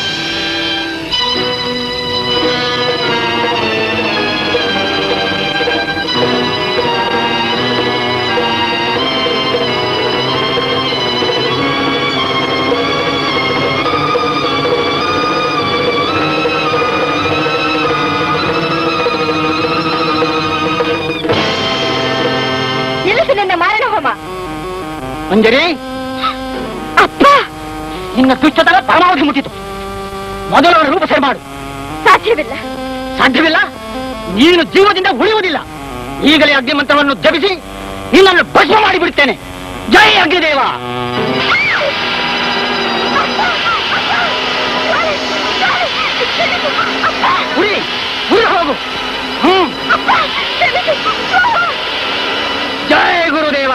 ನಿಲ್ಲಿಸು ನನ್ನ ಮಾರಣ ಹೋಮ ಮಂಜರಿ ಅಪ್ಪ ನಿನ್ನ ದುಷ್ಟತನ ಪರಮಾವಧಿ ಮುಟ್ಟಿತು ಮೊದಲು ಅವಳ ರೂಪ ಸರಿ ಮಾಡು ಸಾಧ್ಯವಿಲ್ಲ ಸಾಧ್ಯವಿಲ್ಲ ನೀನು ಜೀವದಿಂದ ಉಳಿಯುವುದಿಲ್ಲ ಈಗಲೇ ಅಗ್ನಿಮಂತ್ರವನ್ನು ಜಪಿಸಿ ನಿನ್ನನ್ನು ಭಸ್ಮ ಮಾಡಿಬಿಡುತ್ತೇನೆ ಜೈ ಅಗ್ನಿದೇವ ಉರಿ ಉರಿ ಹೋಗು ಹ್ಮ್ ಜಯ ಗುರುದೇವ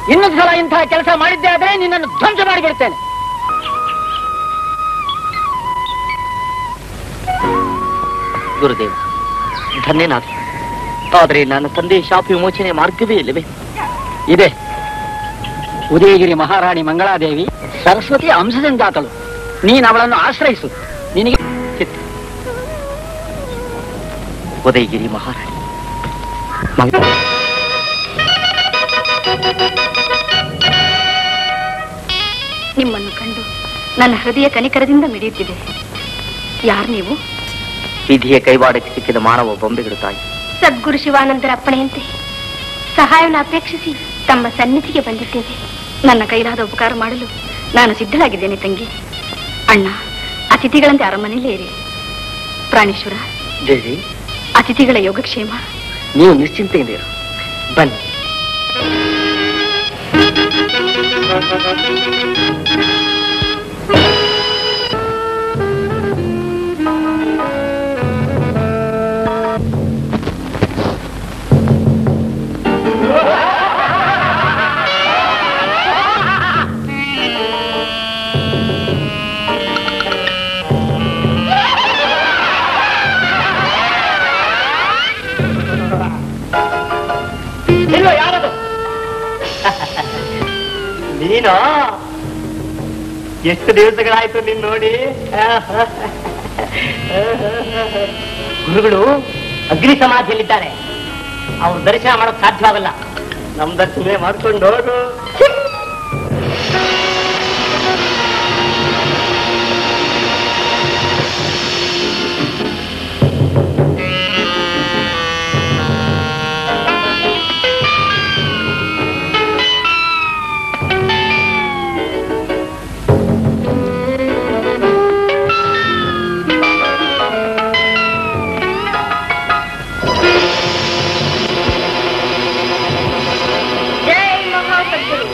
ಇನ್ನೊಂದು ಸಲ ಇಂತಹ ಕೆಲಸ ಮಾಡಿದ್ದೆ ಆದ್ರೆ ನಿನ್ನನ್ನು ಧ್ವಂಸ ಮಾಡಿಬಿಡ್ತೇನೆ ಗುರುದೇವ ಧನ್ಯನಾದ ಆದರೆ ನನ್ನ ತಂದೆ ಶಾಪ ವಿಮೋಚನೆ ಮಾರ್ಗವೇ ಇಲ್ಲವೇ ಇದೆ ಉದಯಗಿರಿ ಮಹಾರಾಣಿ ಮಂಗಳಾದೇವಿ ಸರಸ್ವತಿ ಅಂಶದಿಂದಾತಳು ನೀನು ಅವಳನ್ನು ಆಶ್ರಯಿಸು ನಿನಗೆ ಚಿತ್ತ ಉದಯಗಿರಿ ಮಹಾರಾಣಿ ಮಂಗ- ನಿಮ್ಮನ್ನು ಕಂಡು ನನ್ನ ಹೃದಯ ಕನಿಕರದಿಂದ ಮಿಡಿಯುತ್ತಿದೆ ಯಾರು ನೀವು ವಿಧಿಯ ಕೈವಾಡಕ್ಕೆ ಸಿಕ್ಕಿದ ಮಾನವ ಬೊಂಬೆಗಳು ತಾಯಿ ಸದ್ಗುರು ಶಿವಾನಂದರ ಅಪ್ಪಣೆಯಂತೆ ಸಹಾಯವನ್ನು ಅಪೇಕ್ಷಿಸಿ ತಮ್ಮ ಸನ್ನಿಧಿಗೆ ಬಂದಿದ್ದೇವೆ ನನ್ನ ಕೈಲಾದ ಉಪಕಾರ ಮಾಡಲು ನಾನು ಸಿದ್ಧಳಾಗಿದ್ದೇನೆ ತಂಗಿ ಅಣ್ಣ ಅತಿಥಿಗಳಂತೆ ಅರಮನೆಯಲ್ಲೇ ಇರಿ ಪ್ರಾಣೇಶ್ವರ ದೇವಿ ಅತಿಥಿಗಳ ಯೋಗಕ್ಷೇಮ ನೀವು ನಿಶ್ಚಿಂತೆಯಿಂದ ಇರು ಬನ್ನಿ ಇಲ್ವೋ ಯಾರದು ನೀನು ಎಷ್ಟು ದಿವಸಗಳಾಯ್ತು ನೀನ್ ನೋಡಿ ಗುರುಗಳು ಅಗ್ನಿ ಸಮಾಧಿಯಲ್ಲಿದ್ದಾರೆ ಅವ್ರ ದರ್ಶನ ಮಾಡೋಕ್ ಸಾಧ್ಯವಾಗಲ್ಲ ನಮ್ ದರ್ಶನ ಮಾಡ್ಕೊಂಡು ಹೋಗು ಜೈ ಮಹಾಸದ್ಗುರು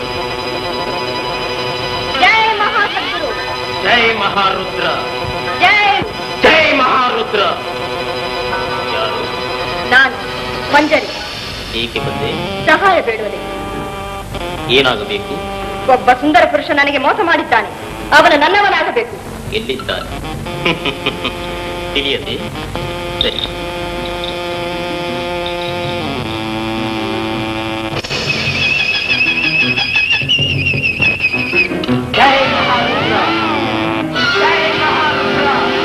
ಜೈ ಮಹಾಸದ್ಗುರು ಜೈ ಮಹಾರುದ್ರ ಜೈ ಜೈ ಮಹಾರುದ್ರ ಯಾರು ನಾನು ಮಂಜರಿ ಏಕೆ ಬಂದೆ ಸಹಾಯ ಬೇಡುವುದೇ ಏನಾಗಬೇಕು ಒಬ್ಬ ಸುಂದರ ಪುರುಷ ನನಗೆ ಮೋಸ ಮಾಡಿದ್ದಾನೆ ಅವನು ನನ್ನವನಾಗಬೇಕು ಎಲ್ಲಿದ್ದಾನೆ ತಿಳಿಯದೆ ಸರಿ ಜೈ ಮಹಾರುದ್ರ ಜೈ ಮಹಾರುದ್ರ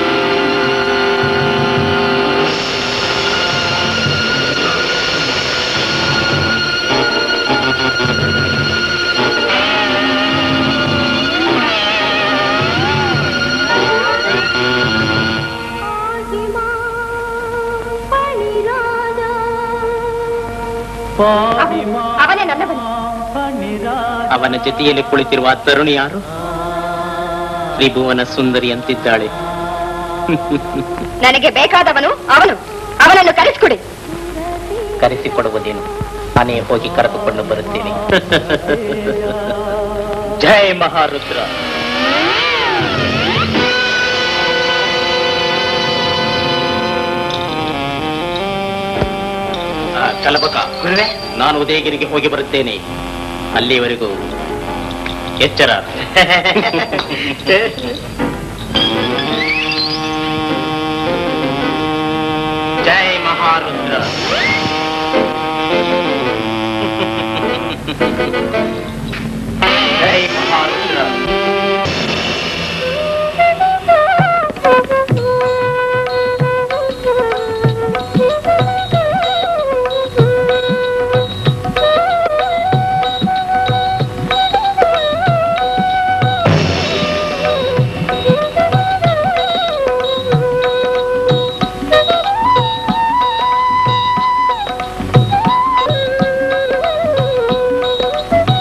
ಅವನೇ ನನ್ನವನು ಅವನ ಜೊತೆಯಲ್ಲಿ ಕುಳಿತಿರುವ ಆ ತರುಣಿ ಯಾರು ತ್ರಿಭುವನ ಸುಂದರಿ ಅಂತಿದ್ದಾಳೆ ನನಗೆ ಬೇಕಾದವನು ಅವನು ಅವನನ್ನು ಕರೆಸಿಕೊಡಿ ಕರೆಸಿಕೊಡುವುದೇನು ನಾನೇ ಹೋಗಿ ಕರೆದುಕೊಂಡು ಬರುತ್ತೇನೆ ಜೈ ಮಹಾರುದ್ರ ಆ, ಕಲಬಕ ಗುರುವೆ ನಾನು ಉದಯಗಿರಿಗೆ ಹೋಗಿ ಬರುತ್ತೇನೆ ಅಲ್ಲಿವರೆಗೂ ಎಚ್ಚರ ಜೈ ಮಹಾರುದ್ರ ಜೈ ಮಹಾರುದ್ರ Thank you.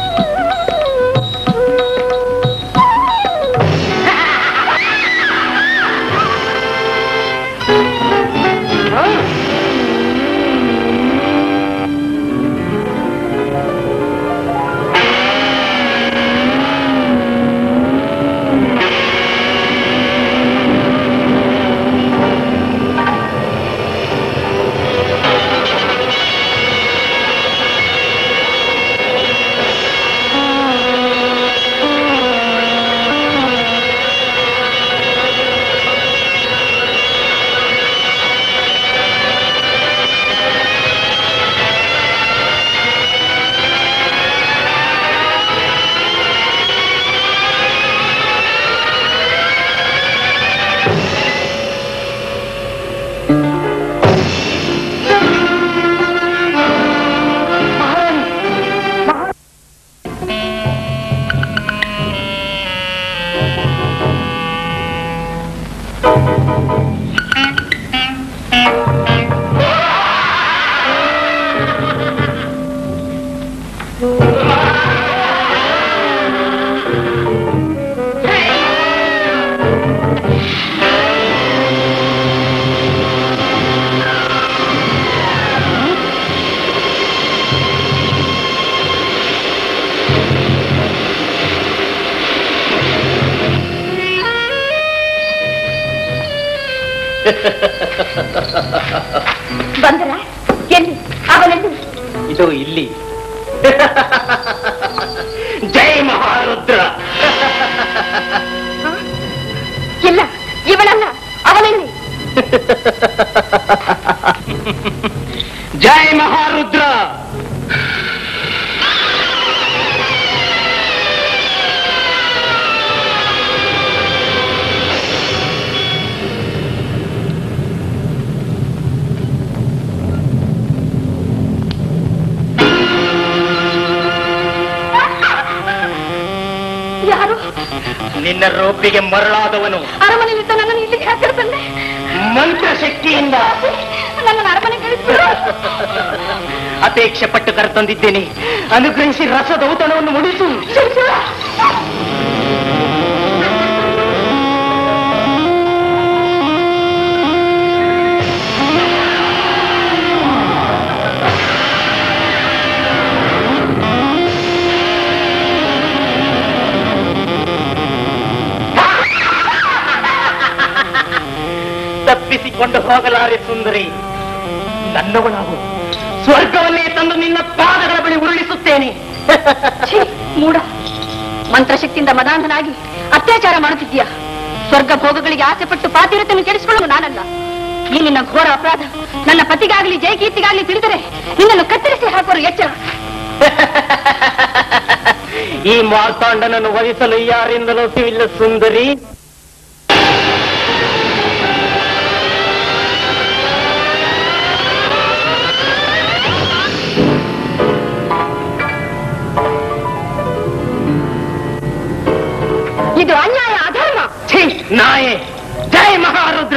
ಬಂದರ ಎಲ್ಲಿ ಅವನೆಲ್ಲಿ ಇದು ಇಲ್ಲಿ ಜೈ ಮಹಾರುದ್ರ ಇಲ್ಲ ಇವಳಲ್ಲ ಅವನೆಲ್ಲಿ ಜೈ ಮಹಾರುದ್ರ ಯಾರು ನಿನ್ನ ರೋಪಿಗೆ ಮರಳಾದವನು ಅರಮನೆಯಿಂದ ನನ್ನನ್ನು ಇಲ್ಲಿಗೆ ಹತ್ತಿರ ತಂದೆ ಮಂತ್ರ ಶಕ್ತಿಯಿಂದ ನನ್ನನ್ನು ಅರಮನೆ ಕಳಿಸ್ಬಿಡು ಅಪೇಕ್ಷೆ ಪಟ್ಟು ಕರೆತಂದಿದ್ದೇನೆ ಅನುಗ್ರಹಿಸಿ ರಸದೌತಣವನ್ನು ಮುಡಿಸು ಶಿವ, ಶಿವ. ತಪ್ಪಿಸಿಕೊಂಡು ಹೋಗಲಾರೆ ಸುಂದರಿ ನನ್ನವಳಾಗು ಸ್ವರ್ಗವನ್ನೇ ತಂದು ನಿನ್ನ ಪಾದಗಳ ಬಳಿ ಉರುಳಿಸುತ್ತೇನೆ ಛೀ, ಮೂಢ ಮಂತ್ರಶಕ್ತಿಯಿಂದ ಮದಾಂಧನಾಗಿ ಅತ್ಯಾಚಾರ ಮಾಡುತ್ತಿದ್ದೀಯ ಸ್ವರ್ಗ ಭೋಗಗಳಿಗೆ ಆಸೆ ಪಟ್ಟು ಪಾತಿರತೆಯನ್ನು ಕೆಡಿಸಿಕೊಳ್ಳಲು ನಾನಲ್ಲ ಈ ನಿನ್ನ ಘೋರ ಅಪರಾಧ ನನ್ನ ಪತಿಗಾಗ್ಲಿ ಜಯಕೀರ್ತಿಗಾಗ್ಲಿ ತಿಳಿದರೆ ನಿನ್ನನ್ನು ಕತ್ತರಿಸಿ ಹಾಕೋರು ಎಚ್ಚರ ಈ ಮಾರ್ತಾಂಡನನ್ನು ವಹಿಸಲು ಯಾರಿಂದಲೂ ಸಿವಿಲ್ಲ ಸುಂದರಿ ಇದು ಅನ್ಯಾಯ ಅಧರ್ಮ ಛೀ, ನಾಯೆ ಜೈ ಮಹಾರುದ್ರ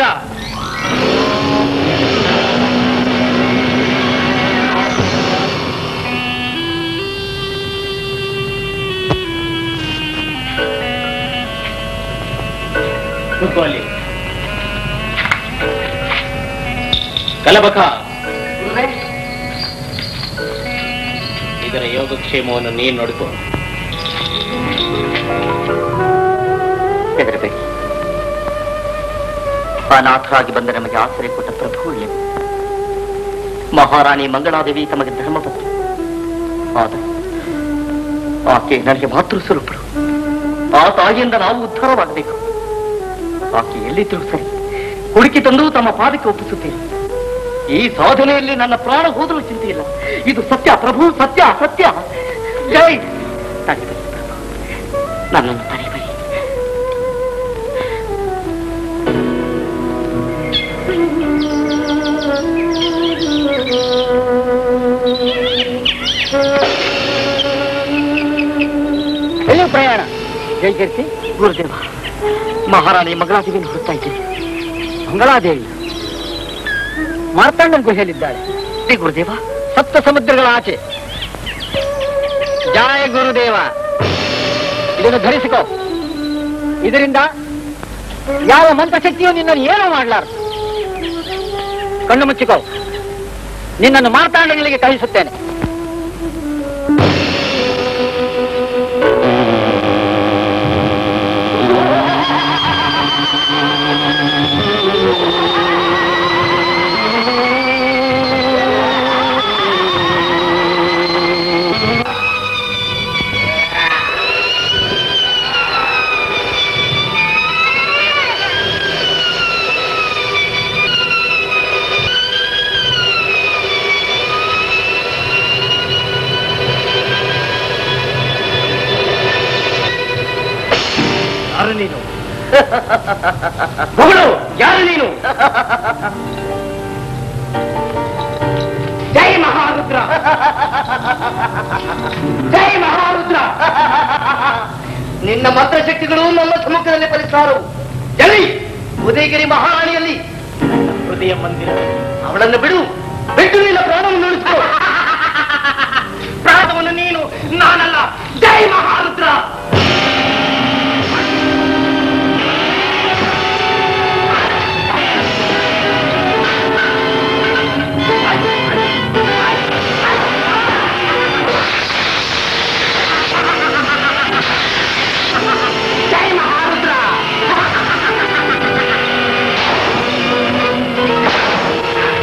ಕೂತ್ಕೊಳ್ಳಿ. ಕಲಬಕ ಇದರ ಯೋಗಕ್ಷೇಮವನ್ನು ನೀನು ನೋಡಿಕೊ ಹೆದರಬೇಡಿ ಅನಾಥರಾಗಿ ಬಂದ ನಮಗೆ ಆಶ್ರಯ ಕೊಟ್ಟ ಪ್ರಭು ಒಳ್ಳೆಯದು ಮಹಾರಾಣಿ ಮಂಗಳಾದೇವಿ ತಮಗೆ ಧರ್ಮಪತ್ನಿ ಆದರೆ ಆಕೆ ನನಗೆ ಮಾತೃ ಸ್ವರೂಪರು ಆ ತಾಯಿಯಿಂದ ನಾವು ಉದ್ಧಾರವಾಗಬೇಕು ಆಕೆ ಎಲ್ಲಿದ್ದರೂ ಸರಿ ಹುಡುಕಿ ತಂದು ತಮ್ಮ ಪಾದಕ್ಕೆ ಒಪ್ಪಿಸುತ್ತೇನೆ ಈ ಸಾಧನೆಯಲ್ಲಿ ನನ್ನ ಪ್ರಾಣ ಹೋದರೂ ಚಿಂತೆ ಇಲ್ಲ ಇದು ಸತ್ಯ ಪ್ರಭು ಸತ್ಯ ಸತ್ಯ ಜೈ ತಡೆಬೇಡಿ ಪ್ರಭು ನನ್ನನ್ನು ತಡೆಬೇಡಿ ಎಲ್ಲಿ ಪ್ರಯಾಣ ಜಯಕೀರ್ತಿ ಗುರುದೇವ ಮಹಾರಾಣಿ ಮಗಳಾದೇವಿಯನ್ನು ಹುಡುಕ್ತಾ ಇದ್ದೇನೆ ಮಂಗಳಾದೇವಿ ಮಾರ್ತಾಂಡನ ಗುಹೆಯಲ್ಲಿದ್ದಾಳೆ ಶ್ರೀ ಗುರುದೇವ ಸಪ್ತ ಸಮುದ್ರಗಳ ಆಚೆ ಜಯ ಗುರುದೇವ ಇದನ್ನು ಧರಿಸಿಕೋ ಇದರಿಂದ ಯಾವ ಮಂತ್ರಶಕ್ತಿಯು ನಿನ್ನನ್ನು ಏನೂ ಮಾಡಲಾರದು ಕಣ್ಣು ಮುಚ್ಚಿಕೋ ನಿನ್ನನ್ನು ಮಾರ್ತಾಂಡಗಳಿಗೆ ಕಳಿಸುತ್ತೇನೆ ಯಾರು ನೀನು ಮಗಳು ಯಾರು ನೀನು ಜೈ ಮಹಾರುದ್ರ ಜೈ ಮಹಾರುದ್ರ ನಿನ್ನ ಮಂತ್ರಶಕ್ತಿಗಳು ನನ್ನ ಸಮ್ಮುಖದಲ್ಲಿ ಫಲಿಸಾರು ಎಲ್ಲಿ ಉದಯಗಿರಿ ಮಹಾರಾಣಿಯಲ್ಲಿ ನನ್ನ ಹೃದಯ ಮಂದಿರ ಅವಳನ್ನು ಬಿಡು ಬಿಟ್ಟು ನಿನ್ನ ಪ್ರಾಣವನ್ನು ಉಳಿಸಿಕೊ ಪ್ರಾಣವನ್ನು ನೀನು ನಾನಲ್ಲ ಜೈ ಮಹಾರುದ್ರ ಜೈ ಮಹಾರುದ್ರ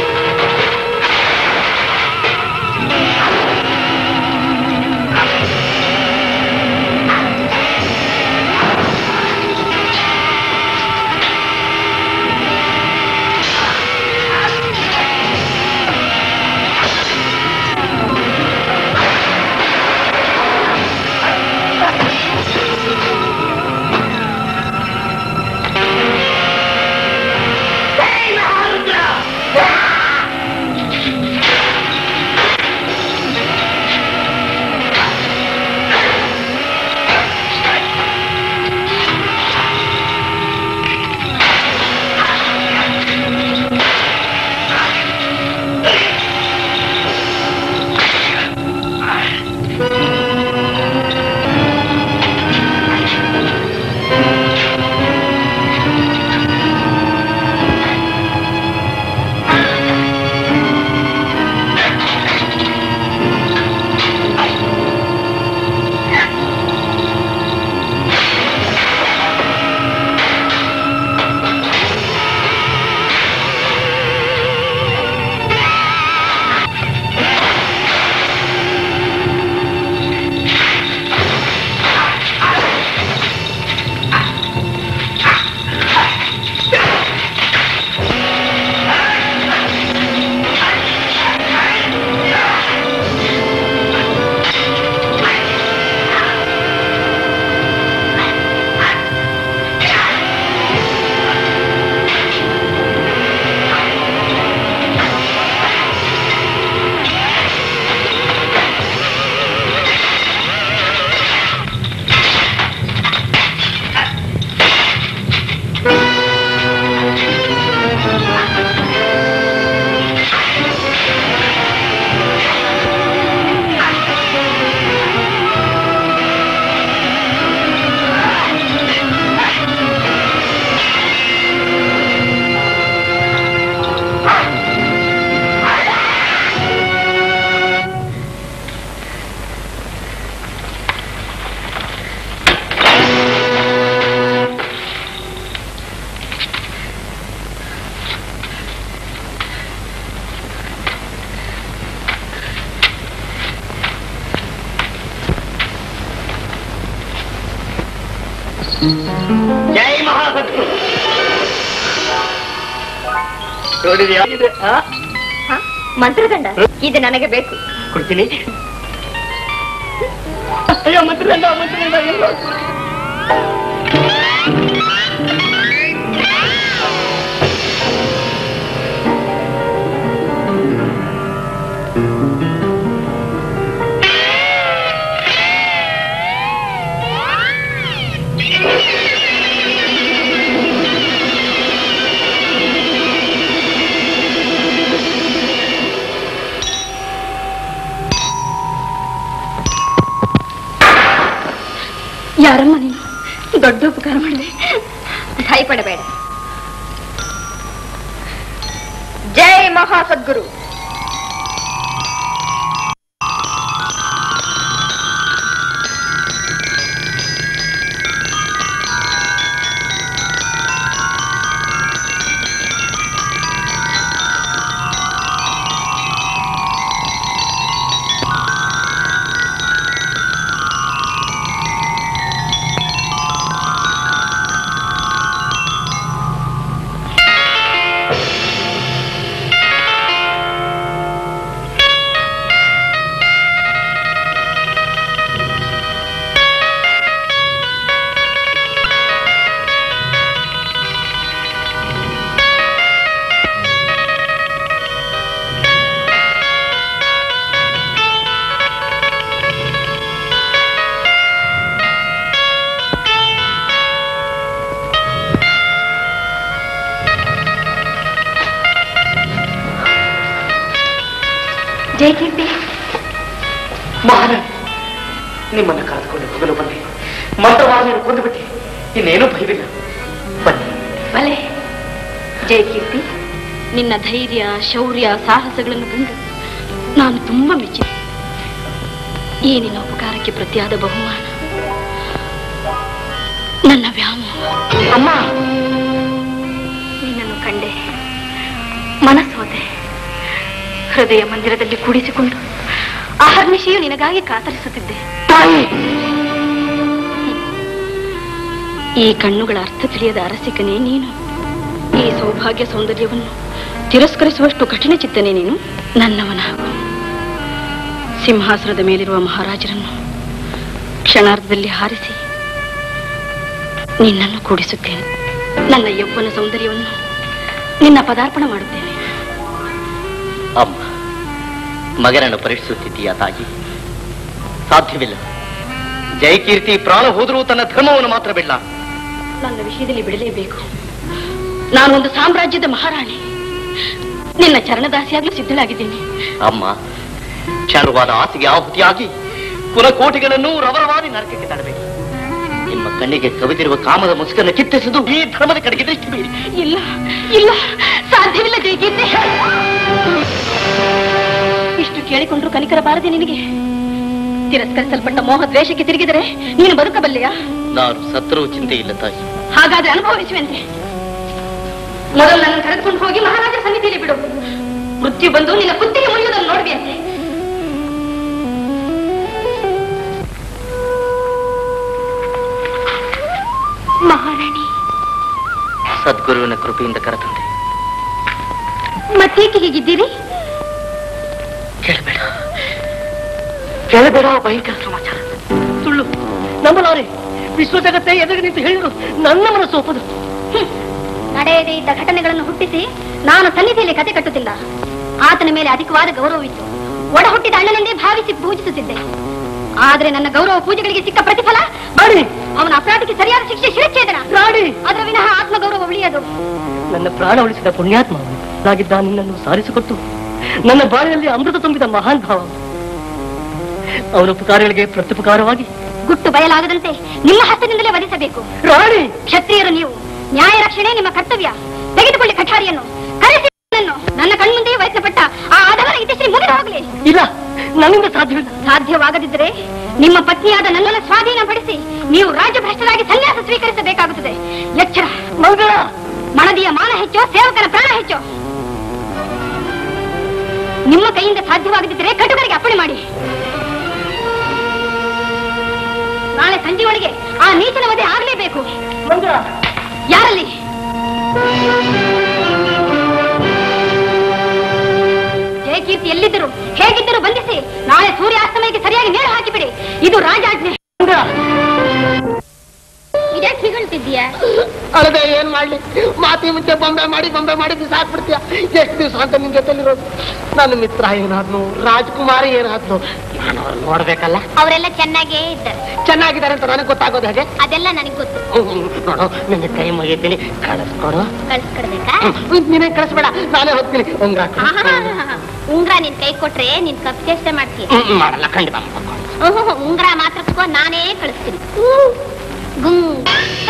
ಜೈ ಮಹಾಸತ್ರು ನೋಡಿದ್ಯಾ ಮಂತ್ರದಂಡ ಇದು ನನಗೆ ಬೇಕು ಕೊಡ್ತೀನಿ ಅಯ್ಯೋ ಮಂತ್ರಿದಂಡ ಮಂತ್ರಿದಂಡ ಎಲ್ಲೋ ಯಾರಮ್ಮ ನೀನು ದೊಡ್ಡ ಉಪಕಾರ ಮಾಡಿದೆ ಭಯಪಡಬೇಡ ಜೈ ಮಹಾಸದ್ಗುರು ಜೈ ಕೀರ್ತಿ ಮಹಾರಾಣಿ ನಿಮ್ಮನ್ನ ಕರೆದುಕೊಂಡು ಹೋಗಲು ಬಂದೆ ಮಂತ್ರವಾದಿಯನ್ನು ಕೊಂದುಬಿಟ್ಟೆ ಇನ್ನೇನು ಭಯವಿಲ್ಲ ಬನ್ನಿ ಬಲೆ ಜಯ ಕೀರ್ತಿ ನಿನ್ನ ಧೈರ್ಯ ಶೌರ್ಯ ಸಾಹಸಗಳನ್ನು ಕಂಡು ನಾನು ತುಂಬಾ ಮೆಚ್ಚಿದೆ ಈ ನಿನ್ನ ಉಪಕಾರಕ್ಕೆ ಪ್ರತಿಯಾದ ಬಹುಮಾನ ನನ್ನ ವ್ಯಾಮೋಹ ಅಮ್ಮ ನಿನ್ನನ್ನು ಕಂಡೆ ಮನಸ್ಸೋದೆ ಹೃದಯ ಮಂದಿರದಲ್ಲಿ ಕೂಡಿಸಿಕೊಂಡು ಅಹರ್ನಿಶೆಯು ನಿನಗಾಗಿ ಕಾತರಿಸುತ್ತಿದ್ದೆ ತಾಯಿ ಈ ಕಣ್ಣುಗಳ ಅರ್ಥ ತಿಳಿಯದ ಅರಸಿಕನೇ ನೀನು ಈ ಸೌಭಾಗ್ಯ ಸೌಂದರ್ಯವನ್ನು ತಿರಸ್ಕರಿಸುವಷ್ಟು ಕಠಿಣ ಚಿತ್ತನೆ ನೀನು ನನ್ನವನಾಗು ಸಿಂಹಾಸನದ ಮೇಲಿರುವ ಮಹಾರಾಜರನ್ನು ಕ್ಷಣಾರ್ಧದಲ್ಲಿ ಹಾರಿಸಿ ನಿನ್ನನ್ನು ಕೂಡಿಸುತ್ತೇನೆ ನನ್ನ ಯೌವನ ಸೌಂದರ್ಯವನ್ನು ನಿನ್ನ ಪದಾರ್ಪಣ ಮಾಡುತ್ತೇನೆ ಅಮ್ಮ ಮಗನನ್ನು ಪರೀಕ್ಷಿಸುತ್ತಿದ್ದೀಯಾ ತಾಯಿ ಸಾಧ್ಯವಿಲ್ಲ ಜಯಕೀರ್ತಿ ಪ್ರಾಣ ಹೋದರೂ ತನ್ನ ಧರ್ಮವನ್ನು ಮಾತ್ರ ಬಿಡ ನನ್ನ ವಿಷಯದಲ್ಲಿ ಬಿಡಲೇಬೇಕು ನಾನು ಒಂದು ಸಾಮ್ರಾಜ್ಯದ ಮಹಾರಾಣಿ ನಿನ್ನ ಚರಣದಾಸಿಯಾಗಲು ಸಿದ್ಧಳಾಗಿದ್ದೇನೆ ಅಮ್ಮ ಕ್ಷಣವಾದ ಆಸೆಗೆ ಆಹುತಿಯಾಗಿ ಕುಲಕೋಟಿಗಳನ್ನು ರವರವಾದಿ ನರಕಕ್ಕೆ ತಡಬೇಕು ನಿಮ್ಮ ಕಣ್ಣಿಗೆ ಕವಿದಿರುವ ಕಾಮದ ಮುಸುಕನ್ನು ಕಿತ್ತಿಸುವುದು ಈ ಧರ್ಮದ ಕಡೆಗೆ ದೃಷ್ಟಿ ಬೀರಿ ಇಲ್ಲ ಇಲ್ಲ ಸಾಧ್ಯವಿಲ್ಲ ಜಯಗೀತೆ ಇಷ್ಟು ಕೇಳಿಕೊಂಡ್ರು ಕನಿಕರ ಬಾರದೆ ನಿನಗೆ ತಿರಸ್ಕರಿಸಲ್ಪಟ್ಟ ಮೋಹ ದ್ವೇಷಕ್ಕೆ ತಿರುಗಿದರೆ ನೀನು ಬದುಕಬಲ್ಲೆಯಾ ನಾನು ಸತ್ತರೂ ಚಿಂತೆ ಇಲ್ಲ ತಾಯಿ ಹಾಗಾದ್ರೆ ಅನುಭವಿಸುವಂತೆ ಮೊದಲು ನನ್ನ ಕರೆದುಕೊಂಡು ಹೋಗಿ ಮಹಾರಾಜ ಸನ್ನಿಧಿಯಲ್ಲಿ ಬಿಡು ಮೃತ್ಯು ಬಂದು ನಿನ್ನ ಕುತ್ತಿಗೆ ಮುರಿಯುವುದನ್ನು ನೋಡ್ಬಿಯಂತೆ ಮಹಾರಾಣಿ ಸದ್ಗುರುವಿನ ಕೃಪೆಯಿಂದ ಕರೆತಂದೆ ಮತ್ತೇಕೆ ಹೀಗಿದ್ದೀರಿ ಕೇಳಬೇಡ ಕೇಳಬೇಡ ಭಯಂಕರ ಸಮಾಚಾರ ಸುಳ್ಳು ನಂಬಲಾರೆ ವಿಶ್ವ ಜಗತ್ತೇ ಎದುರು ನಿಂತು ಹೇಳಿದ್ರು ನನ್ನ ಮನಸ್ಸು ಒಪ್ಪದು ನಡೆಯದೇ ಇದ್ದ ಘಟನೆಗಳನ್ನು ಹುಟ್ಟಿಸಿ ನಾನು ಸನ್ನಿಧಿಯಲ್ಲಿ ಕತೆ ಕಟ್ಟುತ್ತಿಲ್ಲ ಆತನ ಮೇಲೆ ಅಧಿಕವಾದ ಗೌರವವಿತ್ತು ಒಡ ಹುಟ್ಟಿದ ಅಣ್ಣನೆಂದೇ ಭಾವಿಸಿ ಪೂಜಿಸುತ್ತಿದ್ದೆ ಆದ್ರೆ ನನ್ನ ಗೌರವ ಪೂಜೆಗಳಿಗೆ ಸಿಕ್ಕ ಪ್ರತಿಫಲ ಮಾಡಿ ಅವನ ಅಪರಾಧಕ್ಕೆ ಸರಿಯಾದ ಶಿಕ್ಷೆ ಶಿರಚ್ಛೇದನ ರಾಣಿ ಅದರ ವಿನಃ ಆತ್ಮಗೌರವ ಉಳಿಯದು ನನ್ನ ಪ್ರಾಣ ಉಳಿಸಿದ ಪುಣ್ಯಾತ್ಮ ಅವನು. ನಾಗಿದ್ದ ನಿನ್ನನ್ನು ಸಾರಿಸಿಕೊಟ್ಟು ನನ್ನ ಬಾಳಿನಲ್ಲಿ ಅಮೃತ ತುಂಬಿದ ಮಹಾನ್ ಭಾವ ಅವನು. ಅವನ ಉಪಕಾರಗಳಿಗೆ ಪ್ರತ್ಯುಪಕಾರವಾಗಿ ಗುಟ್ಟು ಬಯಲಾಗದಂತೆ ನಿಮ್ಮ ಹಸ್ತದಿಂದಲೇ ವಧಿಸಬೇಕು ರಾಣಿ ಕ್ಷತ್ರಿಯರು ನೀವು ನ್ಯಾಯ ರಕ್ಷಣೆ ನಿಮ್ಮ ಕರ್ತವ್ಯ ತೆಗೆದುಕೊಳ್ಳಿ ಕಠಾರಿಯನ್ನು ಕರೆಸಿ ನನ್ನನ್ನು. ನನ್ನ ಕಣ್ಮುಂದೆ ವಯಸ್ಸಪಟ್ಟ ಆ ಆಧವನ ಇತಿಶ್ರೀ ಮುಗಿದು ಹೋಗಲಿ ಇಲ್ಲ ನನ್ನಿಂದ ಸಾಧ್ಯವಿಲ್ಲ ಸಾಧ್ಯವಾಗದಿದ್ದರೆ ನಿಮ್ಮ ಪತ್ನಿಯಾದ ನನ್ನನ್ನು ಸ್ವಾಧೀನಪಡಿಸಿ ನೀವು ರಾಜ್ಯಭ್ರಷ್ಟರಾಗಿ ಸನ್ಯಾಸ ಸ್ವೀಕರಿಸಬೇಕಾಗುತ್ತದೆ ಎಚ್ಚರ ಮಂಗಳ ಮನದಿಯ ಮಾನ ಹೆಚ್ಚು ಸೇವಕನ ಪ್ರಾಣ ಹೆಚ್ಚು ನಿಮ್ಮ ಕೈಯಿಂದ ಸಾಧ್ಯವಾಗದಿದ್ದರೆ ಕಟುಕರಿಗೆ ಅಪ್ಪಣೆ ಮಾಡಿ ನಾಳೆ ಸಂಜೆಯೊಳಗೆ ಆ ನೀಚನ ಮದುವೆ ಆಗ್ಲೇಬೇಕು ಯಾರಲ್ಲಿ ಜಯಕೀರ್ತಿ ಎಲ್ಲಿದ್ದರು ಹೇಗಿದ್ದರು ಬಂಧಿಸಿ ನಾಳೆ ಸೂರ್ಯಾಸ್ತಮಯಕ್ಕೆ ಸರಿಯಾಗಿ ನೇರ ಹಾಕಿಬಿಡಿ ಇದು ರಾಜಾಜ್ಞೆ ಇದಕ್ಕೆ ಹೀಗಳ್ತಿದ್ದೀಯಾ ಅಳದೆ ಏನ್ ಮಾಡ್ಲಿ ಮಾತಿ ಮುಂಚೆ ಬೊಂಬೆ ಮಾಡಿ ಬೊಂಬೆ ಮಾಡಿ ಬಿಸಾಕ್ಬಿಡ್ತೀಯ ಎಷ್ಟು ದಿವಸ ಅಂತ ನಿನ್ ಜೊತೆಲಿರೋದು ನನ್ನ ಮಿತ್ರ ಏನಾದ್ನು ರಾಜ್ಕುಮಾರಿ ಏನಾದ್ನು ನಾನು ಅವ್ರನ್ನ ನೋಡ್ಬೇಕಲ್ಲ ಅವರೆಲ್ಲ ಚೆನ್ನಾಗೇ ಇದ್ದಾರೆ ಚೆನ್ನಾಗಿದ್ದಾರೆ ಅಂತ ನನಗೆ ಗೊತ್ತಾಗೋದು ಹೇಗೆ ಅದೆಲ್ಲ ನನಗೆ ಗೊತ್ತು ಹ್ಮ್, ನೋಡು ನಿನ್ನ ಕೈ ಮುಗಿತೀನಿ ಕಳಿಸ್ಕೊಡು ಕಳ್ಸ್ಕೊಡ್ಬೇಕಾ ಹ್ಮ್, ನೀನೇ ಕಳಿಸ್ಬೇಡ ನಾನೇ ಹೋಗ್ತೀನಿ ಉಂಗ್ರ ಹಾಕು. ಆಹಾಹಾಹಾ. ಉಂಗ್ರ ನಿನ್ ಕೈ ಕೊಟ್ರೆ ನೀನ್ ಕಪ್ ಚೇಷ್ಟೆ ಮಾಡ್ತೀಯ ಹ್ಮ್, ಹ್ಮ್, ಮಾಡಲ್ಲ ಖಂಡಿತ ಮಾಡ್ಕೊಂಡು. ಓಹೋ ಉಂಗ್ರ ಮಾತ್ರ ನಾನೇ ಕಳಿಸ್ತೀನಿ ಗುಂಗ್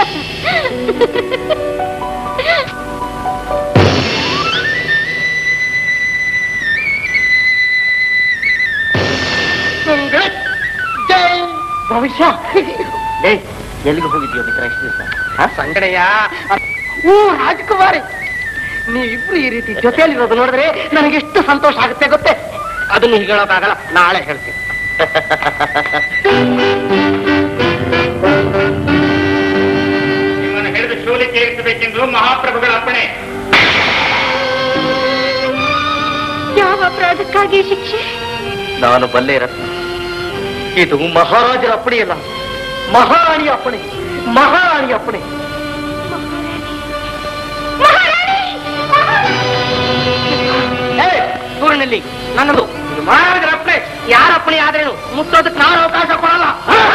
ಉಂಗ್ರ ಜೈ ಭವಿಷ್ಯ ಎಲ್ಲಿಗೆ ಹೋಗಿದ್ಯೋ ಮಿತ್ರ ಎಷ್ಟು ದಿವಸ ಸಂಗಡೆಯ ಓ ರಾಜಕುಮಾರಿ ನೀವಿಬ್ರು ಈ ರೀತಿ ಜೊತೆಯಲ್ಲಿರೋದು ನೋಡಿದ್ರೆ ನನಗೆ ಎಷ್ಟು ಸಂತೋಷ ಆಗುತ್ತೆ ಗೊತ್ತೇ ಅದನ್ನು ಹೀಗೆ ಹೇಳೋಕ್ಕಾಗಲ್ಲ ನಾಳೆ ಹೇಳ್ತೀನಿ ನಿಮ್ಮನ್ನು ಹಿಡಿದು ಶೂಲಿಕ್ಕೆ ಏರಿಸಬೇಕೆಂದು ಮಹಾಪ್ರಭುಗಳ ಅಪ್ಪಣೆ ಯಾವ ಅಪರಾಧಕ್ಕಾಗಿ ಶಿಕ್ಷೆ ನಾನು ಬಲ್ಲೆ ರತ್ನ ಇದು ಮಹಾರಾಜರ ಅಪ್ಪಣೆಯಲ್ಲ ಮಹಾರಾಣಿಯ ಅಪ್ಪಣೆ ಮಹಾರಾಣಿಯ ಅಪ್ಪಣೆ ಏ, ಸೂರ್ಯನಲ್ಲಿ ನನ್ನದು ಇದು ಮಹಾರಾಜರ ಅಪ್ಪಣೆ ಯಾರ ಅಪ್ಪಣೆ ಆದ್ರೇನು ಮುಟ್ಟೋದಕ್ಕೆ ನಾನು ಅವಕಾಶ ಕೊಡಲ್ಲ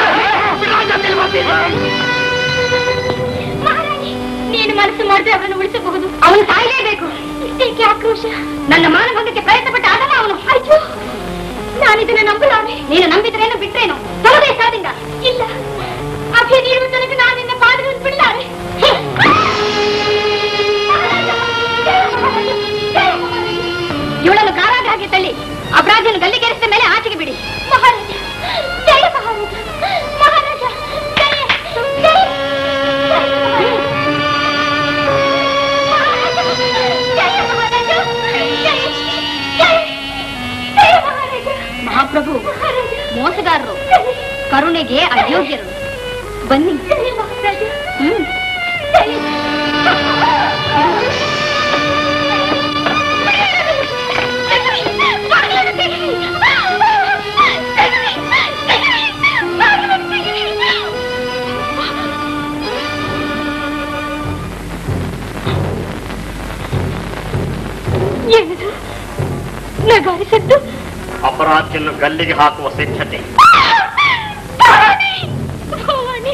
ಮಹಾರಾಣಿ, ನೀನು ಮನಸ್ಸು ಮಾಡಿದ್ರೆ ಅವರನ್ನು ಉಳಿಸಬಹುದು ಅವನು ಸಾಯಲೇಬೇಕು ಇಷ್ಟೇಕೆ ಆಕ್ರೋಶ ನನ್ನ ಮಾನಭಂಗಕ್ಕೆ ಪ್ರಯತ್ನ ಪಟ್ಟ ಅದಲ್ಲ ಅವನು ಅಯ್ಯೋ ನಾನು ಇದನ್ನ ನಂಬಲಾರೆ ನೀನು ನಂಬಿದ್ರೇನು ಬಿಟ್ರೇನು ತೊಲಗೇ ಸಾದಿಂದ ಇಲ್ಲ ಅಭಯ ನೀಡುವ ತನಕ ನಾನು ನಿನ್ನ ಪಾದಗಳನ್ನು ಬಿಡಲಾರೆ ಇವಳನ್ನು ಕಾರಾಗೃಹಕ್ಕೆ ತಳ್ಳಿ ಅಪರಾಧಿಯನ್ನು ಗಲ್ಲಿಗೇರಿಸಿದ ಮೇಲೆ ಆಚೆಗೆ ಬಿಡಿ ಮಹಾರಾಜ ಜಯ ಮಹಾರಾಜ ಮಹಾರಾಜ ಜಯ ಜಯ ಮಹಾಪ್ರಭು ಮೋಸಗಾರರು ಕರುಣೆಗೆ ಅಯೋಗ್ಯರು ಬನ್ನಿ ಹ್ಮ್ ಏನದು ನಗಾರಿ ಸದ್ದು ಅಪರಾಧಿಯನ್ನು ಗಲ್ಲಿಗೆ ಹಾಕುವ ಸಿದ್ಧತೆ ಭವಾನಿ ಭವಾನಿ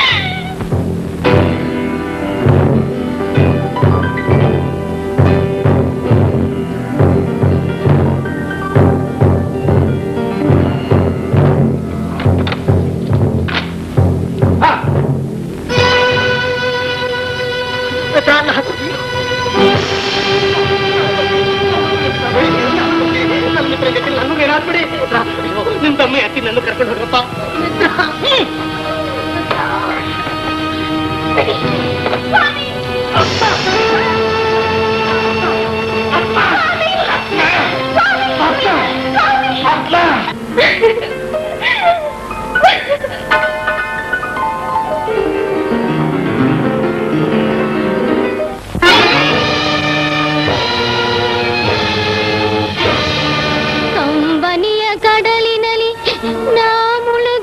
ನನಗೇನಾಗ್ಬಿಡಿ ನಿಮ್ ತಮ್ಮ ಅತ್ತಿ ನನ್ನ ಕರ್ಕೊಂಡು ಹೋಗಪ್ಪ ಕಂಬನಿಯ ಕಡಲಿನಲ್ಲಿ ನಾ ಮುಳುಗಿ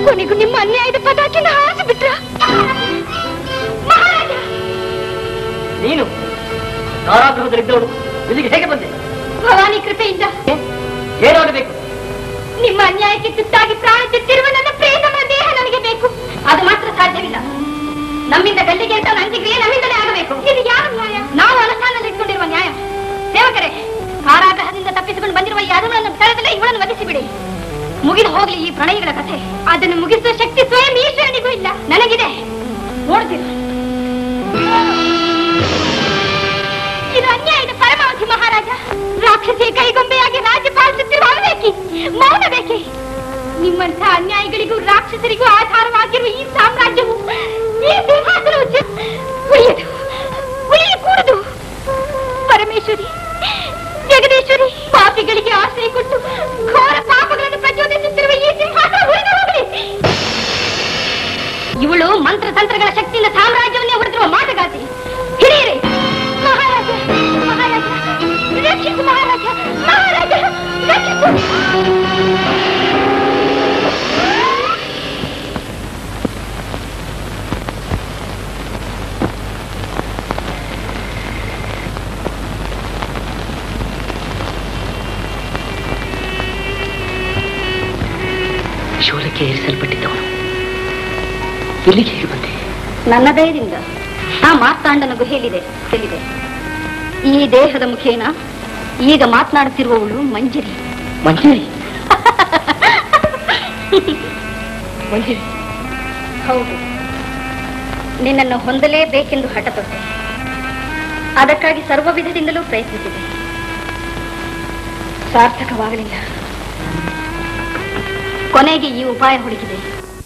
ಕೊನೆಗೂ ನಿಮ್ಮ ಅನ್ಯಾಯದ ಪದಾಕಿನ ಹಾರಿಸಿ ಬಿಟ್ರ ಮಹಾರಾಜ ನೀನು ಕಾರಾಗೃಹದಲ್ಲಿದ್ದವಳು ಇಲ್ಲಿಗೆ ಹೇಗೆ ಬಂದೆ ಭವಾನಿ ಕೃಪೆಯಿಂದ ಏನಾಗಬೇಕು ನಿಮ್ಮ ಅನ್ಯಾಯಕ್ಕೆ ತುತ್ತಾಗಿ ಪ್ರಾಣ ತೆತ್ತಿರುವ ನನ್ನ ಪ್ರೇತಮ ದೇಹ ನನಗೆ ಬೇಕು ಅದು ಮಾತ್ರ ಸಾಧ್ಯವಿಲ್ಲ ನಮ್ಮಿಂದ ಗಲ್ಲಿಗೆ ಅಂತ ಅಂತ್ಯಕ್ರಿಯೆ ನಮ್ಮಿಂದಲೇ ಆಗಬೇಕು ಇದು ಯಾವ ನ್ಯಾಯ ನಾವು ಅನುಷ್ಠಾನದಲ್ಲಿ ಇಟ್ಕೊಂಡಿರುವ ನ್ಯಾಯ ಸೇವಕರೇ ಕಾರಾಗೃಹದಿಂದ ತಪ್ಪಿಸಿಕೊಂಡು ಬಂದಿರುವ ಈ ಅದನ್ನು ಸ್ಥಳದಲ್ಲೇ ಇವಳನ್ನು ವಧಿಸಿಬಿಡಿ ಮುಗಿದು ಹೋಗ್ಲಿ ಈ ಪ್ರಣಯಗಳ ಕಥೆ ಅದನ್ನು ಮುಗಿಸುವ ಶಕ್ತಿ ಸ್ವಯಂ ಈಶ್ವರನಿಗೂ ಇಲ್ಲ ನನಗಿದೆ ನೋಡ್ತೀರ ಇದು ಅನ್ಯಾಯದ ಪರಮಾವಧಿ ಮಹಾರಾಜ ರಾಕ್ಷಸಿಯ ಕೈಗೊಂಬೆಯಾಗಿ ರಾಜ್ಯ ಪಾಲಿಸುತ್ತಿರುವ ಅವನೇಕಿ ಮೌನ ಬೇಕೆ ನಿಮ್ಮಂಥ ಅನ್ಯಾಯಗಳಿಗೂ ರಾಕ್ಷಸರಿಗೂ ಆಧಾರವಾಗಿರುವ ಈ ಸಾಮ್ರಾಜ್ಯವು ಈ ಸಿಂಹಾಸನವು ಚ- ಉಳಿಯದು ಉಳಿಯ ಕೂಡದು ಪರಮೇಶ್ವರಿ ಜಗದೀಶ್ವರಿ ಪಾಪಿಗಳಿಗೆ ಆಶ್ರಯ ಕೊಟ್ಟು ಘೋರ ಪಾಪಗಳನ್ನು ಪ್ರಚೋದಿಸುತ್ತಿರುವ ಈ ಸಿಂಹಾಸನ ಉಳಿದು ಹೋಗಲಿ ಇವಳು ಮಂತ್ರ ತಂತ್ರಗಳ ಶಕ್ತಿಯಿಂದ ಸಾಮ್ರಾಜ್ಯವನ್ನೇ ಹೊಡೆದಿರುವ ಮಾಟಗಾತಿ ಹಿರಿಯರೇ ಮಹಾರಾಜ ಮಹಾರಾಜ ರಕ್ಷಿಸು ಮಹಾರಾಜ ಮಹಾರಾಜ ರಕ್ಷಿಸು ಶೂಲಕ್ಕೆ ಏರಿಸಲ್ಪಟ್ಟಿದ್ದವನು ಇಲ್ಲಿಗೆ ಹೇಗೆ ಬಂದೆ ನನ್ನ ದಯದಿಂದ ಆ ಮಾರ್ತಾಂಡನ ಗುಹೆಯಲ್ಲಿದೆ ಹೇಳಿದೆ ಈ ದೇಹದ ಮುಖೇನ ಈಗ ಮಾತನಾಡುತ್ತಿರುವವಳು ಮಂಜರಿ ಮಂಜರಿ ಮಂಜರಿ ಹೌದು ನಿನ್ನನ್ನು ಹೊಂದಲೇಬೇಕೆಂದು ಹಠ ತೊಟ್ಟೆ ಅದಕ್ಕಾಗಿ ಸರ್ವ ವಿಧದಿಂದಲೂ ಪ್ರಯತ್ನಿಸಿದೆ ಸಾರ್ಥಕವಾಗಲಿಲ್ಲ ಕೊನೆಗೆ ಈ ಉಪಾಯ ಹುಡುಕಿದೆ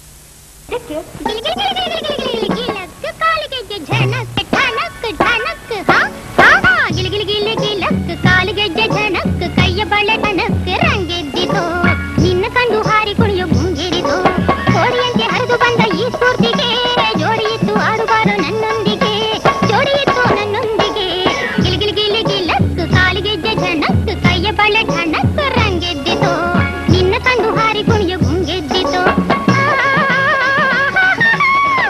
ಕೈಯ ಬಳೆ ಕಣಕ್ ರಂಗೆದ್ದಿತು ನಿನ್ನ ಕಂಡು ಹಾರಿ ಕುಣಿಯು ಮುಂಗಿರಿತು ಕೋರಿಯಂತೆ ಹರಿದು ಬಂದ ಈ ಸ್ಫೂರ್ತಿಗೆ ಜೋಡಿಯಿತ್ತು ಆಡುಗಾರು ನನ್ನೊಂದಿಗೆ ಜೋಡಿಯಿತ್ತು ನನ್ನೊಂದಿಗೆ ಗಿಲಿಗಿಲಿ ಗಿಲಿ ಗಿಲಕ್ ಕಾಲಿಗೆಜ್ಜೆ ಝಣಕ್ ಕೈಯ ಬಳೆ ಠಣಕ್ ರಂಗೆದ್ದಿತು ನಿನ್ನ ಕಂಡು ಹಾರಿ ಕುಣಿಯು ಗುಂಗೆದ್ದಿತು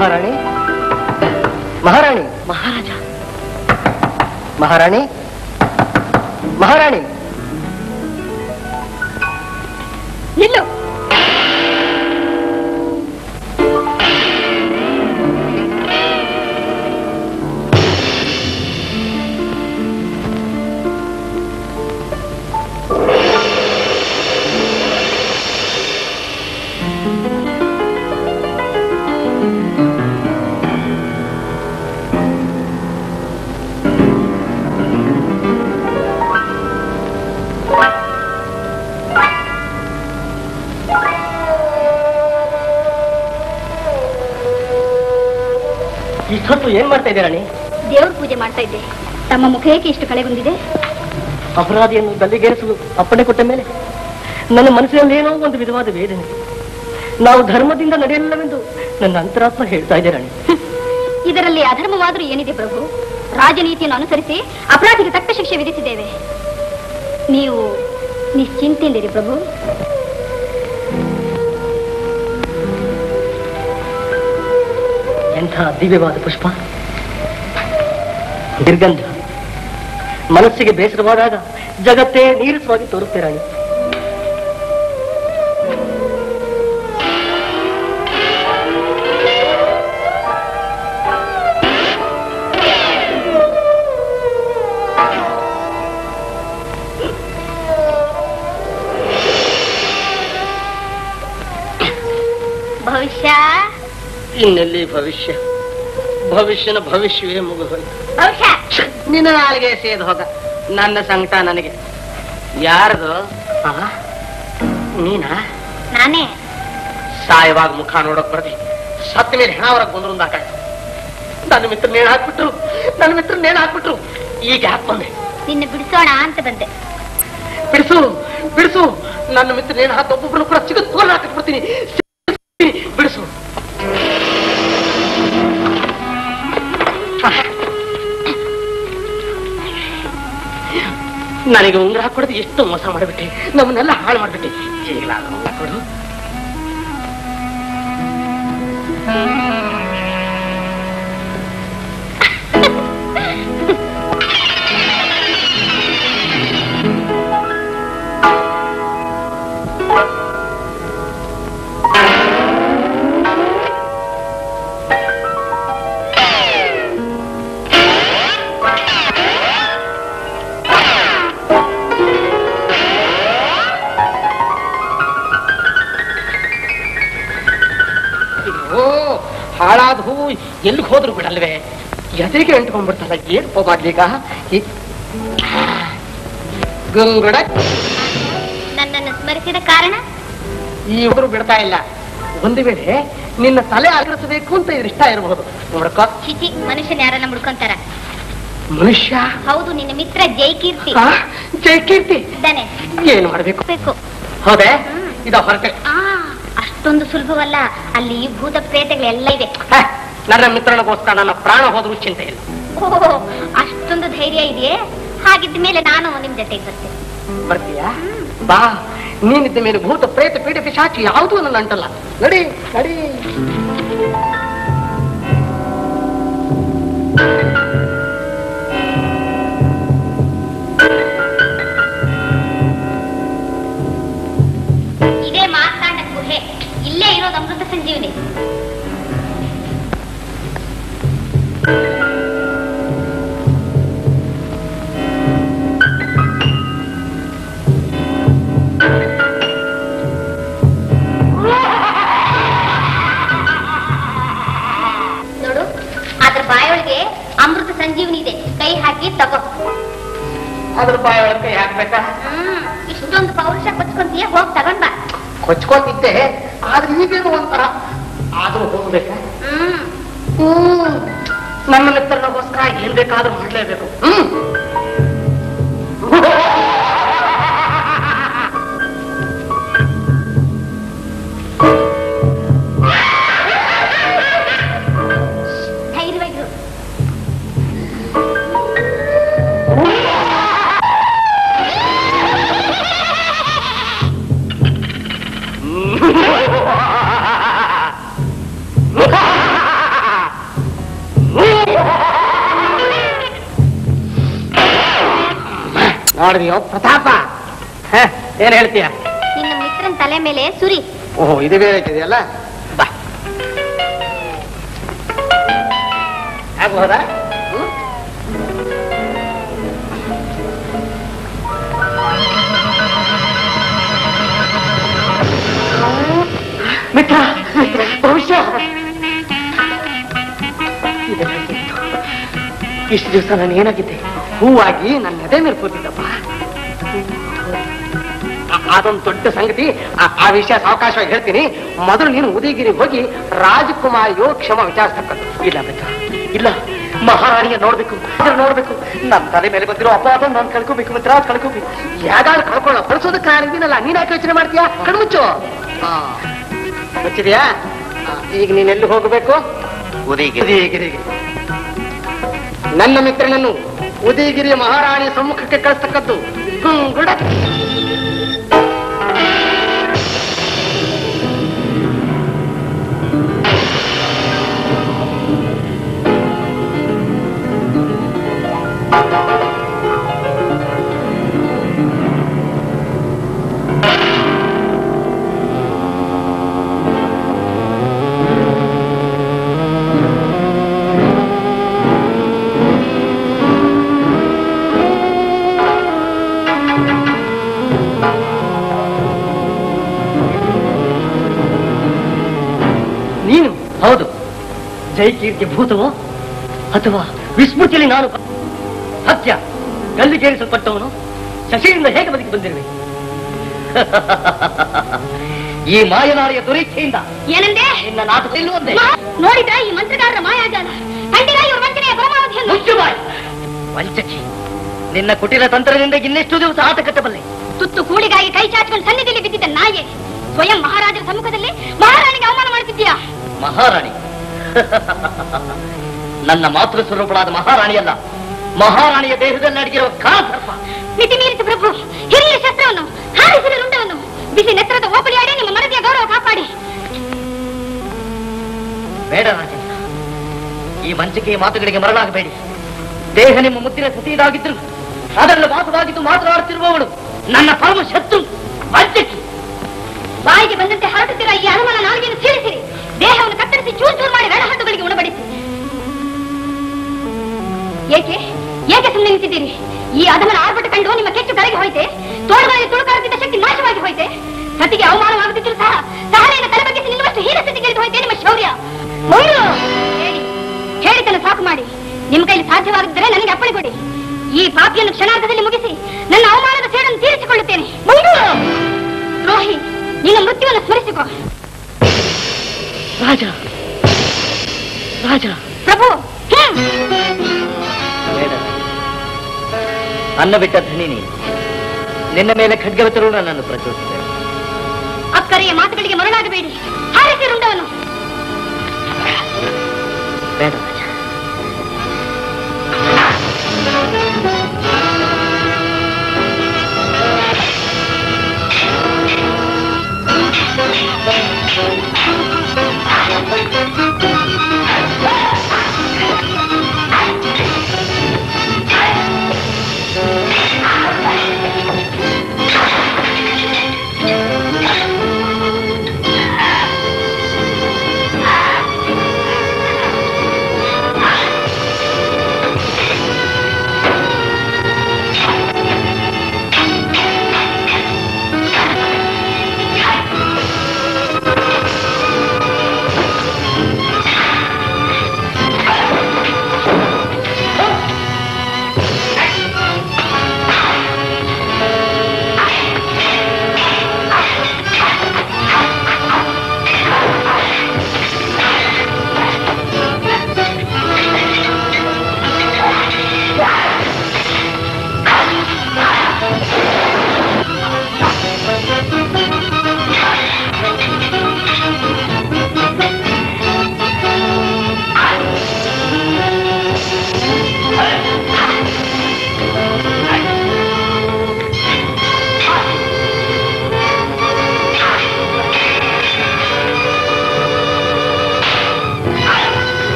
ಮಹಾರಾಣಿ ಮಹಾರಾಣಿ ಮಹಾರಾಜ ಮಹಾರಾಣಿ ಮಹಾರಾಣಿ ನಿಲ್ಲು ಇಷ್ಟೊತ್ತು ಏನ್ ಮಾಡ್ತಾ ಇದ್ದೀರಾ ರಾಣಿ ದೇವ್ರ ಪೂಜೆ ಮಾಡ್ತಾ ಇದ್ದೆ ತಮ್ಮ ಮುಖ ಏಕೆ ಇಷ್ಟು ಕಳೆ ಬಂದಿದೆ ಅಪರಾಧಿಯನ್ನು ಗಲ್ಲಿಗೇರಿಸಲು ಅಪ್ಪಣೆ ಕೊಟ್ಟ ಮೇಲೆ ನನ್ನ ಮನಸ್ಸಿನಲ್ಲಿ ಏನೋ ಒಂದು ವಿಧವಾದ ವೇದನೆ ನಾವು ಧರ್ಮದಿಂದ ನಡೆಯಲಿಲ್ಲವೆಂದು ನನ್ನ ಅಂತರಾತ್ಮ ಹೇಳ್ತಾ ಇದೆ ರಾಣಿ ಇದರಲ್ಲಿ ಅಧರ್ಮವಾದರೂ ಏನಿದೆ ಪ್ರಭು ರಾಜನೀತಿಯನ್ನು ಅನುಸರಿಸಿ ಅಪರಾಧಿಗೆ ತಕ್ಕ ಶಿಕ್ಷೆ ವಿಧಿಸಿದ್ದೇವೆ ನೀವು ನಿಶ್ಚಿಂತೆಯಿಂದಿರಿ ಪ್ರಭು ಎಂಥ ದಿವ್ಯವಾದ ಪುಷ್ಪ ನಿರ್ಗಂಧ ಮನಸ್ಸಿಗೆ ಬೇಸರವಾದಾಗ ಜಗತ್ತೇ ನೀರಸವಾಗಿ ತೋರುತ್ತೆ ರಾಣಿ ಭವಿಷ್ಯ ಇನ್ನೆಲ್ಲಿ ಭವಿಷ್ಯ ಭವಿಷ್ಯನ ಭವಿಷ್ಯವೇ ಮುಗಿದೋಯ್ತು ಭವಿಷ್ಯ ನಿನ್ನ ನಾಲಿಗೆ ಸೇದ್ ಹೋಗ ನನ್ನ ಸಂಕಟ ನನಗೆ ಯಾರದು ಆ? ನೀನಾ ನಾನೇ ಸಾಯವಾಗ ಮುಖ ನೋಡಕ್ ಬರ್ದಿ ಸತ್ತ ಮೇಲೆ ಹೆಣ ಹೊರಗ್ ಬಂದ್ರು ಒಂದು ಆಕಾಶ ನನ್ನ ಮಿತ್ರ ನೇಣು ಹಾಕ್ಬಿಟ್ರು ನನ್ನ ಮಿತ್ರ ನೇಣು ಹಾಕ್ಬಿಟ್ರು ಈಗ ಯಾಕೆ ಬಂದೆ ನಿನ್ನ ಬಿಡಿಸೋಣ ಅಂತ ಬಂದೆ ಬಿಡಿಸು ಬಿಡಿಸು ನನ್ನ ಮಿತ್ರ ನೇಣು ಹಾಕಿ ಒಬ್ಬೊಬ್ರು ಕೂಡ ಸಿಗತ್ ತೋಲ್ ಹಾಕಕ್ ಬಿಡ್ತೀನಿ ಬಿಡಿಸು ನನಗೆ ಉಂಗುರ ಹಾಕೊಡೋದು ಎಷ್ಟು ಮೋಸ ಮಾಡಿಬಿಟ್ಟೆ ನಮ್ಮನ್ನೆಲ್ಲ ಹಾಳು ಮಾಡಿಬಿಟ್ಟೆ ಈಗಲಾಗ ಉಂಗುರ ಕೊಡು ಓ ಹಾಳಾದ ಹೂವು ಎಲ್ಲಿ ಹೋದ್ರು ಬಿಡಲ್ವೇ ಎದೆಗೆ ಅಂಟ್ಕೊಂಡ್ಬಿಡ್ತಲ್ಲ ಏನ್ ಹೋಗ್ಲಿಗ ಗಂಗಡ ನನ್ನನ್ನು ಸ್ಮರಿಸಿದ ಕಾರಣ ಈ ಹುಡುಗರು ಬಿಡ್ತಾ ಇಲ್ಲ ಒಂದು ವೇಳೆ ನಿನ್ನ ತಲೆ ಅಗರಿಸಬೇಕು ಅಂತ ಇದ್ರ ಇಷ್ಟ ಇರಬಹುದು ನೋಡ್ಕೋ ಚಿಚಿ ಮನುಷ್ಯನ ಯಾರನ್ನ ಮುಡ್ಕೊಂತಾರ ಮನುಷ್ಯ ಹೌದು ನಿನ್ನ ಮಿತ್ರ ಜೈಕೀರ್ತಿ ಆ, ಜಯಕೀರ್ತಿ ಇದ್ದಾನೆ ಏನ್ ಮಾಡ್ಬೇಕು ಬೇಕು ಹೌದೇ ಇದ ಹೊರಟೆ ಆ ಅಷ್ಟೊಂದು ಸುಲಭವಲ್ಲ ಅಲ್ಲಿ ಭೂತ ಪ್ರೇತಗಳೆಲ್ಲ ಇದೆ ಹ, ನನ್ನ ಮಿತ್ರನಿಗೋಸ್ಕರ ನನ್ನ ಪ್ರಾಣ ಹೋದ್ರೂ ಚಿಂತೆ ಇಲ್ಲ ಓಹೋ ಅಷ್ಟೊಂದು ಧೈರ್ಯ ಇದೆಯೇ ಹಾಗಿದ್ದ ಮೇಲೆ ನಾನು ನಿಮ್ ಜೊತೆಗೆ ಬರ್ತೇನೆ ಬರ್ತೀಯಾ ಬಾ ನೀನಿದ್ದ ಮೇಲೆ ಭೂತ ಪ್ರೇತ ಪೀಡ ಪಿಶಾಚಿ ಯಾವುದೂ ನನ್ನ ಅಂಟಲ್ಲ ನಡಿ ನಡಿ ಇದೇ ಮಾರ್ತಾಂಡ ಗುಹೆ ಇಲ್ಲೇ ಇರೋದು ಅಮೃತ ಸಂಜೀವನಿ ನೋಡು ಅದ್ರ ಬಾಯೊಳಗೆ ಅಮೃತ ಸಂಜೀವನಿ ಇದೆ ಕೈ ಹಾಕಿ ತಗೋ ಅದ್ರ ಬಾಯ ಒಳಗೆ ಕೈ ಹಾಕ್ಬೇಕಾ ಹ್ಮ್ ಇಷ್ಟೊಂದು ಪೌರುಷ ಕೊಚ್ಕೊಂತೀಯ ಹೋಗ್ ತಗೊಂಡ್ ಬಾ ಕೊಚ್ಕೊಂಡಿದ್ದೆ ಆದ್ರೆ ಈಗೇನು ಒಂಥರ ಆದ್ರೂ ಹೋಗ್ಬೇಕಾ ಹ್ಮ್ ಹ್ಮ್ ನನ್ನ ಮಿತ್ರನಿಗೋಸ್ಕರ ಏನ್ ಬೇಕಾದ್ರೂ ಮಾಡ್ಲೇಬೇಕು ಹ್ಮ್ ಧೈರ್ಯವಾಗಿರು ನೋಡಿದ್ಯೋ ಪ್ರತಾಪ ಹ, ಏನ್ ಹೇಳ್ತೀಯ ನಿನ್ನ ಮಿತ್ರನ್ ತಲೆ ಮೇಲೆ ಸುರಿ ಓಹೋ ಇದು ಬೇರೆ ಇದೆಯಲ್ಲ ಬಾ ಆಗ್ಬಹುದಾ ಹ್ಮ್? ಮಿತ್ರ ಮಿತ್ರ ಭವಿಷ್ಯ ಇದೆಲ್ಲ ಇತ್ತು. ಇಷ್ಟು ದಿವಸ ನಾನು ಏನಾಗಿದ್ದೆ ಹೂವಾಗಿ ನನ್ನ ಎದೆ ಮೇಲೆ ಕೂತಿದ್ದಪ್ಪ ಆ- ಅದೊಂದು ದೊಡ್ಡ ಸಂಗತಿ ಆ- ಆ ವಿಷಯ ಸಾವಕಾಶವಾಗಿ ಹೇಳ್ತೀನಿ ಮೊದಲು ನೀನು ಉದಯಗಿರಿ ಹೋಗಿ ರಾಜಕುಮಾರ್ ಯೋಗಕ್ಷೇಮ ವಿಚಾರಿಸ್ತಕ್ಕದ್ದು ಇಲ್ಲ ಮಿತ್ರ ಇಲ್ಲ ಮಹಾರಾಣಿಯ ನೋಡ್ಬೇಕು ಅದನ್ನ ನೋಡ್ಬೇಕು ನಮ್ಮ ತಲೆ ಮೇಲೆ ಬಂದಿರೋ ಅಪವಾದ ನಾನು ಕಳ್ಕೋಬೇಕು ಮಿತ್ರ ಕಳ್ಕೋಬೇಕು ಯಾಗಾದ್ರೂ ಕಳ್ಕೊಳ್ಳೋ ಬಳಸೋದಕ್ಕೆ ನಾನು ಇದೀನಲ್ಲ ನೀನ್ ಯಾಕೆ ಯೋಚನೆ ಮಾಡ್ತೀಯಾ ಕಣ್ಮುಚ್ಚು ಹಾ ಮುಚ್ಚಿದ್ಯಾ ಆ, ಈಗ ನೀನೆಲ್ಲಿ ಹೋಗಬೇಕು ಉದಯಗಿರಿ ಉದಯಗಿರಿಗೆ ನನ್ನ ಮಿತ್ರನನ್ನು ಉದಯಗಿರಿಯ ಮಹಾರಾಣಿಯ ಸಮ್ಮುಖಕ್ಕೆ ಕಳಿಸ್ತಕ್ಕದ್ದು ಗುಂಗುಡ ನೀನು ಹೌದು ಜೈಕೀರ್ತಿ ಭೂತವೋ ಅಥವಾ ವಿಸ್ಮೃತಿಯಲ್ಲಿ ನಾನು ಸತ್ಯ ಗಲ್ಲಿಗೇರಿಸಲ್ಪಟ್ಟವನು ಶಶಿಯಿಂದ ಹೇಗೆ ಬದುಕಿ ಬಂದಿರುವೆ ಈ ಮಾಯನಾರಿಯ ದುರೀಕ್ಷೆಯಿಂದ ಏನಂದೆ ನಿನ್ನ ನಾಟಕ ಇಲ್ಲುವಂತೆ ನೋಡಿದ್ರ ಈ ಮಂತ್ರಗಾರರ ಮಾಯಾಜಾಲ ಕಂಡಿರ ಇವ್ರ ವಂಚನೆಯ ಪರಮಾವಧಿಯನ್ನು ಮುಚ್ಚುಬಾಯ್ ವಂಚಕಿ ನಿನ್ನ ಕುಟಿಲ ತಂತ್ರದಿಂದ ಇನ್ನೆಷ್ಟು ದಿವಸ ಆಟ ಕಟ್ಟಬಲ್ಲೆ ತುತ್ತು ಕೂಳಿಗಾಗಿ ಕೈ ಚಾಚಿಕೊಂಡು ಸನ್ನಿಧಿಯಲ್ಲಿ ಬಿದ್ದಿದ್ದ ನಾಯೆ ಸ್ವಯಂ ಮಹಾರಾಜರ ಸಮ್ಮುಖದಲ್ಲಿ ಮಹಾರಾಣಿಗೆ ಅವಮಾನ ಮಾಡುತ್ತಿದ್ದೀಯಾ ಮಹಾರಾಣಿ ನನ್ನ ಮಾತೃ ಸ್ವರೂಪಳಾದ ಮಹಾರಾಣಿಯಲ್ಲ ಮಹಾರಾಣಿಯ ದೇಹದಲ್ಲಿ ಅಡಗಿರುವ ಕಾಲಸರ್ಪ ಮಿತಿ ಮೀರಿದ ಪ್ರಭು ಹಿರಿಯ ಶಸ್ತ್ರವನ್ನು ಹಾರಿಸಿದ ರುಂಡವನ್ನು ಬಿಸಿ ನೆತ್ತರದ ಓಪಳಿಯಾಡಿ ನಿಮ್ಮ ಮನದಿಯ ಗೌರವ ಕಾಪಾಡಿ ಬೇಡ ರಾಜೇಂದ್ರ ಈ ಮಂಚಿಕೆಯ ಮಾತುಗಳಿಗೆ ಮರಳಾಗಬೇಡಿ ದೇಹ ನಿಮ್ಮ ಮುದ್ದಿನ ಸತಿಯದಾಗಿದ್ರು ಅದರಲ್ಲಿ ಮಾತುವಾಗಿದ್ದು ಮಾತನಾಡುತ್ತಿರುವವಳು ನನ್ನ ಪರಮ ಶತ್ರು ವಂಚಕಿ ಬಾಯಿಗೆ ಬಂದಂತೆ ಹರಡುತ್ತಿರುವ ಈ ಅನುಮಾನ ನಾಲಿಗೆಯನ್ನು ಸೀಳಿಸಿರಿ ದೇಹವನ್ನು ಕತ್ತರಿಸಿ ಚೂರು ಚೂರು ಮಾಡಿ ರಣಹದ್ದುಗಳಿಗೆ ಉಣಬಡಿಸಿ ಏಕೆ ಏಕೆ ಸುಮ್ಮನೆ ನಿಂತಿದ್ದೀರಿ ಈ ಅಧಮನ ಆರ್ಭಟ ಕಂಡು ನಿಮ್ಮ ಕೆಚ್ಚು ಕರಗಿ ಹೋಯ್ತೆ ತೋಳುಗಳಲ್ಲಿ ತುಳುಕಾಡುತ್ತಿದ್ದ ಶಕ್ತಿ ನಾಶವಾಗಿ ಹೋಯ್ತೆ ಸತಿಗೆ ಅವಮಾನವಾಗುತ್ತಿದ್ರು ಸಹ ಸಹನೆಯನ್ನು ತಲೆಬಗ್ಗಿಸಿ ನಿಲ್ಲುವಷ್ಟು ಹೀನ ಸ್ಥಿತಿಗಿಳಿದು ಹೋಯ್ತೆ ನಿಮ್ಮ ಶೌರ್ಯ ಮುಂದು ಹೇಳಿ ಹೇಳಿದ್ದನ್ನು ಸಾಕು ಮಾಡಿ ನಿಮ್ಮ ಕೈಲಿ ಸಾಧ್ಯವಾಗದಿದ್ದರೆ ನನಗೆ ಅಪ್ಪಣೆ ಕೊಡಿ ಈ ಪಾಪಿಯನ್ನು ಕ್ಷಣಾರ್ಧದಲ್ಲಿ ಮುಗಿಸಿ ನನ್ನ ಅವಮಾನದ ಸೇಡನ್ನು ತೀರಿಸಿಕೊಳ್ಳುತ್ತೇನೆ ಮುಂದು ದ್ರೋಹಿ ನಿನ್ನ ಮೃತ್ಯುವನ್ನು ಸ್ಮರಿಸಿಕೊ ರಾಜ ರಾಜ ಪ್ರಭು ಹ್ಮ್. ಬೇಡ ಅನ್ನ ಬಿಟ್ಟ ಧನಿ ನೀನು ನಿನ್ನ ಮೇಲೆ ಖಡ್ಗವತರು ನನ್ನನ್ನು ಪ್ರಚೋದಿಸಿದೆ ಅಕ್ಕರೆಯ ಮಾತುಗಳಿಗೆ ಮರಳಾಗಬೇಡಿ ಹಾರಿಸಿ ರುಂಡವನು ಬೇಡ ರಾಜ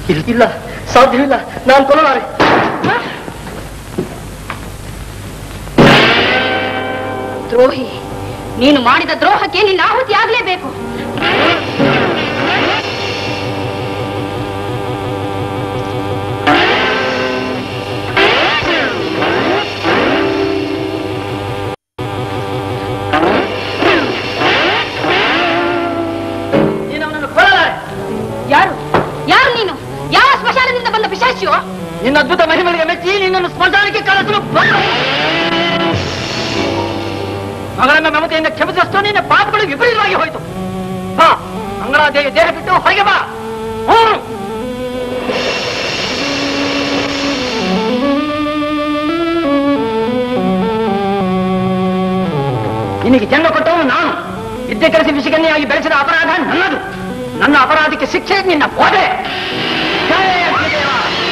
ಇಲ್ಲ ಸಾಧ್ಯವಿಲ್ಲ ನಾನು ಕೊಲ್ಲಲಾರೆ ದ್ರೋಹಿ ನೀನು ಮಾಡಿದ ದ್ರೋಹಕ್ಕೆ ನಿನ್ನ ಆಹುತಿ ಆಗ್ಲೇಬೇಕು ನೀನು ಅವನನ್ನು ಕೊಲ್ಲಲಾರೆ ಯಾರು ಯಾರು ನೀನು ಯಾವ ಸ್ಮಶಾನದಿಂದ ಬಂದ ಪಿಶಾಚಿಯೋ ನಿನ್ನ ಅದ್ಭುತ ಮಹಿಮೆಗಳಿಗೆ ಮೆಚ್ಚಿ ನಿನ್ನನ್ನು ಸ್ಮಶಾನಕ್ಕೆ ಕಳಿಸಲು ಬಂದ. ಮಗಳನ್ನ ಮಮತೆಯಿಂದ ಕ್ಷಮಿಸಿದಷ್ಟು ನಿನ್ನ ಪಾಪಗಳು ವಿಪರೀತವಾಗಿ ಹೋಯಿತು ಬಾ ಮಂಗಳಾದೇವಿ ದೇಹ ಬಿಟ್ಟು ಹೊರಗೆ ಬಾ ಹ್ಮ್. ನಿನಗೆ ಜನ್ಮ ಕೊಟ್ಟವನು ನಾನು ವಿದ್ಯೆ ಕಲಿಸಿ ವಿಷಗನ್ಯಾಗಿ ಬೆಳೆಸಿದ ಅಪರಾಧ ನನ್ನದು ನನ್ನ ಅಪರಾಧಕ್ಕೆ ಶಿಕ್ಷೆ ನಿನ್ನ ಬೋಧೆ ಜಯ ಅಗ್ನಿದೇವ.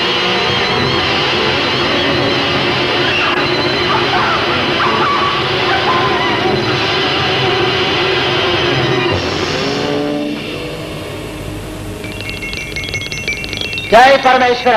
ಜೈ ಪರಮೇಶ್ವರ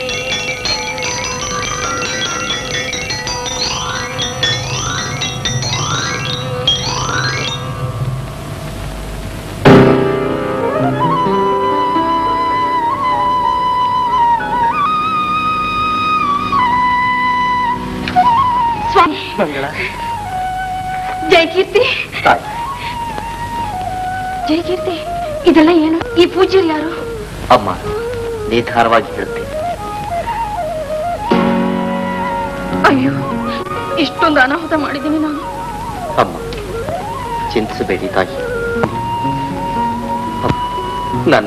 ಸ್ವಾಮಿ ಮಂಗಳ ಜಯಕೀರ್ತಿ ತಾಯಿ ಜಯಕೀರ್ತಿ ಇದೆಲ್ಲ ಏನು ಈ ಪೂಜ್ಯರು ಯಾರು ಅಮ್ಮ ನಿರ್ಧಾರವಾಗಿ ಹೇಳುತ್ತೇನೆ ಅಯ್ಯೋ ಇಷ್ಟೊಂದು ಅನಾಹುತ ಮಾಡಿದ್ದೀನಿ ನಾನು ಅಮ್ಮ ಚಿಂತಿಸಬೇಡಿ ತಾಯಿ ನನ್ನ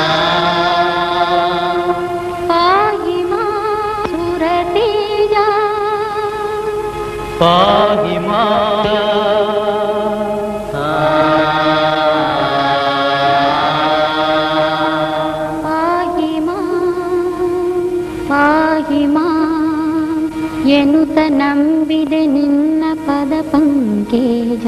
ಎನ್ನುತ್ತ ನಂಬಿದೆ ನಿನ್ನ ಪದ ಪಂಕೇಜ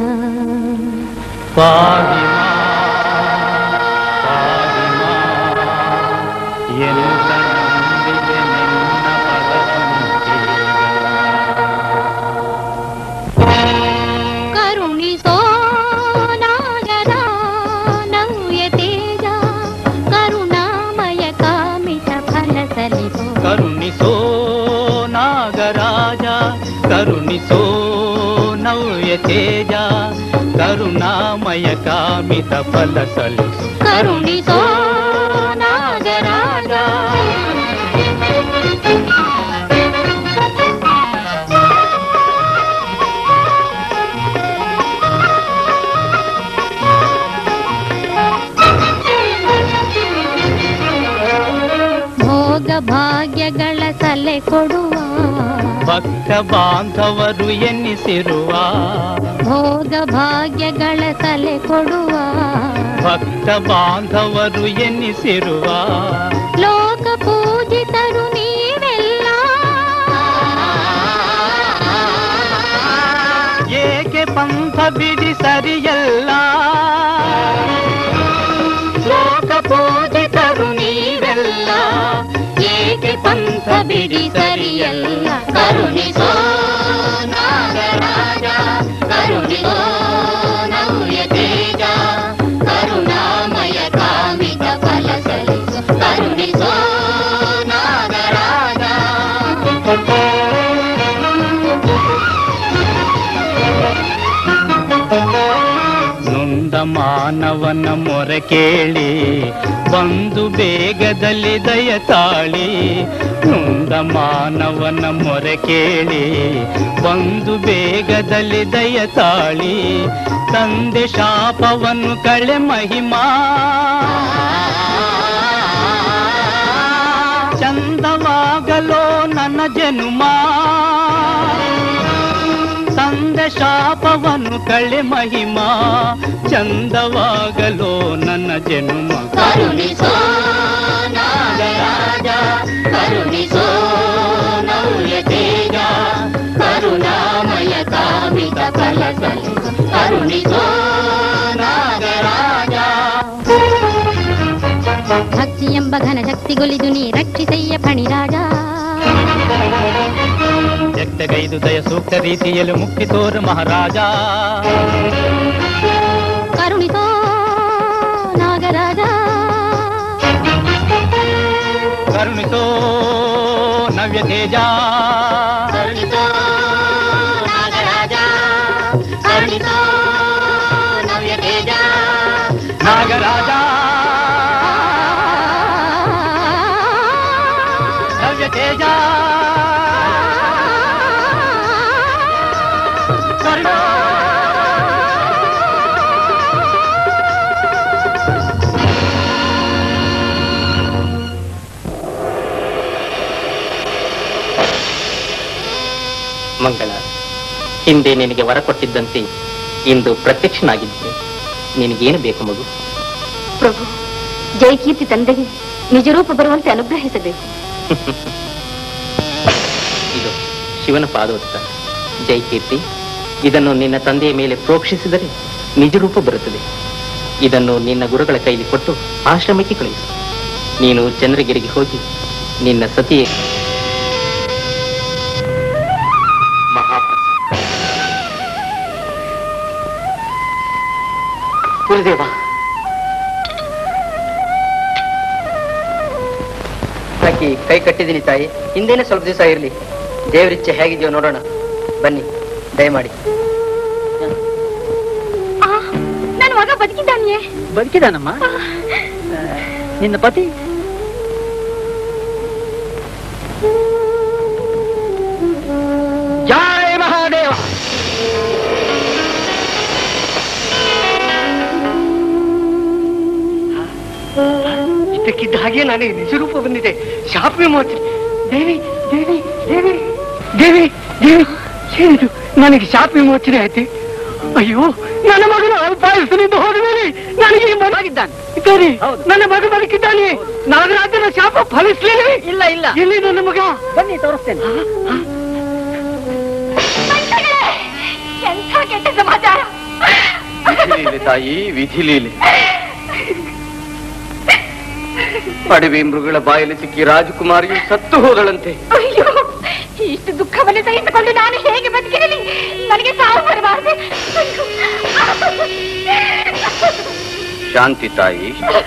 ಕರುಣಿಸೋ ನಾಗರ ನವ್ಯ ತೇಜ ಕರುಣಾಮಯ ಕಾಮಿತ ಫಲ ಸಲಿಸೋ ಕರುಣಿಸೋ ನಾಗರಾಜ ಕರುಣಿಸೋ ನವ್ಯ ತೇಜ ಕರುಣಾಮಯ ಕಾಮಿತ ಫಲ ಸಲ್ಲಿಸು ಕರುಣಿಸೋ ನಾಗರಾಜ ಭೋಗ ಭಾಗ್ಯಗಳ ಸಲೆ ಕೊಡುವ ಭಕ್ತ ಬಾಂಧವರು ಎನ್ನಿಸಿರುವ ಭೋಗ ಭಾಗ್ಯಗಳ ಸಲೆ ಕೊಡುವ ಭಕ್ತ ಬಾಂಧವರು ಎನ್ನಿಸಿರುವ ಲೋಕ ಪೂಜಿತರು ನೀವೆಲ್ಲ ಏಕೆ ಪಂಥ ಬಿಡಿ ಸರಿಯಲ್ಲ ಲೋಕ ಪೂಜಿತರು ನೀವೆಲ್ಲ ಏಕೆ ಪಂಥ ಬಿಡಿ ಸರಿಯಲ್ಲ ಕರುಣಿಸೋ ನಾಗರಾಜ ಕರುಣಿಸೋ ನವ್ಯ ತೇಜ ಕರುಣಾಮಯ ಕಾಮಿತ ಫಲ ಸಲಿಸು ಕರುಣಿಸೋ ನಾಗರಾಜ ನೊಂದ ಮಾನವನ ಮೊರೆ ಕೇಳಿ ಬಂದು ಬೇಗದಲ್ಲಿ ದಯ ತಾಳಿ ನೊಂದ ಮಾನವನ ಮೊರೆ ಕೇಳಿ ಬಂದು ಬೇಗದಲ್ಲಿ ದಯ ತಾಳಿ ತಂದೆ ಶಾಪವನ್ನು ಕಳೆ ಮಹಿಮಾ ಚಂದವಾಗಲೋ ನನ್ನ ಜನುಮಾ ತಂದೆ ಶಾಪವನ್ನು ಕಳೆ ಮಹಿಮಾ ಚಂದವಾಗಲೋ ನನ್ನ ಜನುಮ ಕರುಣಿಸೋ ನಾಗರಾಜ ಕರುಣಿಸೋ ನವ್ಯ ತೇಜ ಕರುಣಾಮಯ ಕಾಮಿತ ಫಲ ಸಲಿಸು ಕರುಣಿಸೋ ನಾಗರಾಜ ಭಕ್ತಿಯ ಎಂಬ ಘನ ಶಕ್ತಿಗೊಲಿದು ನೀ ರಕ್ಷಿಸಯ್ಯ ಫಣಿರಾಜ ಎಟ್ಟಗೈದು ದಯ ಸೂಕ್ತ ರೀತಿಯಲ್ಲಿ ಮುಕ್ತಿ ತೋರು ಮಹಾರಾಜ ಕರುಣಿಸೋ ನಾಗರಾಜ ಕರುಣಿಸೋ ನವ್ಯ ತೇಜ ಕರುಣಿಸೋ ನಾಗರಾಜ ಕರುಣಿಸೋ ನವ್ಯ ತೇಜ ನಾಗರಾಜ ನವ್ಯ ತೇಜ ಕರುಣೋ ಮಂಗಳ ಹಿಂದೆ ನಿನಗೆ ವರ ಕೊಟ್ಟಿದ್ದಂತೆ ಇಂದು ಪ್ರತ್ಯಕ್ಷನಾಗಿದ್ದೆ ನಿನಗೇನು ಬೇಕು ಮಗು ಪ್ರಭು ಜಯಕೀರ್ತಿ ತಂದೆಗೆ ನಿಜರೂಪ ಬರುವಂತೆ ಅನುಗ್ರಹಿಸಬೇಕು ಇದು ಶಿವನ ಪಾದೋತ್ತ ಜೈಕೀರ್ತಿ ಇದನ್ನು ನಿನ್ನ ತಂದೆಯ ಮೇಲೆ ಪ್ರೋಕ್ಷಿಸಿದರೆ ನಿಜ ರೂಪ ಬರುತ್ತದೆ ಇದನ್ನು ನಿನ್ನ ಗುರುಗಳ ಕೈಲಿ ಕೊಟ್ಟು ಆಶ್ರಮಕ್ಕೆ ಕಳುಹಿಸು ನೀನು ಚಂದ್ರಗಿರಿಗೆ ಹೋಗಿ ನಿನ್ನ ಸತಿಯೇ ಮಹಾಪ್ರಸಾದ ಗುರುದೇವ ಹಾಕಿ ಕೈ ಕಟ್ಟಿದ್ದೀನಿ ತಾಯಿ ಹಿಂದೇನೆ ಸ್ವಲ್ಪ ದಿವಸ ಇರಲಿ ದೇವರಿಚ್ಛೆ ಹೇಗಿದೆಯೋ ನೋಡೋಣ ಬನ್ನಿ ದಯಮಾಡಿ ನನ್ನ ಮಗ ಬದುಕಿದ್ದಾನೆಯೇ ಬದುಕಿದಾನಮ್ಮ ನಿನ್ನ ಪತಿ ಜಯ ಮಹಾದೇವ ಇದ್ದಕ್ಕಿದ್ದ ಹಾಗೆ ನನಗೆ ನಿಜರೂಪ ಬಂದಿದೆ ಶಾಪ ವಿಮೋಚನೆ ದೇವಿ ದೇವಿ ದೇವಿ ದೇವಿ ದೇವಿ ಏನಿದು ನನಗೆ ಶಾಪ ವಿಮೋಚನೆ ಆಯ್ತು ಅಯ್ಯೋ ನನ್ನ ಮಗನು ಅಲ್ಪಾಯಸನಿಂದ ಹೋದ ಮೇಲೆ ನನಗೆ ಈ ಮನಾಗಿದ್ದಾನೆ ಇದ್ದಾರೆ ನನ್ನ ಮಗ ಬದುಕಿದ್ದಾನೆ ನಾಗರಾಜನ ಶಾಪ ಫಲಿಸ್ಲಿಲ್ಲ ಇಲ್ಲ ಇಲ್ಲ ಎಲ್ಲಿ ನನ್ನ ಮಗ ಬನ್ನಿ ತೋರಿಸ್ತೇನೆ ಎಂಥ ಕೆಟ್ಟ ಸಮಾಚಾರ ವಿಧಿಲೀಲೆ ತಾಯಿ ವಿಧಿಲೀಲೆ ಅಡವಿ ಮೃಗಳ ಬಾಯಲ್ಲಿ ಸಿಕ್ಕಿ ರಾಜಕುಮಾರಿಯು ಸತ್ತು ಹೋದಳಂತೆ ಅಯ್ಯೋ ಇಷ್ಟು ದುಃಖವನ್ನು ಸಹಿಸಿಕೊಂಡು ನಾನು ಹೇಗೆ ಬದುಕಿರಲಿ ನನಗೆ ಸಾವು ಬರಬಾರದೆ ಶಾಂತಿ ತಾಯಿ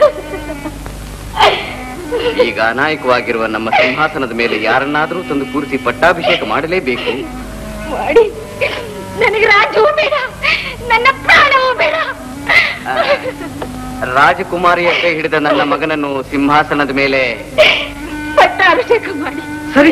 ಈಗ ಅನಾಯಕವಾಗಿರುವ ನಮ್ಮ ಸಿಂಹಾಸನದ ಮೇಲೆ ಯಾರನ್ನಾದರೂ ತಂದು ಕೂರಿಸಿ ಪಟ್ಟಾಭಿಷೇಕ ಮಾಡಲೇಬೇಕು ಮಾಡಿ ನನಗೆ ರಾಜ್ಯವೂ ಬೇಡ ನನ್ನ ಪ್ರಾಣವೂ ಬೇಡ ಆ, ರಾಜಕುಮಾರಿಯ ಕೈ ಹಿಡಿದ ನನ್ನ ಮಗನನ್ನು ಸಿಂಹಾಸನದ ಮೇಲೆ ಪಟ್ಟಾಭಿಷೇಕ ಮಾಡಿ ಸರಿ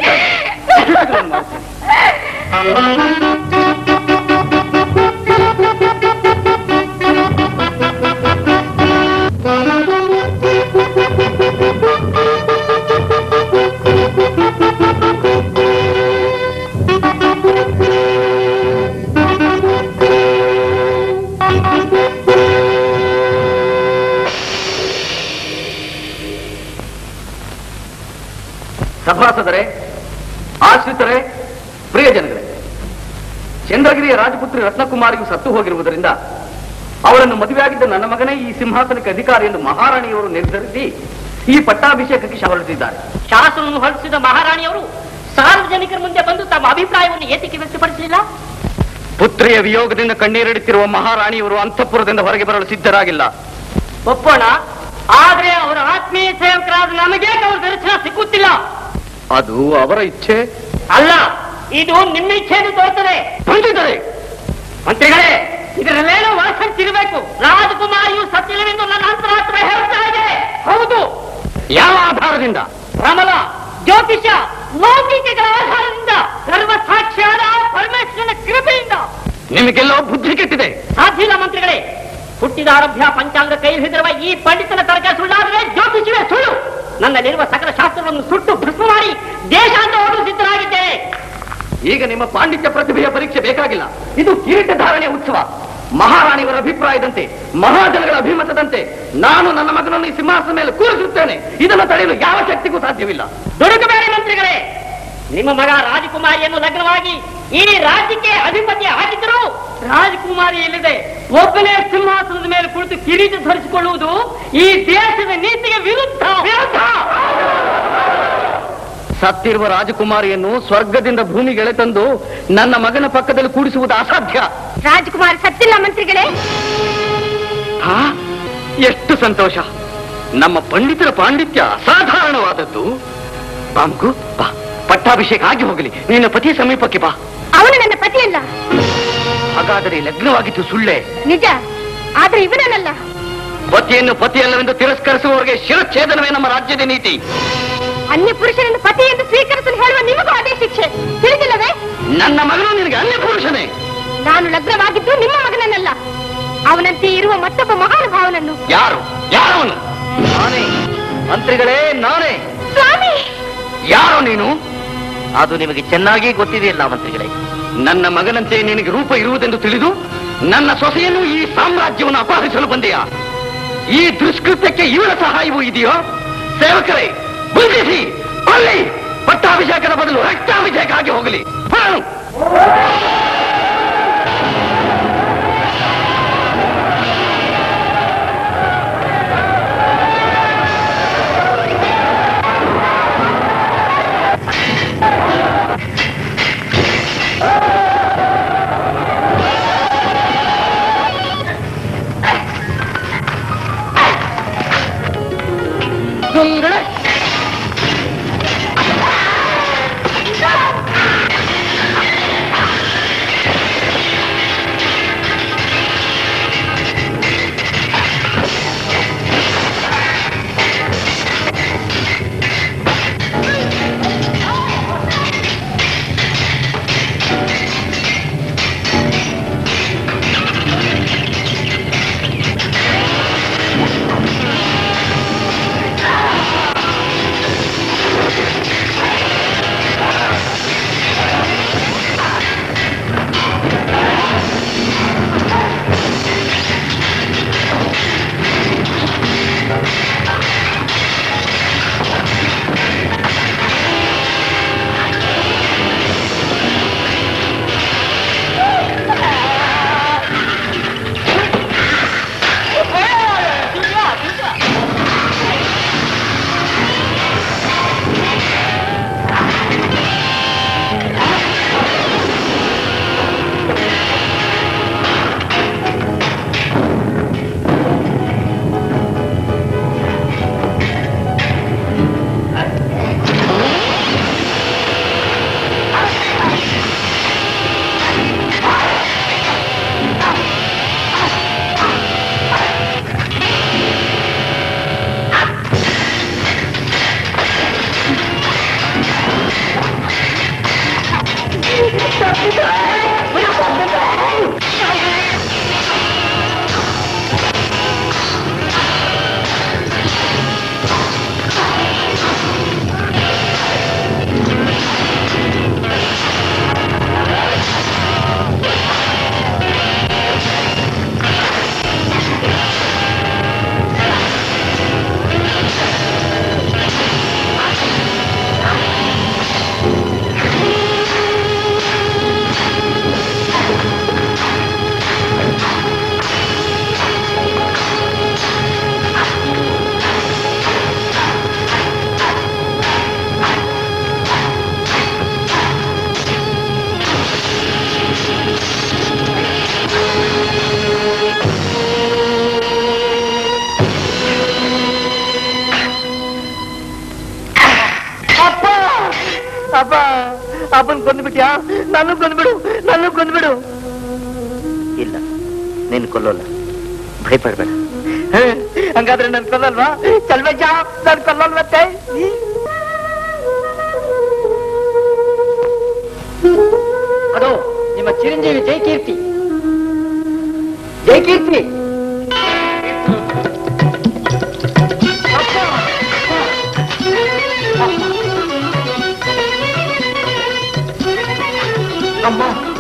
ಸಭಾಸದರೇ ಆಶ್ರಿತರೇ ಪ್ರಿಯಜನಗಳೇ ಚಂದ್ರಗಿರಿಯ ರಾಜಪುತ್ರಿ ರತ್ನಕುಮಾರಿಯು ಸತ್ತು ಹೋಗಿರುವುದರಿಂದ ಅವರನ್ನು ಮದುವೆಯಾಗಿದ್ದ ನನ್ನ ಮಗನೇ ಈ ಸಿಂಹಾಸನಕ್ಕೆ ಅಧಿಕಾರಿ ಎಂದು ಮಹಾರಾಣಿಯವರು ನಿರ್ಧರಿಸಿ ಈ ಪಟ್ಟಾಭಿಷೇಕಕ್ಕೆ ಹೊರಟಿದ್ದಾರೆ ಶಾಸನವನ್ನು ಹೊರಡಿಸಿದ ಮಹಾರಾಣಿಯವರು ಸಾರ್ವಜನಿಕರ ಮುಂದೆ ಬಂದು ತಮ್ಮ ಅಭಿಪ್ರಾಯವನ್ನು ಏತಕ್ಕೆ ವ್ಯಕ್ತಪಡಿಸಲಿಲ್ಲ ಪುತ್ರಿಯ ವಿಯೋಗದಿಂದ ಕಣ್ಣೀರಿಡುತ್ತಿರುವ ಮಹಾರಾಣಿಯವರು ಅಂತಃಪುರದಿಂದ ಹೊರಗೆ ಬರಲು ಸಿದ್ಧರಾಗಿಲ್ಲ ಒಪ್ಪೋಣ ಆದ್ರೆ ಅವರ ಆತ್ಮೀಯ ಸೇವಕರಾದ ನಮಗೆ ಅವರ ದರ್ಶನ ಸಿಕ್ಕುತ್ತಿಲ್ಲ ಅದು ಅವರ ಇಚ್ಛೆ ಅಲ್ಲ ಇದು ನಿಮ್ಮ ಇಚ್ಛೆಯನ್ನು ತೋರುತ್ತದೆ ಬಂದಿದ್ದಾರೆ ಮಂತ್ರಿಗಳೇ ಇದರಲ್ಲೇನೋ ಒಳಸಂಚಿರಬೇಕು ರಾಜಕುಮಾರಿಯು ಸತ್ತಿಲ್ಲವೆಂದು ನನ್ನ ಅಂತರಾತ್ಮ ಹೇಳ್ತಾ ಇದೆ ಹೌದು ಯಾವ ಆಧಾರದಿಂದ ಪ್ರಮಲ ಜ್ಯೋತಿಷ ಲೌಕಿಕಗಳ ಆಧಾರದಿಂದ ಸರ್ವ ಸಾಕ್ಷಿಯಾದ ಪರಮೇಶ್ವರನ ಕೃಪೆಯಿಂದ ನಿಮಗೆಲ್ಲೋ ಬುದ್ಧಿ ಕೆಟ್ಟಿದೆ ಸಾಧ್ಯ ಇಲ್ಲ ಮಂತ್ರಿಗಳೇ ಹುಟ್ಟಿದ ಆರಭ್ಯ ಪಂಚಾಂಗ ಕೈ ಹಿಡಿದಿರುವ ಈ ಪಂಡಿತನ ತರಕ ಸುಳ್ಳಾದರೆ ಜ್ಯೋತಿಷವೇ ಸುಳ್ಳು ನನ್ನಲ್ಲಿರುವ ಸಕಲ ಶಾಸ್ತ್ರವನ್ನು ಸುಟ್ಟು ಭಸ್ಮ ಮಾಡಿ ದೇಶಾಂತ ಓಡಲು ಸಿದ್ಧರಾಗಿದ್ದೇನೆ ಈಗ ನಿಮ್ಮ ಪಾಂಡಿತ್ಯ ಪ್ರತಿಭೆಯ ಪರೀಕ್ಷೆ ಬೇಕಾಗಿಲ್ಲ ಇದು ಕಿರೀಟ ಧಾರಣೆ ಉತ್ಸವ ಮಹಾರಾಣಿಯವರ ಅಭಿಪ್ರಾಯದಂತೆ ಮಹಾಜನಗಳ ಅಭಿಮತದಂತೆ ನಾನು ನನ್ನ ಮಗನನ್ನು ಈ ಸಿಂಹಾಸನ ಮೇಲೆ ಕೂರಿಸುತ್ತೇನೆ ಇದನ್ನು ತಡೆಯಲು ಯಾವ ಶಕ್ತಿಗೂ ಸಾಧ್ಯವಿಲ್ಲ ದುಡುಕಬೇಡಿ ಮಂತ್ರಿಗಳೇ ನಿಮ್ಮ ಮಗ ರಾಜಕುಮಾರಿಯನ್ನು ಲಗ್ನವಾಗಿ ಈ ರಾಜ್ಯಕ್ಕೆ ಅಧಿಪತಿ ಆಗಿದ್ದರು ರಾಜಕುಮಾರಿ ಇಲ್ಲದೆ ಒಬ್ಬನೇ ಸಿಂಹಾಸನದ ಮೇಲೆ ಮೇಲೆ ಕುಳಿತು ಕಿರೀಟ ಧರಿಸಿಕೊಳ್ಳುವುದು ಈ ದೇಶದ ನೀತಿಗೆ ವಿರುದ್ಧ ವಿರುದ್ಧ ಸತ್ತಿರುವ ರಾಜಕುಮಾರಿಯನ್ನು ಸ್ವರ್ಗದಿಂದ ಭೂಮಿಗೆ ತಂದು ನನ್ನ ಮಗನ ಪಕ್ಕದಲ್ಲಿ ಕೂಡಿಸುವುದು ಅಸಾಧ್ಯ ರಾಜ್ಕುಮಾರ್ ಸತ್ತಿಲ್ಲ ಮಂತ್ರಿಗಳೇ ಹಾ? ಎಷ್ಟು ಸಂತೋಷ ನಮ್ಮ ಪಂಡಿತರ ಪಾಂಡಿತ್ಯ ಅಸಾಧಾರಣವಾದದ್ದು ಬಾಮ್ಕು ಬಾ ಪಟ್ಟಾಭಿಷೇಕ ಆಗಿ ಹೋಗಲಿ ನಿನ್ನ ಪತಿಯ ಸಮೀಪಕ್ಕೆ ಬಾ ಅವನು ನನ್ನ ಪತಿಯಲ್ಲ ಹಾಗಾದರೆ ಲಗ್ನವಾಗಿದ್ದು ಸುಳ್ಳೆ ನಿಜ ಆದ್ರೆ ಇವನಲ್ಲ ಪತಿಯನ್ನು ಪತಿಯಲ್ಲವೆಂದು ತಿರಸ್ಕರಿಸುವವರಿಗೆ ಶಿರಚ್ಛೇದನವೇ ನಮ್ಮ ರಾಜ್ಯದ ನೀತಿ ಅನ್ಯ ಪುರುಷನನ್ನು ಪತಿ ಎಂದು ಸ್ವೀಕರಿಸಲು ಹೇಳುವ ನಿಮಗೂ ಅದೇ ಶಿಕ್ಷೆ ತಿಳಿದಿಲ್ಲವೇ ನನ್ನ ಮಗನು ನಿನಗೆ ಅನ್ಯ ಪುರುಷನೇ ನಾನು ಲಗ್ನವಾಗಿದ್ದು ನಿಮ್ಮ ಮಗನನ್ನಲ್ಲ ಅವನಂತೆ ಇರುವ ಮತ್ತೊಬ್ಬ ಮಹಾನುಭಾವನನ್ನು ಯಾರು ಯಾರವನು ನಾನೇ ಮಂತ್ರಿಗಳೇ ನಾನೇ ಸ್ವಾಮಿ ಯಾರೋ ನೀನು ಅದು ನಿಮಗೆ ಚೆನ್ನಾಗಿ ಗೊತ್ತಿದೆಯಲ್ಲ ಮಂತ್ರಿಗಳೇ ನನ್ನ ಮಗನಂತೆ ನಿನಗೆ ರೂಪ ಇರುವುದೆಂದು ತಿಳಿದು ನನ್ನ ಸೊಸೆಯನ್ನು ಈ ಸಾಮ್ರಾಜ್ಯವನ್ನು ಅಪಹರಿಸಲು ಬಂದೆಯಾ ಈ ದುಷ್ಕೃತ್ಯಕ್ಕೆ ಇವರ ಸಹಾಯವೂ ಇದೆಯೋ ಸೇವಕರೇ ಬಂಧಿಸಿ ಅಲ್ಲಿ ಪಟ್ಟಾಭಿಷೇಕದ ಬದಲು ರಕ್ತಾಭಿಷೇಕ ಆಗಿ ಹೋಗಲಿ ಹೊರಡು. ಸುಂದರ ಅಪ್ಪ ಅಪ್ಪ ಅಪ್ಪನ್ ಕೊಂದ್ಬಿಟ್ಯಾ ನಾನು ಕೊಂದ್ಬಿಡು ನಾನು ಕೊಂದ್ಬಿಡು ಇಲ್ಲ ನೀನು ಕೊಲ್ಲೋಲ್ಲ ಭಯಪಡಬೇಡ ಹಂಗಾದ್ರೆ ನನ್ ಕೊಲ್ಲಲ್ವಾ ಚಲ್ಬೇಜ ನನ್ ಕೊಲ್ಲಲ್ವತ್ತೆ ಅದು ನಿಮ್ಮ ಚಿರಂಜೀವಿ ಜಯಕೀರ್ತಿ ಜಯಕೀರ್ತಿ ಅಮ್ಮ